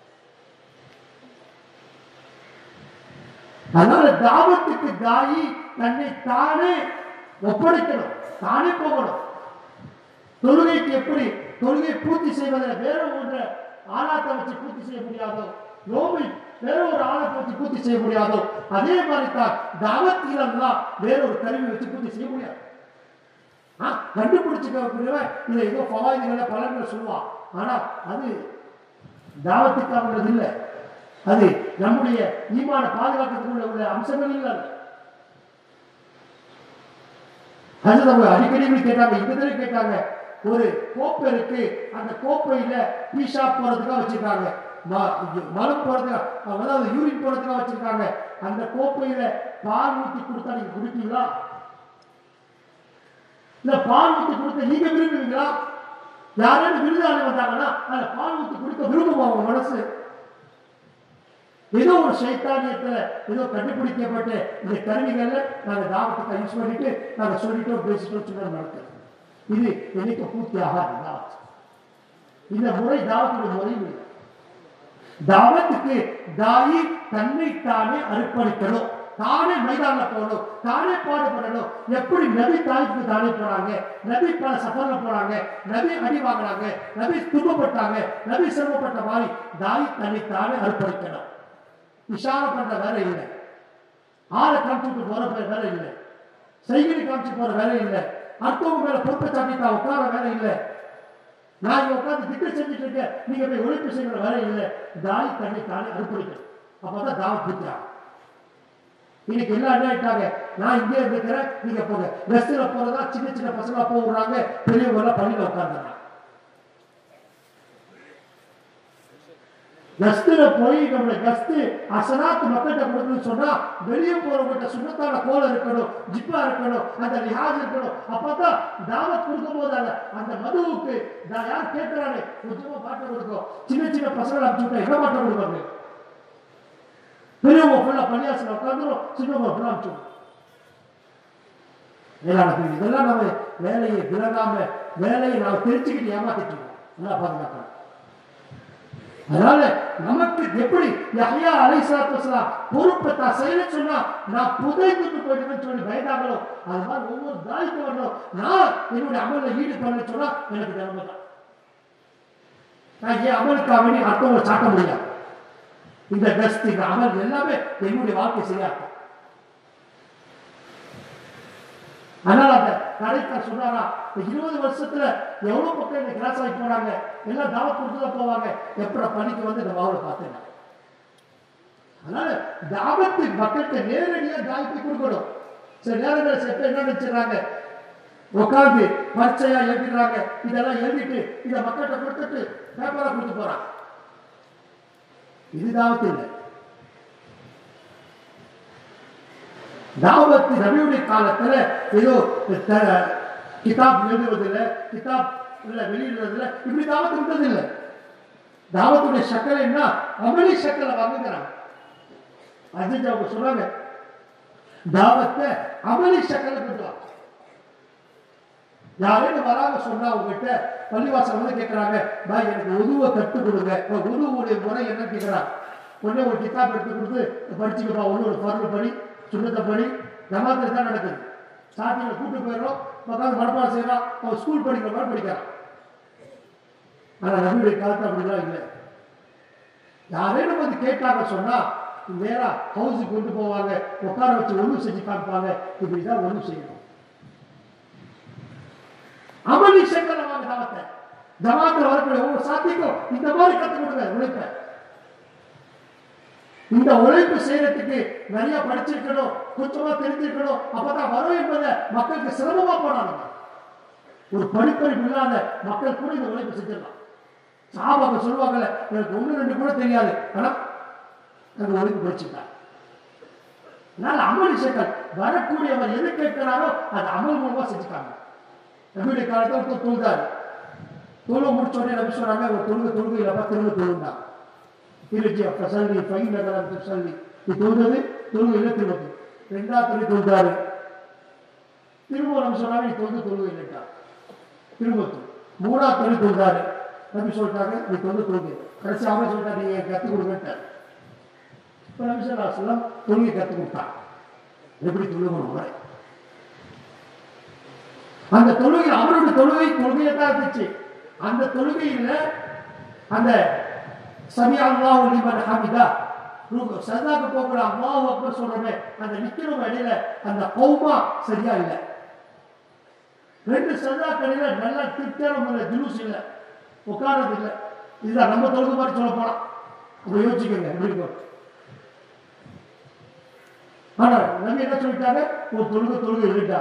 அதனால தாவத்துக்கு தாயி தன்னை தானே ஒப்படைக்கணும் தானே போகணும் தொழுகைக்கு எப்படி தொழுகை பூர்த்தி செய்வதில் வேற ஒன்ற ஆளாத்தை வச்சு பூர்த்தி செய்ய முடியாதோ நோம்பை வேற ஒரு ஆளத்தை வச்சு பூர்த்தி செய்ய முடியாதோ அதே மாதிரி தான் தாவத்திலாம் வேற ஒரு கருவி வச்சு பூர்த்தி செய்ய முடியாது கண்டுபிடிச்சுக்கிறவன் இதை ஏதோ பவாதிகளை பலன்கள் சொல்லுவான் ஆனா அது தாவத்துக்காக இல்லை அது நம்முடைய ஈமான பாதுகாக்கிறதுக்குள்ள உள்ள அம்சங்கள் இல்லை அது நம்ம அடிக்கடி இப்படி கேட்டாங்க இந்த தடவை கேட்டாங்க ஒரு கோப்பை இருக்கு அந்த கோப்பையில பீஷா போறதுக்காக வச்சிருக்காங்க மலம் போறதுக்காக அதாவது யூரின் போறதுக்காக வச்சிருக்காங்க அந்த கோப்பையில பால் ஊத்தி கொடுத்தா நீங்க குடிப்பீங்களா இல்ல பால் ஊத்தி கொடுத்த நீங்க விரும்புவீங்களா யாராவது விருதாளி வந்தாங்கன்னா அந்த பால் ஊத்தி கொடுக்க விரும்புமா உங்க மனசு ஏதோ ஒரு சைத்தானியத்துல ஏதோ கண்டுபிடிக்கப்பட்ட இந்த கருவிகள்ல நாங்க தாவத்தை யூஸ் பண்ணிட்டு நாங்க சொல்லிட்டோம் பேசிட்டோம் சொன்ன நடக்குது இது என்னைக்கு பூர்த்தி ஆகாது தாவத் இந்த முறை தாவத்துடைய முறை இல்லை தாவத்துக்கு தாயி தன்னை தானே அர்ப்பணிக்கணும் தானே மைதான போகணும் தானே பாடுபடணும் எப்படி நபி தாய்க்கு தானே போறாங்க நபி பல சஃபர்ல போறாங்க நபி அடி வாங்குறாங்க நபி துன்பப்பட்டாங்க நபி சிரமப்பட்ட மாதிரி தாய் தன்னை தானே அர்ப்பணிக்கணும் இஷார பண்ற வேலை இல்லை ஆளை காமிச்சுட்டு போற வேலை இல்லை செய்கை காமிச்சு போற வேலை இல்லை அடுத்தவங்க மேல பொறுப்பை சாட்டிட்டா உட்கார வேலை இல்லை நான் இங்க உட்கார்ந்து திட்டம் செஞ்சுட்டு இருக்கேன் நீங்க போய் ஒழிப்பு செய்யற வேலை இல்லை தாய் தன்னை தானே அர்ப்பணிக்கணும் அப்பதான் தாவ பூர்த்தி ஆகும் இன்னைக்கு எல்லாம் என்ன ஆயிட்டாங்க நான் இங்கே இருக்கிறேன் நீங்க போங்க பஸ்ல போறதா சின்ன சின்ன பசங்க போடுறாங்க பெரியவங்க எல்லாம் பள்ளியில உட்கார்ந்துறாங்க கஸ்துல போய் நம்மளை கஸ்து அசனாத்து மக்கள்கிட்ட கொடுக்கணும்னு சொன்னா வெளியே போறவங்ககிட்ட சுண்ணத்தான கோலம் இருக்கணும் ஜிப்பா இருக்கணும் அந்த லிஹாஜ் இருக்கணும் அப்பதான் தாவத் கொடுக்கும் போது அந்த அந்த மதுவுக்கு நான் யார் கேட்கிறானே கொஞ்சமா பாட்டு கொடுக்கும் சின்ன சின்ன பசங்களை அனுப்பிச்சுட்டா என்ன பாட்டு கொடுப்பாங்க பெரியவங்க ஃபுல்லா பள்ளியாசில் உட்காந்துரும் சின்னவங்க ஃபுல்லா அனுப்பிச்சுடும் மேலான இதெல்லாம் நம்ம வேலையை விளங்காம வேலையை நாம தெரிஞ்சுக்கிட்டு ஏமாத்திட்டு இருக்கோம் நல்லா பாதுகாக்கணும் அதனால நமக்கு எப்படி யஹ்யா அலைஹிஸ்ஸலாத்து வஸலாம் பொறுப்பை தான் செய்ய சொன்னா நான் புதைந்து போயிடுவேன்னு சொல்லி பயந்தாங்களோ அது மாதிரி ஒவ்வொரு தாய்க்கு வரணும் நான் என்னுடைய அமலில் ஈடுபட சொன்னா எனக்கு திறமை தான் நான் ஏன் அமலுக்காக வேண்டி அடுத்தவங்களை சாட்ட முடியாது இந்த டஸ்ட் இந்த அமல் எல்லாமே என்னுடைய வாழ்க்கை சரியாக்கும் அதனால அந்த கடைக்கார் சொன்னாரா இருபது வருஷத்துல எவ்வளவு பக்கம் இந்த கிராஸ் ஆகி போறாங்க எல்லாம் தாவத் கொடுத்து தான் போவாங்க எப்பட பணிக்கு வந்து இந்த மாவுல பார்த்தேன் அதனால தாவத்து மக்கள்கிட்ட நேரடியா தாவத்தை கொடுக்கணும் சில நேரங்களில் செப்ப என்ன நினைச்சிடறாங்க உட்கார்ந்து பரீட்சையா எழுதிடுறாங்க இதெல்லாம் எழுதிட்டு இதை மக்கள்கிட்ட கொடுத்துட்டு பேப்பரை கொடுத்து போறான் இது தாவத்து இல்லை தாவத்து நபியுடைய காலத்துல ஏதோ த- கிதாப் எழுதுவதில்லை கிதாப் இல்ல வெளியிடுறதில்ல இப்படி தாவத்து இருந்ததில்லை தாவத்துடைய சக்கரை என்ன அமளி சக்கரை வாங்குகிறாங்க அஜித் அவங்க சொல்றாங்க தாவத்தை அமளி சக்கரை கொண்டு வா யாரேன்னு வராங்க சொன்னா உங்ககிட்ட பள்ளிவாசல் வந்து கேட்கறாங்க பாய் எனக்கு உதுவை கட்டு கொடுங்க இப்ப உதுவுடைய முறை என்ன கேட்கறான் உடனே ஒரு கிதாப் எடுத்து கொடுத்து படிச்சுக்கப்பா ஒன்று ஒரு பருவ படி சுண்ணத்தை படி ஜமாத்தில் தான் நடக்குது சாத்தியில் கூட்டு போயிடுறோம் உட்காந்து மனப்பாடம் செய்யறான் அவன் ஸ்கூல் படிக்கிற மாதிரி படிக்கிறான் ஆனா நபியுடைய காலத்து அப்படிலாம் இல்லை யாரேனும் வந்து கேட்டாங்க சொன்னா நேரா ஹவுஸுக்கு கொண்டு போவாங்க உட்கார வச்சு ஒண்ணு செஞ்சு காமிப்பாங்க இப்படிதான் ஒண்ணு செய்யணும் அமளி சேர்க்கலவாங்க ஜமாத்தை ஜமாத்துல வரக்கூடிய ஒவ்வொரு சாத்தியக்கும் இந்த மாதிரி கத்துக் கொடுங்க உழைப்ப இந்த உழைப்பு செய்யறதுக்கு நிறைய படிச்சிருக்கணும் கொஞ்சமா தெரிஞ்சிருக்கணும் அப்பதான் வரும் என்பதை மக்களுக்கு சிரமமா போனாங்க ஒரு படிப்பறிவு இல்லாத மக்கள் கூட இந்த உழைப்பு செஞ்சிடலாம் சாபாங்க சொல்லுவாங்கல்ல எனக்கு ஒண்ணு ரெண்டு கூட தெரியாது ஆனா அந்த உழைப்பு படிச்சுட்டாங்க அதனால அமல் விஷயங்கள் வரக்கூடியவர் எது கேட்கிறாரோ அது அமல் மூலமா செஞ்சுட்டாங்க நபியுடைய காலத்தில் ஒருத்தர் தொழுதாரு தொழுவ முடிச்ச உடனே நபி சொன்னாங்க ஒரு தொழுக தொழுகை இல்லப்பா திரும்ப தொழுந்தான் திருச்சி அப்ப சல்லி பையன் நகரம் சல்லி நீ தொழுது தொழுகை இல்லை திரும்ப ரெண்டாவது தொழில் தொழுதாரு திரும்ப நபி சொன்னாங்க நீ தொழுது தொழுகை இல்லைட்டா திரும்ப தொழு. மூணாவது தொழில் தொழுதாரு நபி சொல்லிட்டாங்க நீ தொழுது தொழுகை கடைசி அவன் சொல்லிட்டா நீங்க கற்றுக் கொடுங்கட்டார் இப்போ நபி சொல்லா சொல்லம் தொழுகை கற்றுக் கொடுத்தான் எப்படி தொழுகணும் அவரை அந்த தொழுகை அவருடைய தொழுகை தொழுகையை தான் இருந்துச்சு அந்த தொழுகையில அந்த சமி அல்லாஹ் லிமன் ஹமிதா ருக்கு சதாக்கு போகிற அல்லாஹ் அக்பர் சொல்றமே அந்த நிக்கிறவங்க இடையில அந்த கௌமா சரியா இல்லை ரெண்டு சதாக்களில நல்ல திருப்தியான முறையில் ஜுலூஸ் இல்லை உட்காரது இல்லை இதுதான் நம்ம தொழுகை மாதிரி சொல்ல போலாம் அப்ப யோசிச்சுக்கோங்க எப்படி இருக்கும் ஆனா நபி என்ன சொல்லிட்டாங்க ஒரு தொழுகை தொழுகை இல்லைட்டா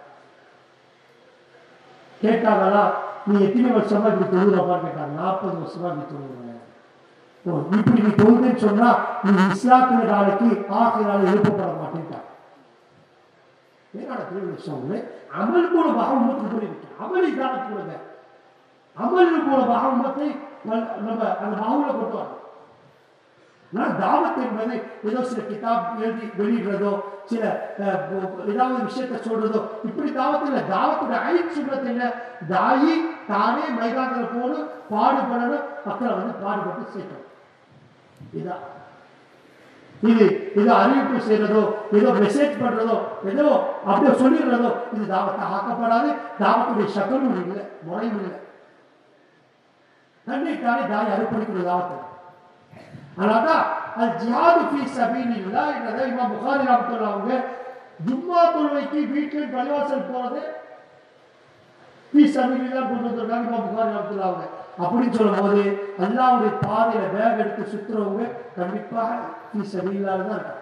கேட்டாங்களா நீ எத்தனை வருஷமா இப்படி தொழுகிறப்பான்னு கேட்டாங்க நாற்பது வருஷமா இப்படி தொழுகிறேன் ஓ இப்படி நீ தொழுதுன்னு சொன்னா நீ இஸ்லாத்தின நாளைக்கு ஆசிரியரால் எழுப்பப்பட மாட்டேன்ட்டான் என்னோட பெரிய விஷயம் அமல் மூலமாக உமத்துக்கு புரிவிக்க அமல் இதான கொடுங்க அமல் மூலமாக உமத்தை நம்ம அந்த மாவுல கொண்டு வரணும் நான் தாவத் என்பது ஏதோ சில கிதாப் எழுதி வெளியிடுறதோ சில அஹ், பு- ஏதாவது விஷயத்தை சொல்றதோ இப்படி தாவத்து இல்லை தாவத்துடைய ஐ சுண்ணத்து இல்லை தாயி தானே மைதானத்தில் போகணும் பாடுபடணும் மக்களை வந்து பாடுபட்டு சேர்க்கணும் இதான் இது ஏதோ அறிவிப்பு செய்யறதோ ஏதோ மெசேஜ் பண்றதோ ஏதோ அப்படியே சொல்லிடுறதோ இது தாவத்தை ஆக்கப்படாது தாவத்துடைய சக்கரும் இல்லை முறையும் இல்லை தன்னை தானே தாய் அர்ப்பணிக்கிறது தாவத்தை அதனால்தான் அது ஜிஹாது ஃபீ சபீலில்லா என்றதை இமாம் புகாரி ராமத்துல்லா அவங்க ஜும்மா தொழுவைக்கு வீட்டில் பள்ளிவாசல் போறது ஃபீ சபீலில்லா கொண்டு வந்திருக்காங்க இமாம் புகாரி ராமத்துல்லா அவங்க அப்படின்னு சொல்லும்போது அல்லாவுடைய பாதையில பேக் எடுத்து சுத்துறவங்க கண்டிப்பாக ஃபீ சபீலில்லால தான் இருக்காங்க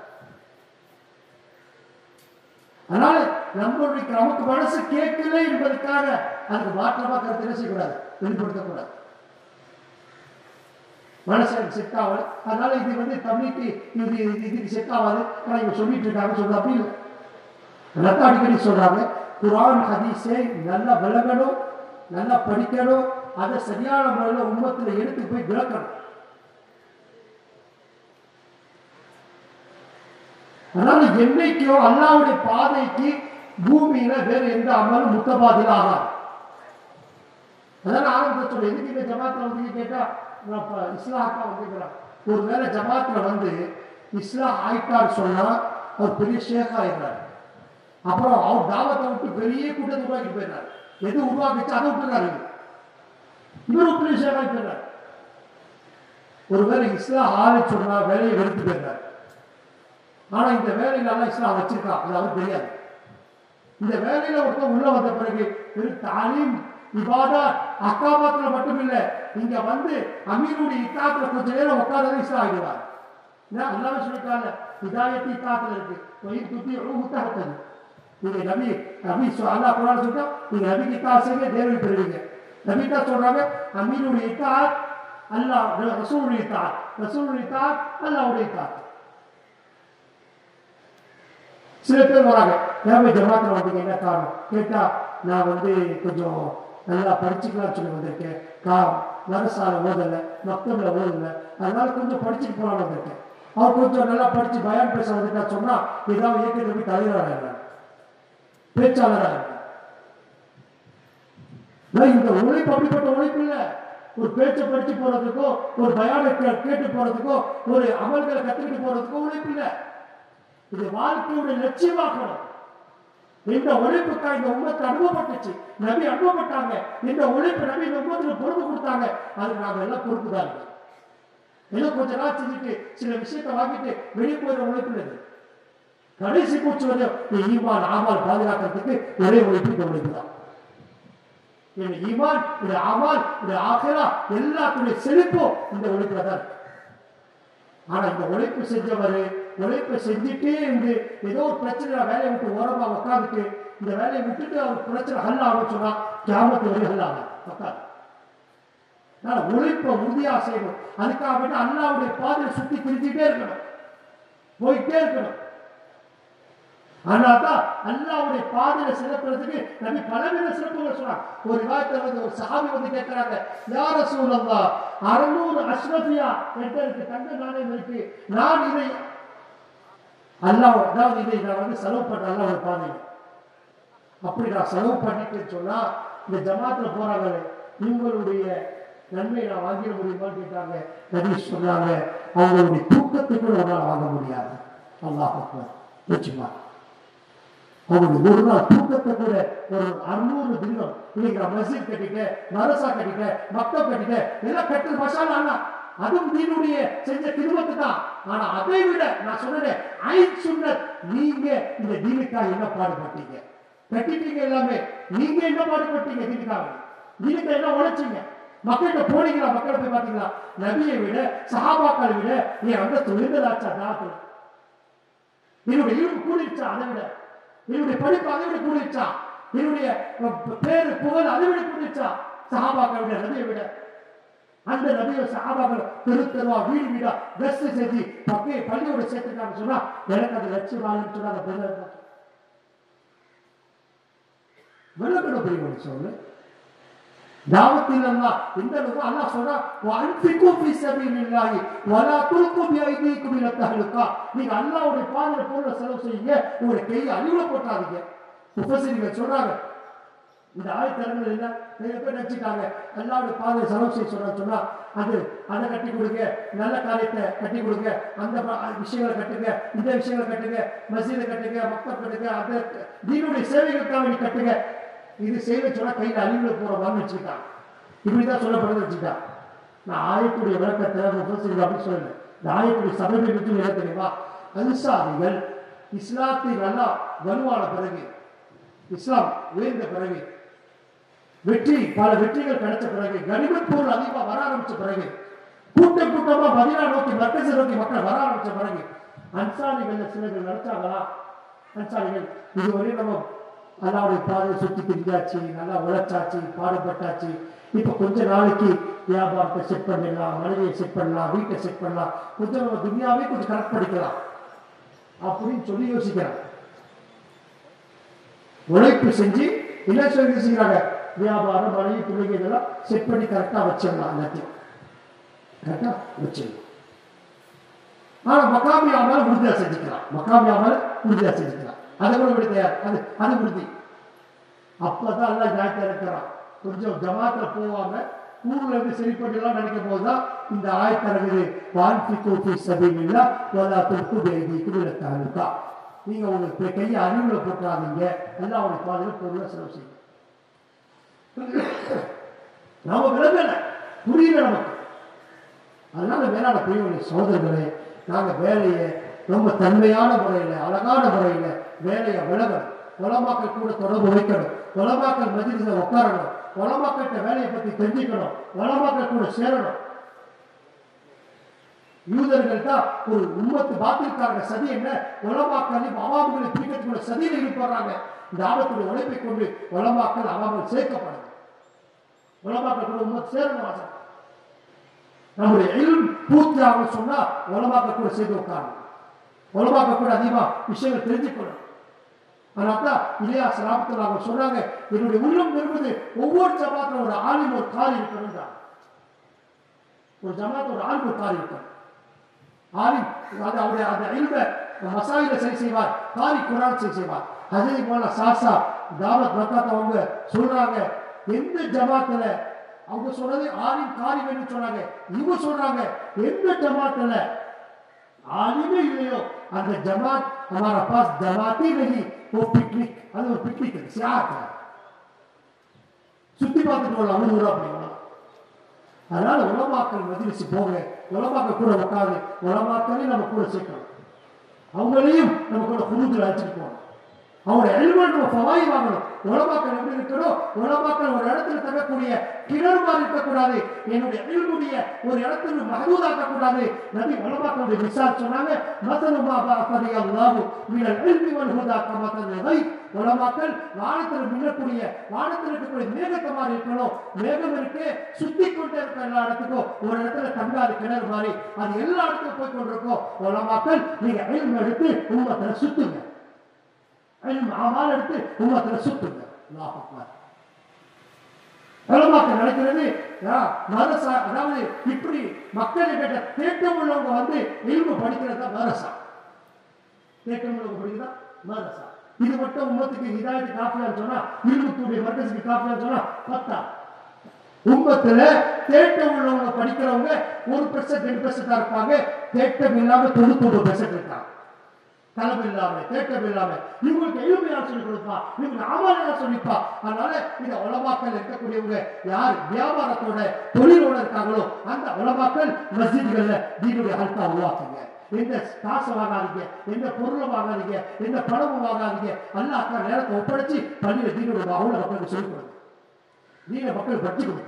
அதனால நம்மளுடைய நமக்கு மனசு கேட்கல என்பதற்காக அதுக்கு மாற்றமா கருத்து என்ன செய்யக்கூடாது வெளிப்படுத்தக்கூடாது மனசு எனக்கு செட் ஆகல அதனால இது வந்து தம்பிக்கு இது இது இதுக்கு செட் ஆகாது ஆனால் இவங்க சொல்லிட்டு இருக்காங்க சொல்றது அப்படி இல்லை நல்லா அடிக்கடி சொல்றாங்க குரான் ஹதீஸை நல்லா விளங்கணும் நல்லா படிக்கணும் அதை சரியான முறையில் உண்மத்தில் எடுத்து போய் விளக்கணும் அதனால என்னைக்கோ அல்லாவுடைய பாதைக்கு பூமியில வேற எந்த அமலும் முத்தபாதில் ஆகாது அதான் ஆரம்பத்தில் எதுக்கு இந்த ஜமாத்துல வந்து கேட்டா நான் இப்ப இஸ்லாக்கா வந்துக்கிறான் ஒருவேளை ஜமாத்துல வந்து இஸ்லாம் ஆயிட்டார் சொன்னா அவர் பெரிய ஷேக் ஆயிடுறாரு அப்புறம் அவர் தாவத்தை விட்டு பெரிய கூட்டத்தை உருவாக்கி போயிடுறாரு எது உருவாக்கிச்சு அதை விட்டுறாரு இவர் ஒரு பெரிய ஷேக் ஆகி போயிடுறாரு ஒருவேளை இஸ்லாம் ஆளை சொன்னா வேலையை வெறுத்து போயிடுறாரு ஆனா இந்த வேலையில எல்லாம் இஸ்லாம் வச்சிருக்கான் அது அவருக்கு தெரியாது இந்த வேலையில ஒருத்தன் உள்ள வந்த பிறகு வெறும் தாலீம் இபாதா அக்காபாத்துல மட்டும் இல்ல இங்க வந்து அமீருடைய இத்தாத்துல கொஞ்ச நேரம் உட்கார்றது இஸ்லாம் ஆகிடுவார் ஏன்னா அல்லாஹ் சொல்லிட்டாங்க இதாயத்து இத்தாத்துல இருக்கு ஒய் துத்தி முத்தகத்தது நீங்க நபி நபி சொ- அல்லாஹ் குரான் சொல்லிட்டா நீங்க நபிக்கு தாசைங்க தேவை பெறுவீங்க நபி தான் சொல்றாங்க அமீனுடைய தாத் அல்லாஹ் ரசூலுடைய தாத் ரசூலுடைய தாத் அல்லாஹ்வுடைய தாத் சில பேர் வராங்க தேவை ஜமாத்தில் வந்தீங்க என்ன காரணம் கேட்டா நான் வந்து கொஞ்சம் நல்லா படிச்சுக்கலாம்னு சொல்லி வந்திருக்கேன் கா மதசால ஓதலை மக்தபில் ஓதலை அதனால கொஞ்சம் படிச்சுட்டு போகலாம்னு வந்திருக்கேன் அவர் கொஞ்சம் நல்லா படிச்சு பயம் பேச வந்துட்டா சொன்னா ஏதாவது இயக்கத்தில் போய் தலைவராக இருந்தார் பேச்சாளராக இருந்தார் நான் இந்த உழைப்பு அப்படிப்பட்ட உழைப்பு இல்ல ஒரு பேச்சை படிச்சு போறதுக்கோ ஒரு பயானை கே- கேட்டு போறதுக்கோ ஒரு அமல்களை கத்துக்கிட்டு போறதுக்கோ உழைப்பு இல்ல இது வாழ்க்கையுடைய லட்சியமாக்கணும் இந்த உழைப்புக்காக இந்த உமத்தை அனுபவப்பட்டுச்சு நபி அனுபவப்பட்டாங்க இந்த உழைப்பு நபி இந்த உமத்துல பொறுப்பு கொடுத்தாங்க அதுக்கு நாம எல்லாம் பொறுப்பு தான் இருக்கு. ஏதோ கொஞ்ச நாள் செஞ்சுட்டு சில விஷயத்தை வாங்கிட்டு வெளியே போயிட உழைப்பு இல்லை இது. கடைசி மூச்சு வரை ஈமான் ஆமால் பாதுகாக்கிறதுக்கு ஒரே உழைப்பு இந்த உழைப்பு தான் இந்த ஈமான் இந்த ஆமால் இந்த ஆகிரா எல்லாத்துடைய செழிப்பும் இந்த உழைப்புல தான் இருக்கு ஆனா இந்த உழைப்பு செஞ்சவர் உழைப்பை செஞ்சுட்டே இருந்து ஏதோ ஒரு பிரச்சனை வேலையை விட்டு ஓரமா உட்காந்துட்டு இந்த வேலையை விட்டுட்டு அவர் பிரச்சனை ஹல் ஆகும் சொன்னா கிராமத்து வரை ஹல் ஆகும் உட்காந்து அதனால உழைப்பை உறுதியா செய்யணும் அதுக்காக வேண்டி அல்லாவுடைய பாதையை சுத்தி திரிஞ்சுட்டே இருக்கணும் போயிட்டே இருக்கணும் ஆனாதான் அல்லாவுடைய பாதையில சிறப்புறதுக்கு நபி பலவித சிறப்புகள் சொன்னாங்க ஒரு விவாதத்தில் வந்து ஒரு சஹாபி வந்து கேட்கிறாங்க யார சூழல்லா அறுநூறு அஸ்ரபியா என்கிட்ட இருக்கு தங்க நாணயம் இருக்கு நான் இதை அல்லாஹ் அதாவது இதை நான் வந்து செலவு பண்ண அல்லாவுடைய பாதையில் அப்படி நான் செலவு பண்ணிட்டேன்னு சொன்னா இந்த ஜமாத்துல போறாங்களே இவங்களுடைய நன்மை நான் வாங்கிட முடியுமான்னு கேட்டாங்க நபி சொன்னாங்க அவங்களுடைய தூக்கத்தை கூட உங்களால் வாங்க முடியாது அல்லாஹ் அக்பர் நிச்சயமா அவங்களுக்கு ஒரு நாள் தூக்கத்தை கூட ஒரு அறுநூறு தினம் இன்னைக்கு நான் மஸ்ஜித் கட்டிட்டேன் மரசா கட்டிட்டேன் மக்தப் கட்டிட்டேன் எல்லாம் கட்டு மசாலா அல்ல அதுவும் நீனுடைய செஞ்ச திருமத்து தான் ஆனா அதை விட நான் சொன்னேன் ஐ சுன்னத் நீங்க இந்த தீனுக்காக என்ன பாடுபட்டீங்க கட்டிட்டீங்க எல்லாமே நீங்க என்ன பாடுபட்டீங்க தீனுக்காக தீனுக்கு என்ன உழைச்சீங்க மக்கள்கிட்ட போனீங்களா மக்களை போய் பாத்தீங்களா நபியை விட சஹாபாக்களை விட நீ அந்த தொழில்தாச்சா தாத்துல என்னுடைய இருப்பு கூடிருச்சா அதை விட என்னுடைய படிப்பு அதை விட கூடிருச்சா என்னுடைய ப- பேரு புகழ் அதை விட கூடிருச்சா சஹாபாக்களை விட நபியை விட அந்த நபியை சஹாபாக்கள் தெரு தெருவா வீடு வீடா பெஸ்ட் செஞ்சு பக்கையை பள்ளியோட சேர்த்துட்டாங்க சொன்னா எனக்கு அது லட்சியம் ஆகுன்னு சொன்னா அந்த பெரிய விளக்கணும் பெரிய சொல்லு தாவத்தில் அல்லாஹ் இந்த அளவுக்கு அல்லாஹ் சொல்றா வஅன்ஃபிகு ஃபீ சபீலில்லாஹி வலா துல்கு பிஐதீக்கும் இலா தஹலுகா நீங்க அல்லாஹ்வுடைய பாதையில பொருளை செலவு செய்யுங்க உங்களுடைய கையை அழிவுல போட்டாதீங்க முஃபஸிரிகள் சொல்றாங்க இந்த ஆயத்தரங்கள் என்ன நிறைய பேர் நினைச்சுட்டாங்க அல்லாவுடைய பாதையை செலவு செய்ய சொல்றாங்க சொன்னா அது அதை கட்டி கொடுங்க நல்ல காரியத்தை கட்டி கொடுங்க அந்த ப- விஷயங்களை கட்டுங்க இந்த விஷயங்களை கட்டுங்க மசீதை கட்டுங்க மக்தப் கட்டுங்க அந்த தீனுடைய சேவைகளுக்காக நீ கட்டுங்க இது செய்ய சொன்னா கையில் அழிவுல போற மாதிரி வச்சுக்கிட்டான் இப்படிதான் சொல்லப்படுது வச்சுக்கிட்டான் நான் ஆயத்துடைய விளக்கத்தை முஃபஸிரிகள் அப்படி சொல்லல இந்த ஆயத்துடைய சபை பற்றி என்ன தெரியுமா அன்சாரிகள் இஸ்லாத்தை நல்லா வலுவான பிறகு இஸ்லாம் உயர்ந்த பிறகு வெற்றி பல வெற்றிகள் கிடைச்ச பிறகு கனிமத் பொருள் அதிகமா வர ஆரம்பிச்ச பிறகு கூட்டம் கூட்டமா மதினா நோக்கி மர்க்கசை நோக்கி மக்கள் வர ஆரம்பிச்ச பிறகு அன்சாரிகள் சிலர்கள் நினைச்சாங்களா அன்சாரிகள் இதுவரை நம்ம அல்லாவுடைய பாதையை சுத்தி திரிஞ்சாச்சு நல்லா உழைச்சாச்சு பாடுபட்டாச்சு இப்ப கொஞ்ச நாளைக்கு வியாபாரத்தை செட் பண்ணிடலாம் மனைவியை செட் பண்ணலாம் வீட்டை செட் பண்ணலாம் கொஞ்சம் நம்ம துனியாவே கொஞ்சம் கரெக்ட் பண்ணிக்கலாம் அப்படின்னு சொல்லி யோசிக்கிறான் உழைப்பு செஞ்சு என்ன சொல்லி செய்யறாங்க வியாபாரம் மனைவி பிள்ளைங்க இதெல்லாம் செட் பண்ணி கரெக்டா வச்சிடலாம் எல்லாத்தையும் கரெக்டா வச்சிடலாம் ஆனா மக்காமி ஆமால உறுதியா செஞ்சுக்கலாம் மக்காமி ஆமால உறுதியா செஞ்சுக்கலாம் அதை கூட விட தயார் அது அது உறுதி அப்பதான் எல்லாம் ஜாக்கியா இருக்கிறான் கொஞ்சம் ஜமாத்துல போவாங்க ஊர்ல இருந்து சரி பண்ணிடலாம் நினைக்கும் போதுதான் இந்த ஆயத்தரங்குது வாழ்க்கை கோப்பி சபையில் வலா தொட்டு வேதி குடிலத்தாலுக்கா நீங்க உங்களுக்கு கையை அறிவுல போட்டாதீங்க எல்லாம் அவனுக்கு பாதையில் பொருளை செலவு செய்யுங்க நாம விளங்கல புரியல நமக்கு அதனால மேலான பெரியவர்களே சோதரர்களே நாங்க வேலையை ரொம்ப தன்மையான முறையில அழகான முறையில வேலையை விலகணும் உலமாக்கள் கூட தொடர்பு வைக்கணும் உலமாக்கள் மதியத்தில் உட்காரணும் உலமாக்கிட்ட வேலையை பத்தி தெரிஞ்சுக்கணும் உலமாக்கள் கூட சேரணும் யூதர்கள் தான் ஒரு உம்மத்து பாத்திருக்காங்க சதி என்ன உலமாக்கள் அவாம்களை பிடிக்கக்கூடிய சதியில் ஈடுபடுறாங்க இந்த ஆபத்துடைய உழைப்பை கொண்டு உலமாக்கள் அவாமல் சேர்க்கப்படுது உலமாக்கள் கூட உம்மத்து சேரணும் ஆசை நம்முடைய எழில் பூர்த்தியாகும் சொன்னா உலமாக்கள் கூட சேர்ந்து உட்காரணும் உலமாக்கள் கூட அதிகமா விஷயங்கள் தெரிஞ்சுக்கணும் அதனால்தான் இல்லையா சலாபத்தில் அவங்க சொன்னாங்க என்னுடைய உள்ளம் விரும்புது ஒவ்வொரு ஜமாத்துல ஒரு ஆலிம் ஒரு காரி இருக்கணும் ஒரு ஜமாத் ஒரு ஆலிம் ஒரு காரி இருக்கணும் ஆலிம் அது அவருடைய அந்த இல்ம மசாயில சரி செய்வார் காரி குரான் சரி செய்வார் ஹஜரி போல சாசா தாவத் பக்காத் அவங்க சொல்றாங்க எந்த ஜமாத்துல அவங்க சொன்னது ஆலிம் காரி வேணும்னு சொன்னாங்க இவங்க சொல்றாங்க எந்த ஜமாத்துல आलिम ही ले लो अगर जमात हमारा पास जमाती नहीं वो पिकनिक அது ஒரு பிக்னிக் சியாக் சுத்தி பார்த்துட்டு வரலாம் ஒரு ஊரா அப்படிங்களா அதனால உலமாக்கள் மதிலிச்சு போங்க உலமாக்கள் கூட உட்காந்து உலமாக்களையும் நம்ம கூட சேர்க்கணும் அவங்களையும் நம்ம கூட குருத்துல அழைச்சிட்டு போகணும் அவங்களோட எலிமெண்ட் நம்ம பவாய் வாங்கணும் உலமாக்கள் எப்படி இருக்கணும் உலமாக்கள் ஒரு இடத்துல தங்கக்கூடிய கிணறு மாதிரி இருக்கக்கூடாது என்னுடைய எல்முடைய ஒரு இடத்துல மகதூதாக்க கூடாது நபி உலமாக்களுடைய விசார் சொன்னாங்க மத்தனுமா பாபதி அல்லாஹு மினல் இல்மி வல் ஹுதா கமத்தன் வை உலமாக்கள் வானத்தில் மின்னக்கூடிய வானத்தில் இருக்கக்கூடிய மேகத்தை மாதிரி இருக்கணும் மேகம் இருக்கு சுத்தி கொண்டே இருக்க எல்லா இடத்துக்கும் ஒரு இடத்துல தங்காது கிணறு மாதிரி அது எல்லா இடத்துக்கும் போய் கொண்டிருக்கும் உலமாக்கள் நீங்க எல்ம எடுத்து உம்மத்துல சுத்துங்க அமால் எடுத்து உம்மத்துல சுத்துங்க அல்லாஹ் அக்பர் உலமாக்கள் நடக்கிறது மதரசா அதாவது இப்படி மக்கள் கேட்ட தேட்டம் உள்ளவங்க வந்து இல்மு படிக்கிறது தான் மதரசா தேட்டம் உள்ளவங்க படிக்கிறதா மதரசா இது மட்டும் உம்மத்துக்கு இதாயத்து காப்பியான்னு சொன்னா இல்முத்துடைய மர்க்கஸுக்கு காப்பியான்னு சொன்னா பத்தா உம்மத்துல தேட்டம் உள்ளவங்க படிக்கிறவங்க ஒரு பெர்சென்ட் ரெண்டு பெர்சென்டா இருப்பாங்க தேட்டம் இல்லாம தொண்ணூத்தொன்பது பெர்சென்ட் இருக்காங்க தலைமை இல்லாம தேட்டம் இல்லாம இவங்களுக்கு எளிமையா சொல்லி கொடுப்பா இவங்க ஆமாலையா சொல்லிப்பா அதனால இந்த உலமாக்கள் இருக்கக்கூடியவங்க யார் வியாபாரத்தோட தொழிலோட இருக்காங்களோ அந்த உலமாக்கள் மஸ்ஜித்கள்ல தீனுடைய ஹல்கா உருவாக்குங்க எந்த காசை வாங்காதீங்க எந்த பொருளை வாங்காதீங்க எந்த பணமும் வாங்காதீங்க அல்லாஹ் நேரத்தை ஒப்படைச்சு பள்ளியில தீனுடைய அவங்க மக்களுக்கு சொல்லிக் கொடுங்க நீங்க மக்கள் பற்றி கொடுங்க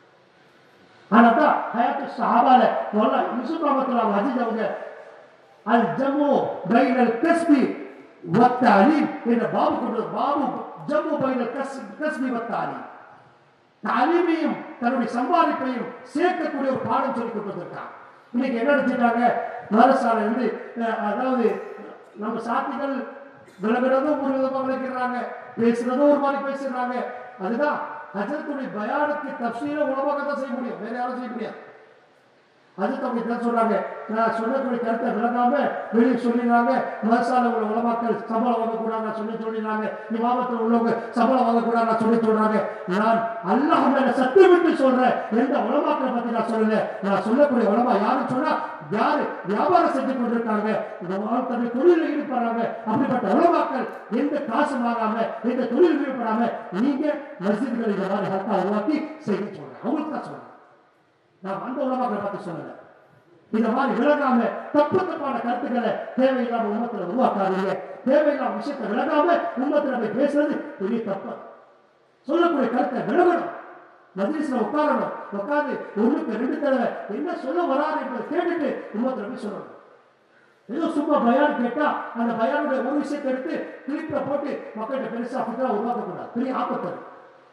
ஆனாதான் ஹயாத்து சஹாபால மொல்லா யூசுப் ரஹமத்துல்லாஹி அஜீஸ் அவங்க அல் ஜம்மு பைனல் கஸ்பி வத்தாலீம் என்ற பாபு கொண்டு பாபு ஜம்மு பைனல் கஸ் கஸ்பி வத்தாலீம் தாலீமையும் தன்னுடைய சம்பாதிப்பையும் சேர்க்கக்கூடிய ஒரு பாடம் சொல்லி கொடுத்திருக்காங்க இன்னைக்கு என்ன எடுத்துட்டாங்க மதரசால இருந்து அஹ், அதாவது நம்ம சாத்திகள் விளங்குறதும் ஒரு விதமா விளக்கிறாங்க பேசுறதும் ஒரு மாதிரி பேசுறாங்க அதுதான் ஹஜரத்துடைய பயானுக்கு தப்சீல உலமாக தான் செய்ய முடியும் வேற யாரும் செய்ய முடியாது அது தம்பி என்ன சொல்றாங்க நான் சொல்லக்கூடிய கருத்தை விளங்காம வெளியே சொல்லிடுறாங்க மதசால உள்ள உலமாக்கள் சம்பளம் வாங்கக்கூடாது நான் சொல்லி சொல்லிடுறாங்க இமாமத்தில் உள்ளவங்க சம்பளம் வாங்கக்கூடாது நான் சொல்லி சொல்றாங்க நான் அல்லாஹ் மேல சத்தியம் விட்டு சொல்றேன் எந்த உலமாக்களை பத்தி நான் சொல்லல நான் சொல்லக்கூடிய உலமா யாருன்னு சொன்னா யாரு வியாபாரம் செஞ்சு கொண்டிருக்காங்க இந்த வாழ் தன்னை தொழிலில் ஈடுபடுறாங்க அப்படிப்பட்ட உலமாக்கள் எந்த காசு வாங்காம எந்த தொழில் ஈடுபடாம நீங்க மஸ்ஜித்களை இந்த மாதிரி ஹல்கா உருவாக்கி செய்ய சொல்றேன் அவங்களுக்கு தான் சொல்றேன் நான் அந்த உலமாக்களை பார்த்து சொல்லல இந்த மாதிரி விளங்காம தப்பு தப்பான கருத்துக்களை தேவையில்லாம உம்மத்துல உருவாக்காதீங்க தேவையில்லாம விஷயத்தை விளங்காம உம்மத்துல போய் பேசுறது பெரிய தப்பு சொல்லக்கூடிய கருத்தை விளங்கணும் மஜ்லிஸ்ல உட்காரணும் உட்கார்ந்து ஒண்ணுக்கு ரெண்டு தடவை என்ன சொல்ல வராது என்பதை கேட்டுட்டு உம்மத்துல போய் சொல்லணும் ஏதோ சும்மா பயான் கேட்டா அந்த பயானுடைய ஒரு விஷயத்தை எடுத்து கிளிப்ல போட்டு மக்கள்கிட்ட பெருசா ஃபித்ரா உருவாக்கக்கூடாது பெரிய ஆபத்து அது.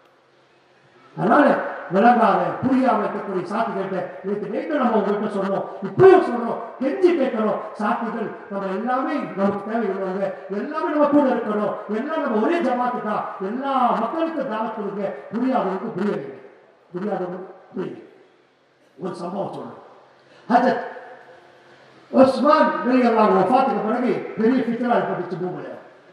அதனால விளங்காத புரியாம இருக்கக்கூடிய சாத்திகள்கிட்ட நேற்று நேற்று நம்ம உங்கள்கிட்ட சொன்னோம் இப்பயும் சொல்றோம் கெஞ்சி கேட்கணும் சாத்திகள் நம்ம எல்லாமே நமக்கு தேவையுள்ளவங்க எல்லாமே நம்ம கூட இருக்கணும் எல்லாம் நம்ம ஒரே ஜமாத்து தான் எல்லா மக்களுக்கும் தாவத் கொடுங்க புரியாதவங்களுக்கு புரிய வைங்க புரியாதவங்களுக்கு புரியுங்க ஒரு சம்பவம் சொல்றேன் ஹஜத் உஸ்மான் வெளியெல்லாம் வஃபாத்துக்கு பிறகு பெரிய ஃபித்ரா ஏற்பட்டுச்சு பூமியில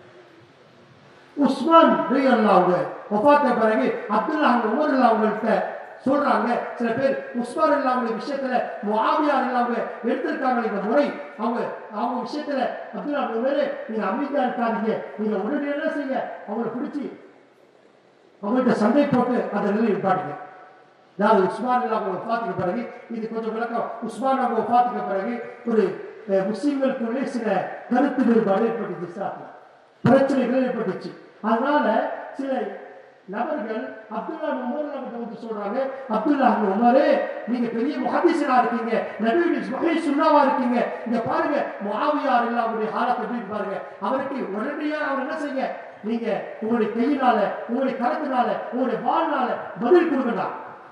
உஸ்மான் அவங்க ஒப்பாத்த பிறகு அப்துல்லா அவங்க உமர் இல்லா அவங்கள்ட்ட சொல்றாங்க சில பேர் உஸ்மான் இல்லா அவங்க விஷயத்துல முஆவியா இல்லா அவங்க எடுத்திருக்காங்க இந்த முறை அவங்க அவங்க விஷயத்துல அப்துல்லா அவங்க பேரு நீங்க அமைதியா இருக்காதீங்க நீங்க உடனே என்ன செய்ய அவங்களை பிடிச்சி அவங்கள்ட்ட சண்டை போட்டு அந்த நிலையை நிப்பாட்டுங்க அதாவது உஸ்மான் இல்லா அவங்க ஒப்பாத்துக்கு பிறகு இது கொஞ்சம் விளக்கம் உஸ்மான் அவங்க ஒப்பாத்துக்கு பிறகு ஒரு அஹ், முஸ்லிம்களுக்குள்ளே சில கருத்து வேறுபாடு ஏற்பட்டுச்சு இஸ்லாத்துல பிரச்சனைகள் ஏற்பட்டுச்சு அதனால சில நபர்கள் அப்துல்லா உமர் கிட்ட வந்து சொல்றாங்க அப்துல்லா இப்னு உமரே நீங்க பெரிய முஹத்திஸா இருக்கீங்க நபியுடைய வகை சுண்ணாவா இருக்கீங்க இங்க பாருங்க முஆவியா அல்லாஹ்வுடைய ஹாலத் எப்படி இருக்கு பாருங்க அவருக்கு உடனடியா அவர் என்ன செய்யுங்க நீங்க உங்களுடைய கையினால உங்களுடைய கரத்தினால உங்களுடைய வாழ்நாள பதில் கொடுக்கணும்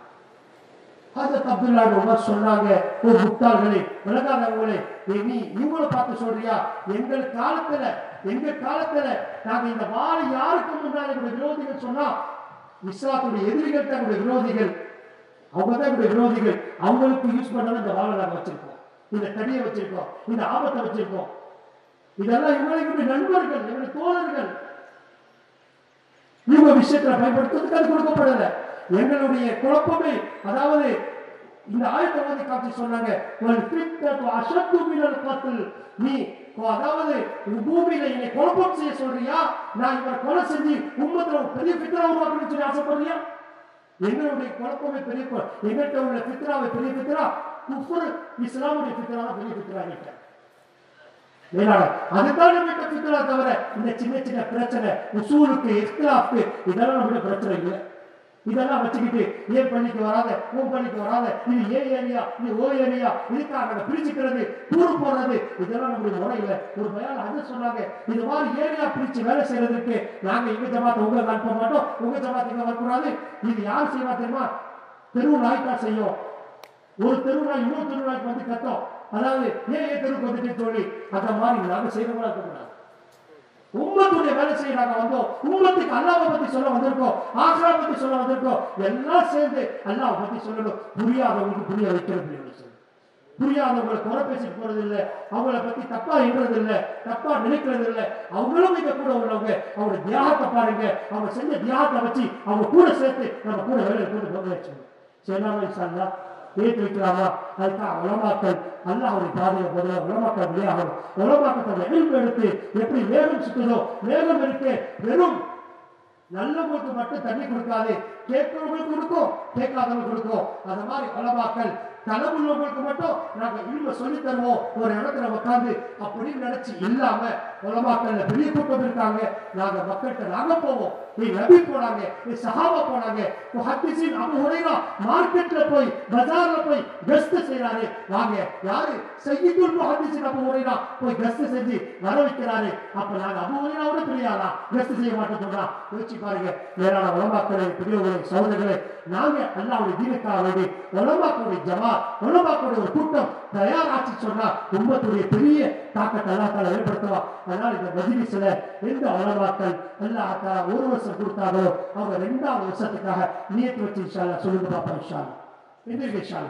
ஹஜரத் அப்துல்லா உமர் சொன்னாங்க ஓ முட்டாள்களே விளங்காதவங்களே ஏய், நீ இவங்களை பார்த்து சொல்றியா எங்கள் காலத்துல எங்க காலத்துல நாங்க இந்த வாழை யாருக்கு முன்னாடி எங்களுடைய விரோதிகள் சொன்னா இஸ்லாத்துடைய எதிரிகள் தான் எங்களுடைய விரோதிகள் அவங்க தான் எங்களுடைய விரோதிகள் அவங்களுக்கு யூஸ் பண்ணாலும் இந்த வாழை நாங்க வச்சிருக்கோம் இந்த தடியை வச்சிருக்கோம் இந்த ஆபத்தை வச்சிருக்கோம் இதெல்லாம் இவங்களுக்கு நண்பர்கள் எங்களுடைய தோழர்கள் இவங்க விஷயத்துல பயன்படுத்துறதுக்கு அது கொடுக்கப்படல எங்களுடைய குழப்பமே அதாவது இந்த ஆயத்தை வந்து காட்சி சொன்னாங்க ஒரு ஃபித்னத்து அஷத்து மினல் கத்ல் நீ கொ- அதாவது உன் பூமியில என்னை குழப்பம் செய்ய சொல்றியா நான் இவரை கொலை செஞ்சு உம்மத்துல ஒரு பெரிய ஃபித்ரா உருவாக்கணும்னு சொல்லி ஆசைப்படுறியா எங்களுடைய குழப்பமே பெரிய கு- எங்கள்கிட்ட உள்ள ஃபித்ராவை பெரிய ஃபித்ரா குஃபர் இஸ்லாமுடைய ஃபித்ரா பெரிய ஃபித்ரா என்கிட்ட மேலாளர் அதுதான் நம்மகிட்ட ஃபித்ரா தவிர இந்த சின்ன சின்ன பிரச்சனை உசூலுக்கு இஸ்லாஃப்க்கு இதெல்லாம் நம்மகிட்ட பிரச்சனை இல்லை இதெல்லாம் வச்சுக்கிட்டு ஏன் பள்ளிக்கு வராத உன் பள்ளிக்கு வராத இது ஏ ஏரியா இது ஓ ஏரியா இதுக்காக நாங்க பிரிச்சுக்கிறது டூர் போடுறது இதெல்லாம் நம்மளுடைய முறை இல்லை ஒரு பயான் அது சொன்னாங்க இது மாதிரி ஏரியா பிரிச்சு வேலை செய்யறதுக்கு நாங்க எங்க ஜமாத் உங்களை அனுப்ப மாட்டோம் உங்க ஜமாத் இங்க வரக்கூடாது இது யார் செய்வா தெரியுமா தெருவு நாய்க்கா செய்யும் ஒரு தெருநாய் இன்னொரு தெருநாய்க்கு வந்து கத்தோம் அதாவது ஏன் ஏன் தெருவுக்கு வந்துட்டு சொல்லி அந்த மாதிரி நாங்க செய்யறவங்களா இருக்கக்கூடாது உம்மத்துடைய வேலை செய்ய நாங்க வந்தோம் உம்மத்துக்கு அல்லாஹ்வை பத்தி சொல்ல வந்திருக்கோம் ஆக்ரா பத்தி சொல்ல வந்திருக்கோம் எல்லாம் சேர்ந்து அல்லாஹ் பத்தி சொல்லணும் புரியாதவங்களுக்கு புரிய வைக்கிறது என்று சொல்லு. புரியாதவங்களை குறை பேசிட்டு போறது இல்ல அவங்கள பத்தி தப்பா எண்றது இல்ல தப்பா நினைக்கிறது இல்ல அவங்களும் இங்க கூட உள்ளவங்க அவங்க தியாகத்தை பாருங்க அவங்க செஞ்ச தியாகத்தை வச்சு அவங்க கூட சேர்த்து நம்ம கூட வேலையை கொண்டு போக வச்சுக்கணும் சரி இன்ஷால்லா ஏற்று வைக்கலாமா அதுக்காக உலமாக்கள் அல்லாஹ்வுடைய பாதையை போதுல உலமாக்கள் வெளியாகணும் உலமாக்கத்தோட எலும்பு எடுத்து எப்படி மேகம் சுற்றுதோ மேகம் இருக்கு வெறும் நல்லவங்களுக்கு மட்டும் தண்ணி கொடுக்காது கேட்கிறவங்களுக்கு கொடுக்கும் கேட்காதவங்களுக்கு கொடுக்கும் அந்த மாதிரி உலமாக்கள் தலைமுள்ளவங்களுக்கு மட்டும் நாங்க இல்ம சொல்லி தருவோம் ஒரு இடத்துல உட்கார்ந்து அப்படின்னு நினைச்சு இல்லாம உலமாக்கள்ல பெரிய கூட்டம் இருக்காங்க நாங்க மக்கள்கிட்ட நாங்க போவோம் நீ நபி போனாங்க நீ சஹாபா போனாங்க முஹத்திஸின் அபு ஹுரைரா மார்க்கெட்ல போய் பஜார்ல போய் கஸ்ட் செய்றாரு வாங்க யாரு சையீதுல் முஹத்திஸின் அபு ஹுரைரா போய் கஸ்ட் செஞ்சு வர வைக்கிறாரு அப்ப நாங்க அபு ஹுரைராவோட பெரியாளா கஸ்ட் செய்ய மாட்டோம் சொன்னா யோசிச்சு பாருங்க மேலான உலமாக்களை பெரியவர்களை சகோதரர்களே நாங்க அல்லாவுடைய தீனுக்காக வேண்டி உலமாக்களுடைய ஜமா உலமாக்களுடைய ஒரு கூட்டம் தயாராச்சு சொன்னா உம்மத்துடைய பெரிய தாக்கத்தை அல்லா தால ஏற்படுத்துவா அதனால இந்த மஜ்லிஸ்ல எந்த உலமாக்கள் அல்லாஹ் தாலா ஒரு வருஷம் கொடுத்தாரோ அவங்க ரெண்டாவது வருஷத்துக்காக நியத்து வச்சு இன்ஷால்லா சொல்லுங்க பாப்பா இன்ஷால்லா எந்திரிக்க இன்ஷால்லா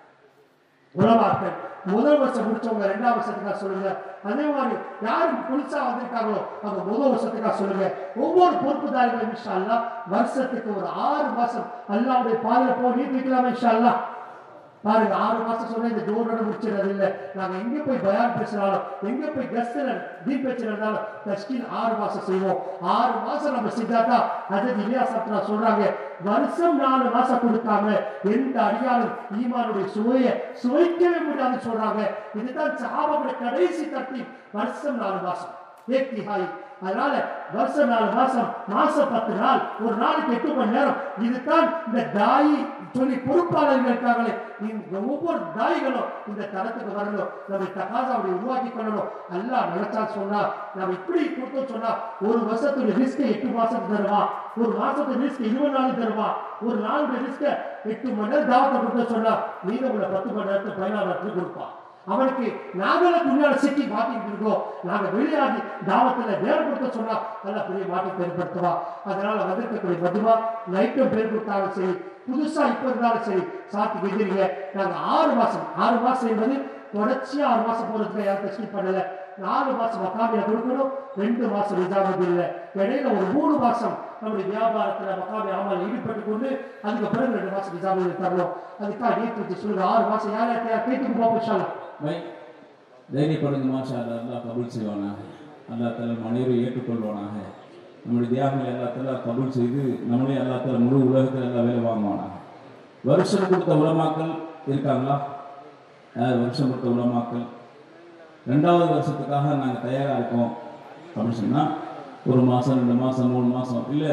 உலமாக்கள் முதல் வருஷம் முடிச்சவங்க ரெண்டாம் வருஷத்துக்காக சொல்லுங்க அதே மாதிரி யாரு புதுசா வந்திருக்காங்களோ அவங்க முதல் வருஷத்துக்காக சொல்லுங்க ஒவ்வொரு பொறுப்புதாரிகளும் இன்ஷா அல்லாஹ் வருஷத்துக்கு ஒரு ஆறு மாசம் அல்லாவுடைய பாதையில போய் நீட்டு வைக்கலாமா இன்ஷா அல்லாஹ் பாருங்க ஆறு மாசம் சொன்னா இந்த ஜோரோட முடிச்சிடறது இல்ல நாங்க எங்க போய் பயான் பேசினாலும் எங்க போய் கஸ்ட்ல தீப் வச்சிருந்தாலும் தஸ்கின் ஆறு மாசம் செய்வோம் ஆறு மாசம் நம்ம செஞ்சாதான் அது இல்லையா சத்ரா சொல்றாங்க வருஷம் நாலு மாசம் கொடுக்காம எந்த அடியாலும் ஈமானுடைய சுவையை சுவைக்கவே முடியாதுன்னு சொல்றாங்க இதுதான் சஹாபாவுடைய கடைசி தட்டி வருஷம் நாலு மாசம் ஏக் திஹாய் அதனால வருஷம் நாலு மாசம் மாசம் பத்து நாள் ஒரு நாளைக்கு எட்டு மணி நேரம் இதுதான் இந்த தாயி சொல்லி பொறுப்பாளர்கள் இருக்காங்களே இந்த ஒவ்வொரு தாய்களும் இந்த தரத்துக்கு வரணும் நம்ம தகாசாவை உருவாக்கி கொள்ளணும் அல்லாஹ் நினைச்சா சொன்னா நம்ம இப்படி கொடுத்தோம் சொன்னா ஒரு வருஷத்துடைய ரிஸ்க் எட்டு மாசத்துக்கு தருவா ஒரு மாசத்துக்கு ரிஸ்க் இருபது நாள் தருவா ஒரு நாளுடைய ரிஸ்க எட்டு மணி நேரம் தாவத்தை கொடுத்த சொன்னா மீதம் உள்ள பத்து மணி நேரத்துக்கு பதினாறு நேரத்துக்கு கொடுப்பான் அவனுக்கு நாங்கள துணியால சிக்கி மாட்டிட்டு இருக்கோம் நாங்க வெளியாகி தாவத்துல நேரம் கொடுக்க சொன்னா நல்ல பெரிய மாற்றத்தை ஏற்படுத்துவா அதனால வந்திருக்கக்கூடிய மதுவா நைட்டும் பேர் கொடுத்தாலும் சரி புதுசா இப்ப இருந்தாலும் சரி சாத்தி கெஞ்சிருங்க நாங்க ஆறு மாசம் ஆறு மாசம் என்பது தொடர்ச்சியா ஆறு மாசம் போறதுக்கு யாரும் டெஸ்ட் பண்ணல நாலு மாசம் மக்காமியா கொடுக்கணும் ரெண்டு மாசம் நிஜாமதி இல்லை இடையில ஒரு மூணு மாசம் நம்முடைய வியாபாரத்துல மக்காமி ஆமால் ஈடுபட்டு கொண்டு அதுக்கு பிறகு ரெண்டு மாசம் நிஜாமதி தரணும் அதுக்காக நீட் வச்சு சொல்லுங்க ஆறு மாசம் யார் யார் கேட்டுக்கு போப்போம் வை தைரியப்படுங்க மாஷா அல்லா அல்லாஹ் கபூல் செய்வானாக அல்லா தலா மனைவி ஏற்றுக்கொள்வானாக நம்முடைய தியாகங்களை எல்லா தலா கபூல் செய்து நம்மளே அல்லா தலா முழு உலகத்தில் எல்லா வேலை வாங்குவானாக வருஷம் கொடுத்த உலமாக்கள் இருக்காங்களா யார் வருஷம் கொடுத்த உலமாக்கள் ரெண்டாவது வருஷத்துக்காக நாங்கள் தயாராக இருக்கோம் அப்படின்னு சொன்னால் ஒரு மாதம் ரெண்டு மாதம் மூணு மாதம் இல்லை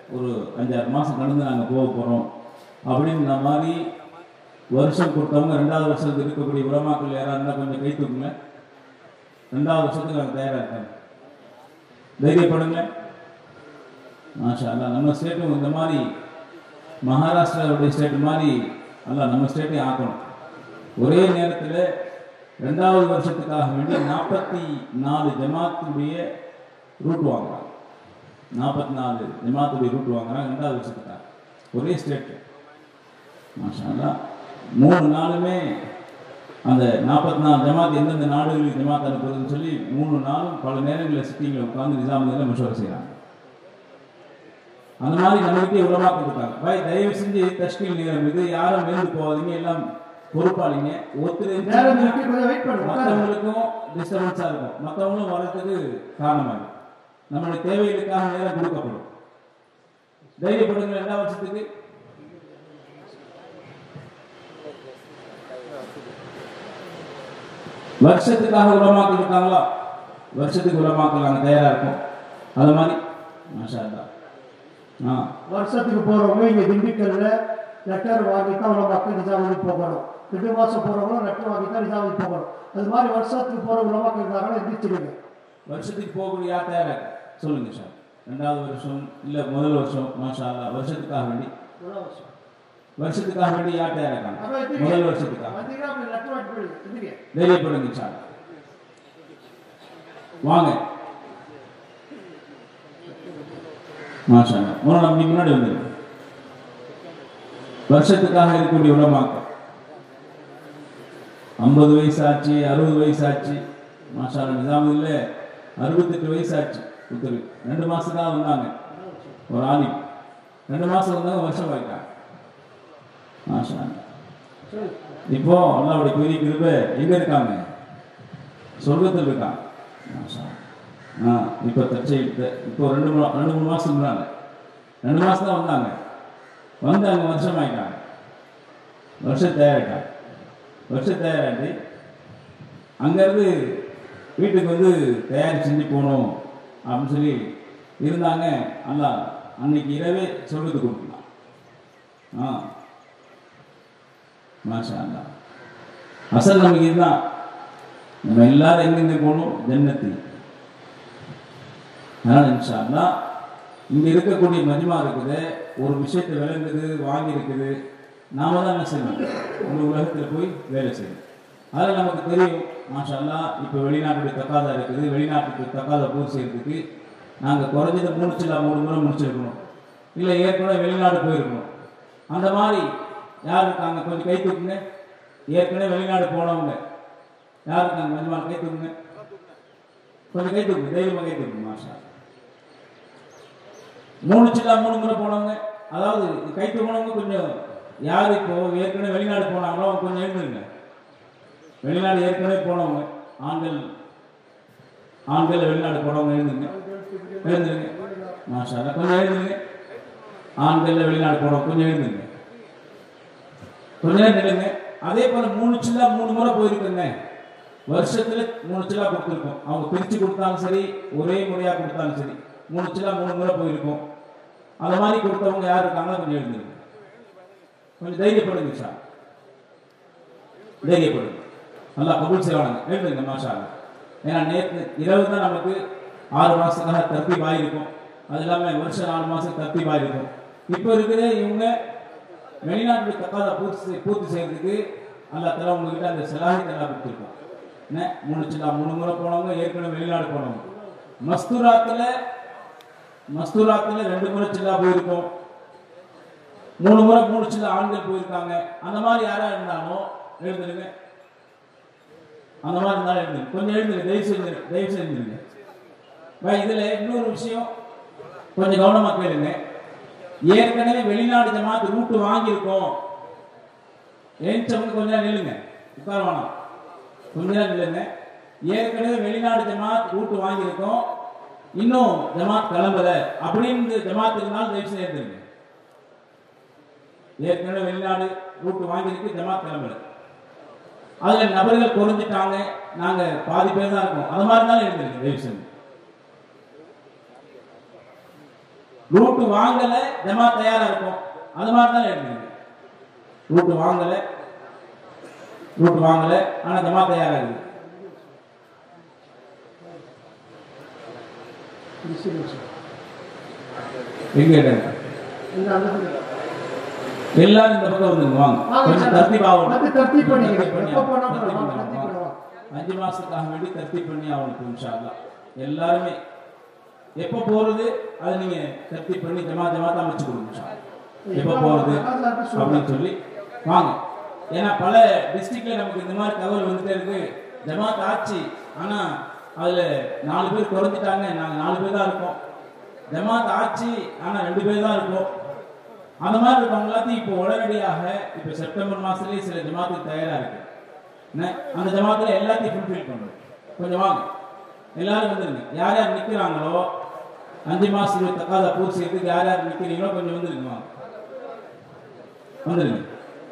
ஒரு அஞ்சாறு மாதம் கடந்து நாங்கள் போக போகிறோம் அப்படின்ற மாதிரி வருஷம் கொடுத்தவங்க ரெண்டாவது வருஷத்துக்கு இருக்கக்கூடிய உலமாக்கள் யாராக இருந்தால் கொஞ்சம் கை தூக்குங்க ரெண்டாவது வருஷத்துக்கு நாங்கள் தயாராக இருக்காங்க தைரியப்படுங்க மாஷா அல்லா நம்ம ஸ்டேட்டும் இந்த மாதிரி மகாராஷ்டிராவுடைய ஸ்டேட் மாதிரி அல்ல நம்ம ஸ்டேட்டையும் ஆக்கணும் ஒரே நேரத்தில் ரெண்டாவது வருஷத்துக்காக வேண்டி நாற்பத்தி நாலு ஜமாத்துடைய ரூட் வாங்குறாங்க நாற்பத்தி நாலு ஜமாத்துடைய ரூட் வாங்குறாங்க ரெண்டாவது வருஷத்துக்காக ஒரே ஸ்டேட் மாஷா அல்லா மூணு நாளுமே அந்த நாற்பத்தி நாலு ஜமாத் எந்தெந்த நாடுகளுக்கு ஜமாத் அனுப்புறதுன்னு சொல்லி மூணு நாளும் பல நேரங்களில் சிட்டிங்கில் உட்காந்து நிசாமுதில் மஷூரா செய்கிறாங்க அந்த மாதிரி நம்மளுக்கே உலமாக்கம் இருக்காங்க பாய் தயவு செஞ்சு தஷ்கில் நேரம் இது யாரும் எழுந்து போகாதீங்க எல்லாம் பொறுப்பாளிங்க ஒருத்தர் நேரம் இருக்கு கொஞ்சம் வெயிட் பண்ணுங்க உட்காருங்க. மற்றவங்களுக்கும் டிஸ்டர்பன்ஸாக இருக்கும் மற்றவங்களும் வரத்துக்கு காரணமாகும் நம்மளுடைய தேவைகளுக்காக நேரம் கொடுக்கப்படும் தைரியப்படுங்க ரெண்டாம் வருஷத்துக்கு வருஷத்துக்காக உலமாக்கள் இருக்காங்களா வருஷத்துக்கு உலமாக்கள் நாங்கள் தயாராக இருக்கோம் அது மாதிரி மாஷா அல்லாஹ். ஆ வருஷத்துக்கு போறவங்க இங்க திண்டுக்கல்ல லெட்டர் வாங்கி தான் உள்ள மக்கள் நிஜாமதி போகணும் ரெண்டு மாசம் போறவங்க லெட்டர் வாங்கி தான் நிஜாமதி போகணும் அது மாதிரி வருஷத்துக்கு போற உலமாக்கள் இருந்தாங்கன்னா எந்திரிச்சிருங்க வருஷத்துக்கு போகக்கூடிய யார் தயாராக சொல்லுங்க சார் ரெண்டாவது வருஷம் இல்லை முதல் வருஷம் மாஷா அல்லாஹ் வருஷத்துக்காக வேண்டி வருஷத்துக்காக வேண்டி யார் தயாராக அப்ப எந்திரிங்க. முதல் வருஷத்துக்காக வந்தீங்கன்னா அப்படி லெட்டர் வாங்கி போயிடுங்க எந்திரிங்க. தைரியப்படுங்க சார் வாங்க மாஷா அல்லாஹ். மோனா நீ முன்னாடி வந்துருங்க வருஷத்துக்காக இருக்கக்கூடிய உலமாக்கள் ஐம்பது வயசு ஆச்சு அறுபது வயசு ஆச்சு மாஷா அல்லாஹ் நிஜாமுல்ல அறுபத்தெட்டு வயசு ஆச்சு ஒருத்தர் ரெண்டு மாசம் தான் வந்தாங்க ஒரு ஆணி ரெண்டு மாசம் வந்தாங்க வருஷம் வாய்க்காங்க மாஷா அல்லாஹ். இப்போ அல்லாவுடைய பெரிய கிருபை எங்க இருக்காங்க சொர்க்கத்தில் இருக்காங்க மாஷா அல்லாஹ். ஆ இப்போ தச்சை இப்போ ரெண்டு மூணு ரெண்டு மூணு மாசம் இருந்தாங்க ரெண்டு மாசம் தான் வந்தாங்க வந்து அங்கே வருஷம் ஆயிட்டாங்க வருஷம் தயாராயிட்டாங்க வருஷம் தயாராகி அங்கேருந்து வீட்டுக்கு வந்து தயாரி செஞ்சு போகணும் அப்படின்னு சொல்லி இருந்தாங்க அல்லா அன்னைக்கு இரவே சொல்லுறது கொடுக்கலாம் ஆ மாஷா அல்லா அசல் நமக்கு இதுதான் நம்ம எல்லாரும் எங்கெங்க போகணும் ஜன்னத்து அதனால் இன்ஷா அல்லாஹ் இங்கே இருக்கக்கூடிய மஜ்மா இருக்குது ஒரு விஷயத்தை விளங்குது வாங்கி இருக்குது நாம தான் என்ன செய்யணும் இந்த உலகத்தில் போய் வேலை செய்யணும் அதில் நமக்கு தெரியும் மாஷா அல்லாஹ் இப்போ வெளிநாட்டுடைய தக்காதா இருக்குது வெளிநாட்டுக்கு தக்காதா பூர்த்தி செய்யறதுக்கு நாங்கள் குறைஞ்சது முடிச்சிடலாம் மூணு முறை முடிச்சிருக்கணும் இல்லை ஏற்கனவே வெளிநாடு போயிருக்கணும் அந்த மாதிரி யார் இருக்காங்க கொஞ்சம் கை தூக்குங்க ஏற்கனவே வெளிநாடு போனவங்க யார் இருக்காங்க மஜ்மா கை தூக்குங்க கொஞ்சம் கை தூக்குங்க தைரியமாக கை தூக்குங்க மாஷா அல்லாஹ். மூணு சில்லா மூணு முறை போனவங்க அதாவது கை தூக்கினவங்க கொஞ்சம் யார் இப்போ ஏற்கனவே வெளிநாடு போனாங்களோ அவங்க கொஞ்சம் எழுந்துருங்க வெளிநாடு ஏற்கனவே போனவங்க ஆண்கள் ஆண்கள் வெளிநாடு போனவங்க எழுந்துருங்க எழுந்துருங்க மாஷா அல்லாஹ். கொஞ்சம் எழுந்துருங்க ஆண்கள் வெளிநாடு போனவங்க கொஞ்சம் எழுந்துருங்க கொஞ்ச நேரம் நில்லுங்க அதே போல மூணு சில்லா மூணு முறை போயிருக்குங்க வருஷத்துல மூணு சில்லா கொடுத்துருக்கோம் அவங்க பிரிச்சு கொடுத்தாலும் சரி ஒரே முறையா கொடுத்தாலும் சரி மூணு சில்லா மூணு முறை போயிருக்கோம் அந்த மாதிரி கொடுத்தவங்க யார் இருக்காங்களோ கொஞ்சம் எழுந்துருங்க கொஞ்சம் தைரியப்படுங்க சார் தைரியப்படுங்க நல்லா கபூல் செய்வானுங்க எழுதுங்க மாஷா அல்லாஹ். ஏன்னா நேற்று இரவு தான் நமக்கு ஆறு மாசத்துக்காக தர்த்தீப் ஆயிருக்கும் அது இல்லாமல் வருஷம் நாலு மாசம் தர்த்தீப் ஆயிருக்கும் இப்போ இருக்கிற இவங்க வெளிநாட்டு தக்காத பூர்த்தி செய்- பூர்த்தி செய்யறதுக்கு அல்லா தலா உங்ககிட்ட அந்த செலாஹித் எல்லாம் கொடுத்துருக்கோம் என்ன மூணு சில்லா மூணு முறை போனவங்க ஏற்கனவே வெளிநாடு போனவங்க மஸ்தூராத்துல மஸ்தூராத்துல ரெண்டு முறை சில்லா போயிருக்கோம் மூணு முறை மூணு சில்லா ஆண்கள் போயிருக்காங்க அந்த மாதிரி யாரா இருந்தாலும் எழுந்துருங்க அந்த மாதிரி இருந்தாலும் எழுந்துருங்க கொஞ்சம் எழுந்துருங்க தயவு செஞ்சு தயவு செஞ்சுருங்க பாய் இதுல இன்னொரு விஷயம் கொஞ்சம் கவனமா கேளுங்க ஏற்கனவே வெளிநாடு ஜமாத் ரூட்டு வாங்கியிருக்கோம் ஏஞ்சவங்க கொஞ்ச நேரம் நில்லுங்க உட்கார வேணாம் கொஞ்ச நேரம் நில்லுங்க ஏற்கனவே வெளிநாடு ஜமாத் ரூட்டு வாங்கியிருக்கோம் இன்னும் ஜமாத் கிளம்பல அப்படின்னு ஜமாத் இருந்தாலும் தயவு செய்து எழுந்துருங்க ஏற்கனவே வெளிநாடு ரூட்டு வாங்கியிருக்கு ஜமாத் கிளம்பல அதுல நபர்கள் குறைஞ்சிட்டாங்க நாங்க பாதி பேர் தான் இருக்கோம் அது மாதிரி இருந்தாலும் எழுந்துருங்க தயவு செஞ்சு ரூட்டு வாங்கல ஜமாத் தயாரா இருக்கும் அது மாதிரி தான் எடுக்கணும் ரூட்டு வாங்கல ரூட் வாங்கல ஆனா ஜமாத் தயாரா இருக்குது எங்க இடம் இந்த அந்த பக்கம். எல்லாரும் இந்த பக்கம் வந்துருங்க வாங்க வாங்க கொஞ்சம் சார். தர்த்தீப் ஆகணும் வந்து தர்த்தீப் பண்ணிக்கிறேன். தர்த்தீப் பண்ணி எப்போ போனா ஆகணும். போலாம். தர்த்தீப் தர்த்தீப் பண்ணி பண்ணுவோம். ஆகணும். அஞ்சு மாசத்துக்காக வேண்டி தர்த்தீப் பண்ணி ஆகணும் இன்ஷா அல்லாஹ் எல்லாருமே எப்போ போறது அதை நீங்க தர்த்தீப் பண்ணி ஜமா ஜமாத்தா அமைச்சு கொடுங்க இன்ஷா அல்லாஹ். எப்போ போறது அப்படின்னு சொல்லி வாங்க ஏன்னா பல டிஸ்ட்ரிக்ட்ல நமக்கு இந்த மாதிரி தகவல் வந்துட்டே இருக்கு ஜமாத் ஆச்சு ஆனா அதுல நாலு பேர் குறைஞ்சிட்டாங்க நாங்க நாலு பேர் தான் இருக்கோம் ஜமாத் ஆச்சு ஆனா ரெண்டு பேர் தான் இருக்கோம் அந்த மாதிரி இருக்கவங்க எல்லாத்தையும் இப்போ உடனடியாக இப்போ செப்டம்பர் மாசத்துலயே சில ஜமாத்துக்கு தயாரா இருக்கு என்ன? அந்த ஜமாத்துல எல்லாத்தையும் ஃபுல்ஃபில் பண்ணும் கொஞ்சம் வாங்க எல்லாரும் வந்துருங்க யார் யார் நிக்கிறாங்களோ அஞ்சு மாசத்துக்கு தக்காத பூர்த்தி செய்யறதுக்கு யார் யார் நிக்கிறீங்களோ கொஞ்சம் வந்துருங்க வாங்க வந்துருங்க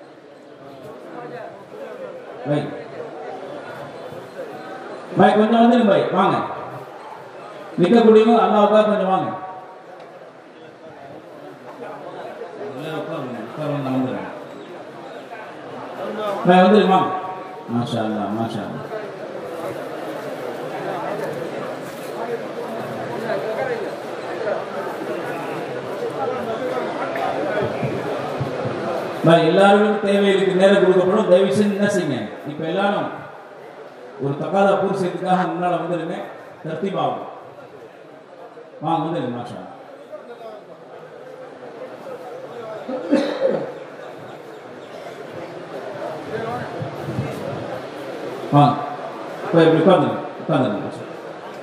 பை பை கொஞ்சம் வந்துருங்க பை வாங்க நிக்கக்கூடியவங்க அல்லாவுக்காக கொஞ்சம் வாங்க எல்லாரும் உட்காருங்க உட்காருங்க நான் வந்துடுறேன் பை வந்துருங்க வாங்க மாஷா அல்லா மாஷா அல்லா பாரு, எல்லாருக்கும் தேவைகளுக்கு நேரம் கொடுக்கப்படும் தயவு செஞ்சு என்ன செய்யுங்க இப்ப எல்லாரும் ஒரு தக்காத பூர் செய்யறதுக்காக முன்னால வந்துருங்க தர்த்திபாகும் வாங்க வந்துருங்க மாஷா அல்லாஹ். வாங்க இப்போ இப்படி உட்காந்துங்க உட்காந்துங்க மாஷா அல்லாஹ்.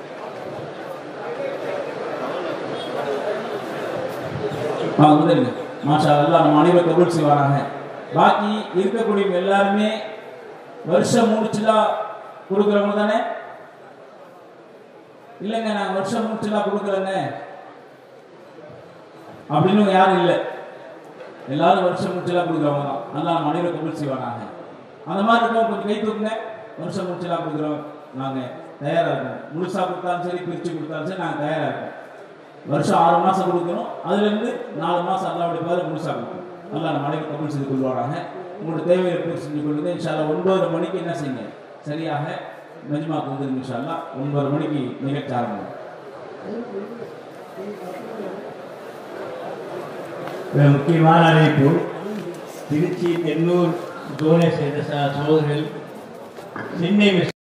வாங்க வந்துருங்க மாஷா அல்லாஹ் நம்ம அனைவரும் கபூல் செய்வாராங்க பாக்கி இருக்கக்கூடியவங்க எல்லாருமே வருஷம் முடிச்சுலாம் கொடுக்குறவங்க தானே இல்லைங்க நான் வருஷம் முடிச்சுலாம் கொடுக்குறேங்க அப்படின்னு யாரும் இல்லை எல்லாரும் வருஷம் முடிச்சுலாம் கொடுக்குறவங்க தான் நல்லா நம்ம அனைவரும் கபூல் செய்வாராங்க அந்த மாதிரி இருக்கவங்க கொஞ்சம் கை தூக்குங்க வருஷம் முடிச்சுலாம் கொடுக்குறோம் நாங்கள் தயாராக இருக்கோம் முழுசாக கொடுத்தாலும் சரி பிரித்து கொடுத்தாலும் சரி நாங்கள் தயாராக இருக்கோம் வருஷம் ஆறு மாசம் கொடுக்கணும் அதுல இருந்து நாலு மாசம் அல்லாவுடைய பேர் முழுசா கொடுக்கணும் நல்லா நம்ம அனைவரும் கபூல் செய்து கொள்வாராங்க உங்களோட தேவையை பூர்த்தி செஞ்சு கொள்ளுங்க இன்ஷால்லா ஒன்பது மணிக்கு என்ன செய்யுங்க சரியாக மஜ்மாக்கு வந்து இன்ஷால்லா ஒன்பது மணிக்கு நிகழ்ச்சி ஆரம்பம் ஒரு முக்கியமான அறிவிப்பு திருச்சி தென்னூர் ஜோனை சேர்ந்த ச- சகோதரர்கள் சென்னை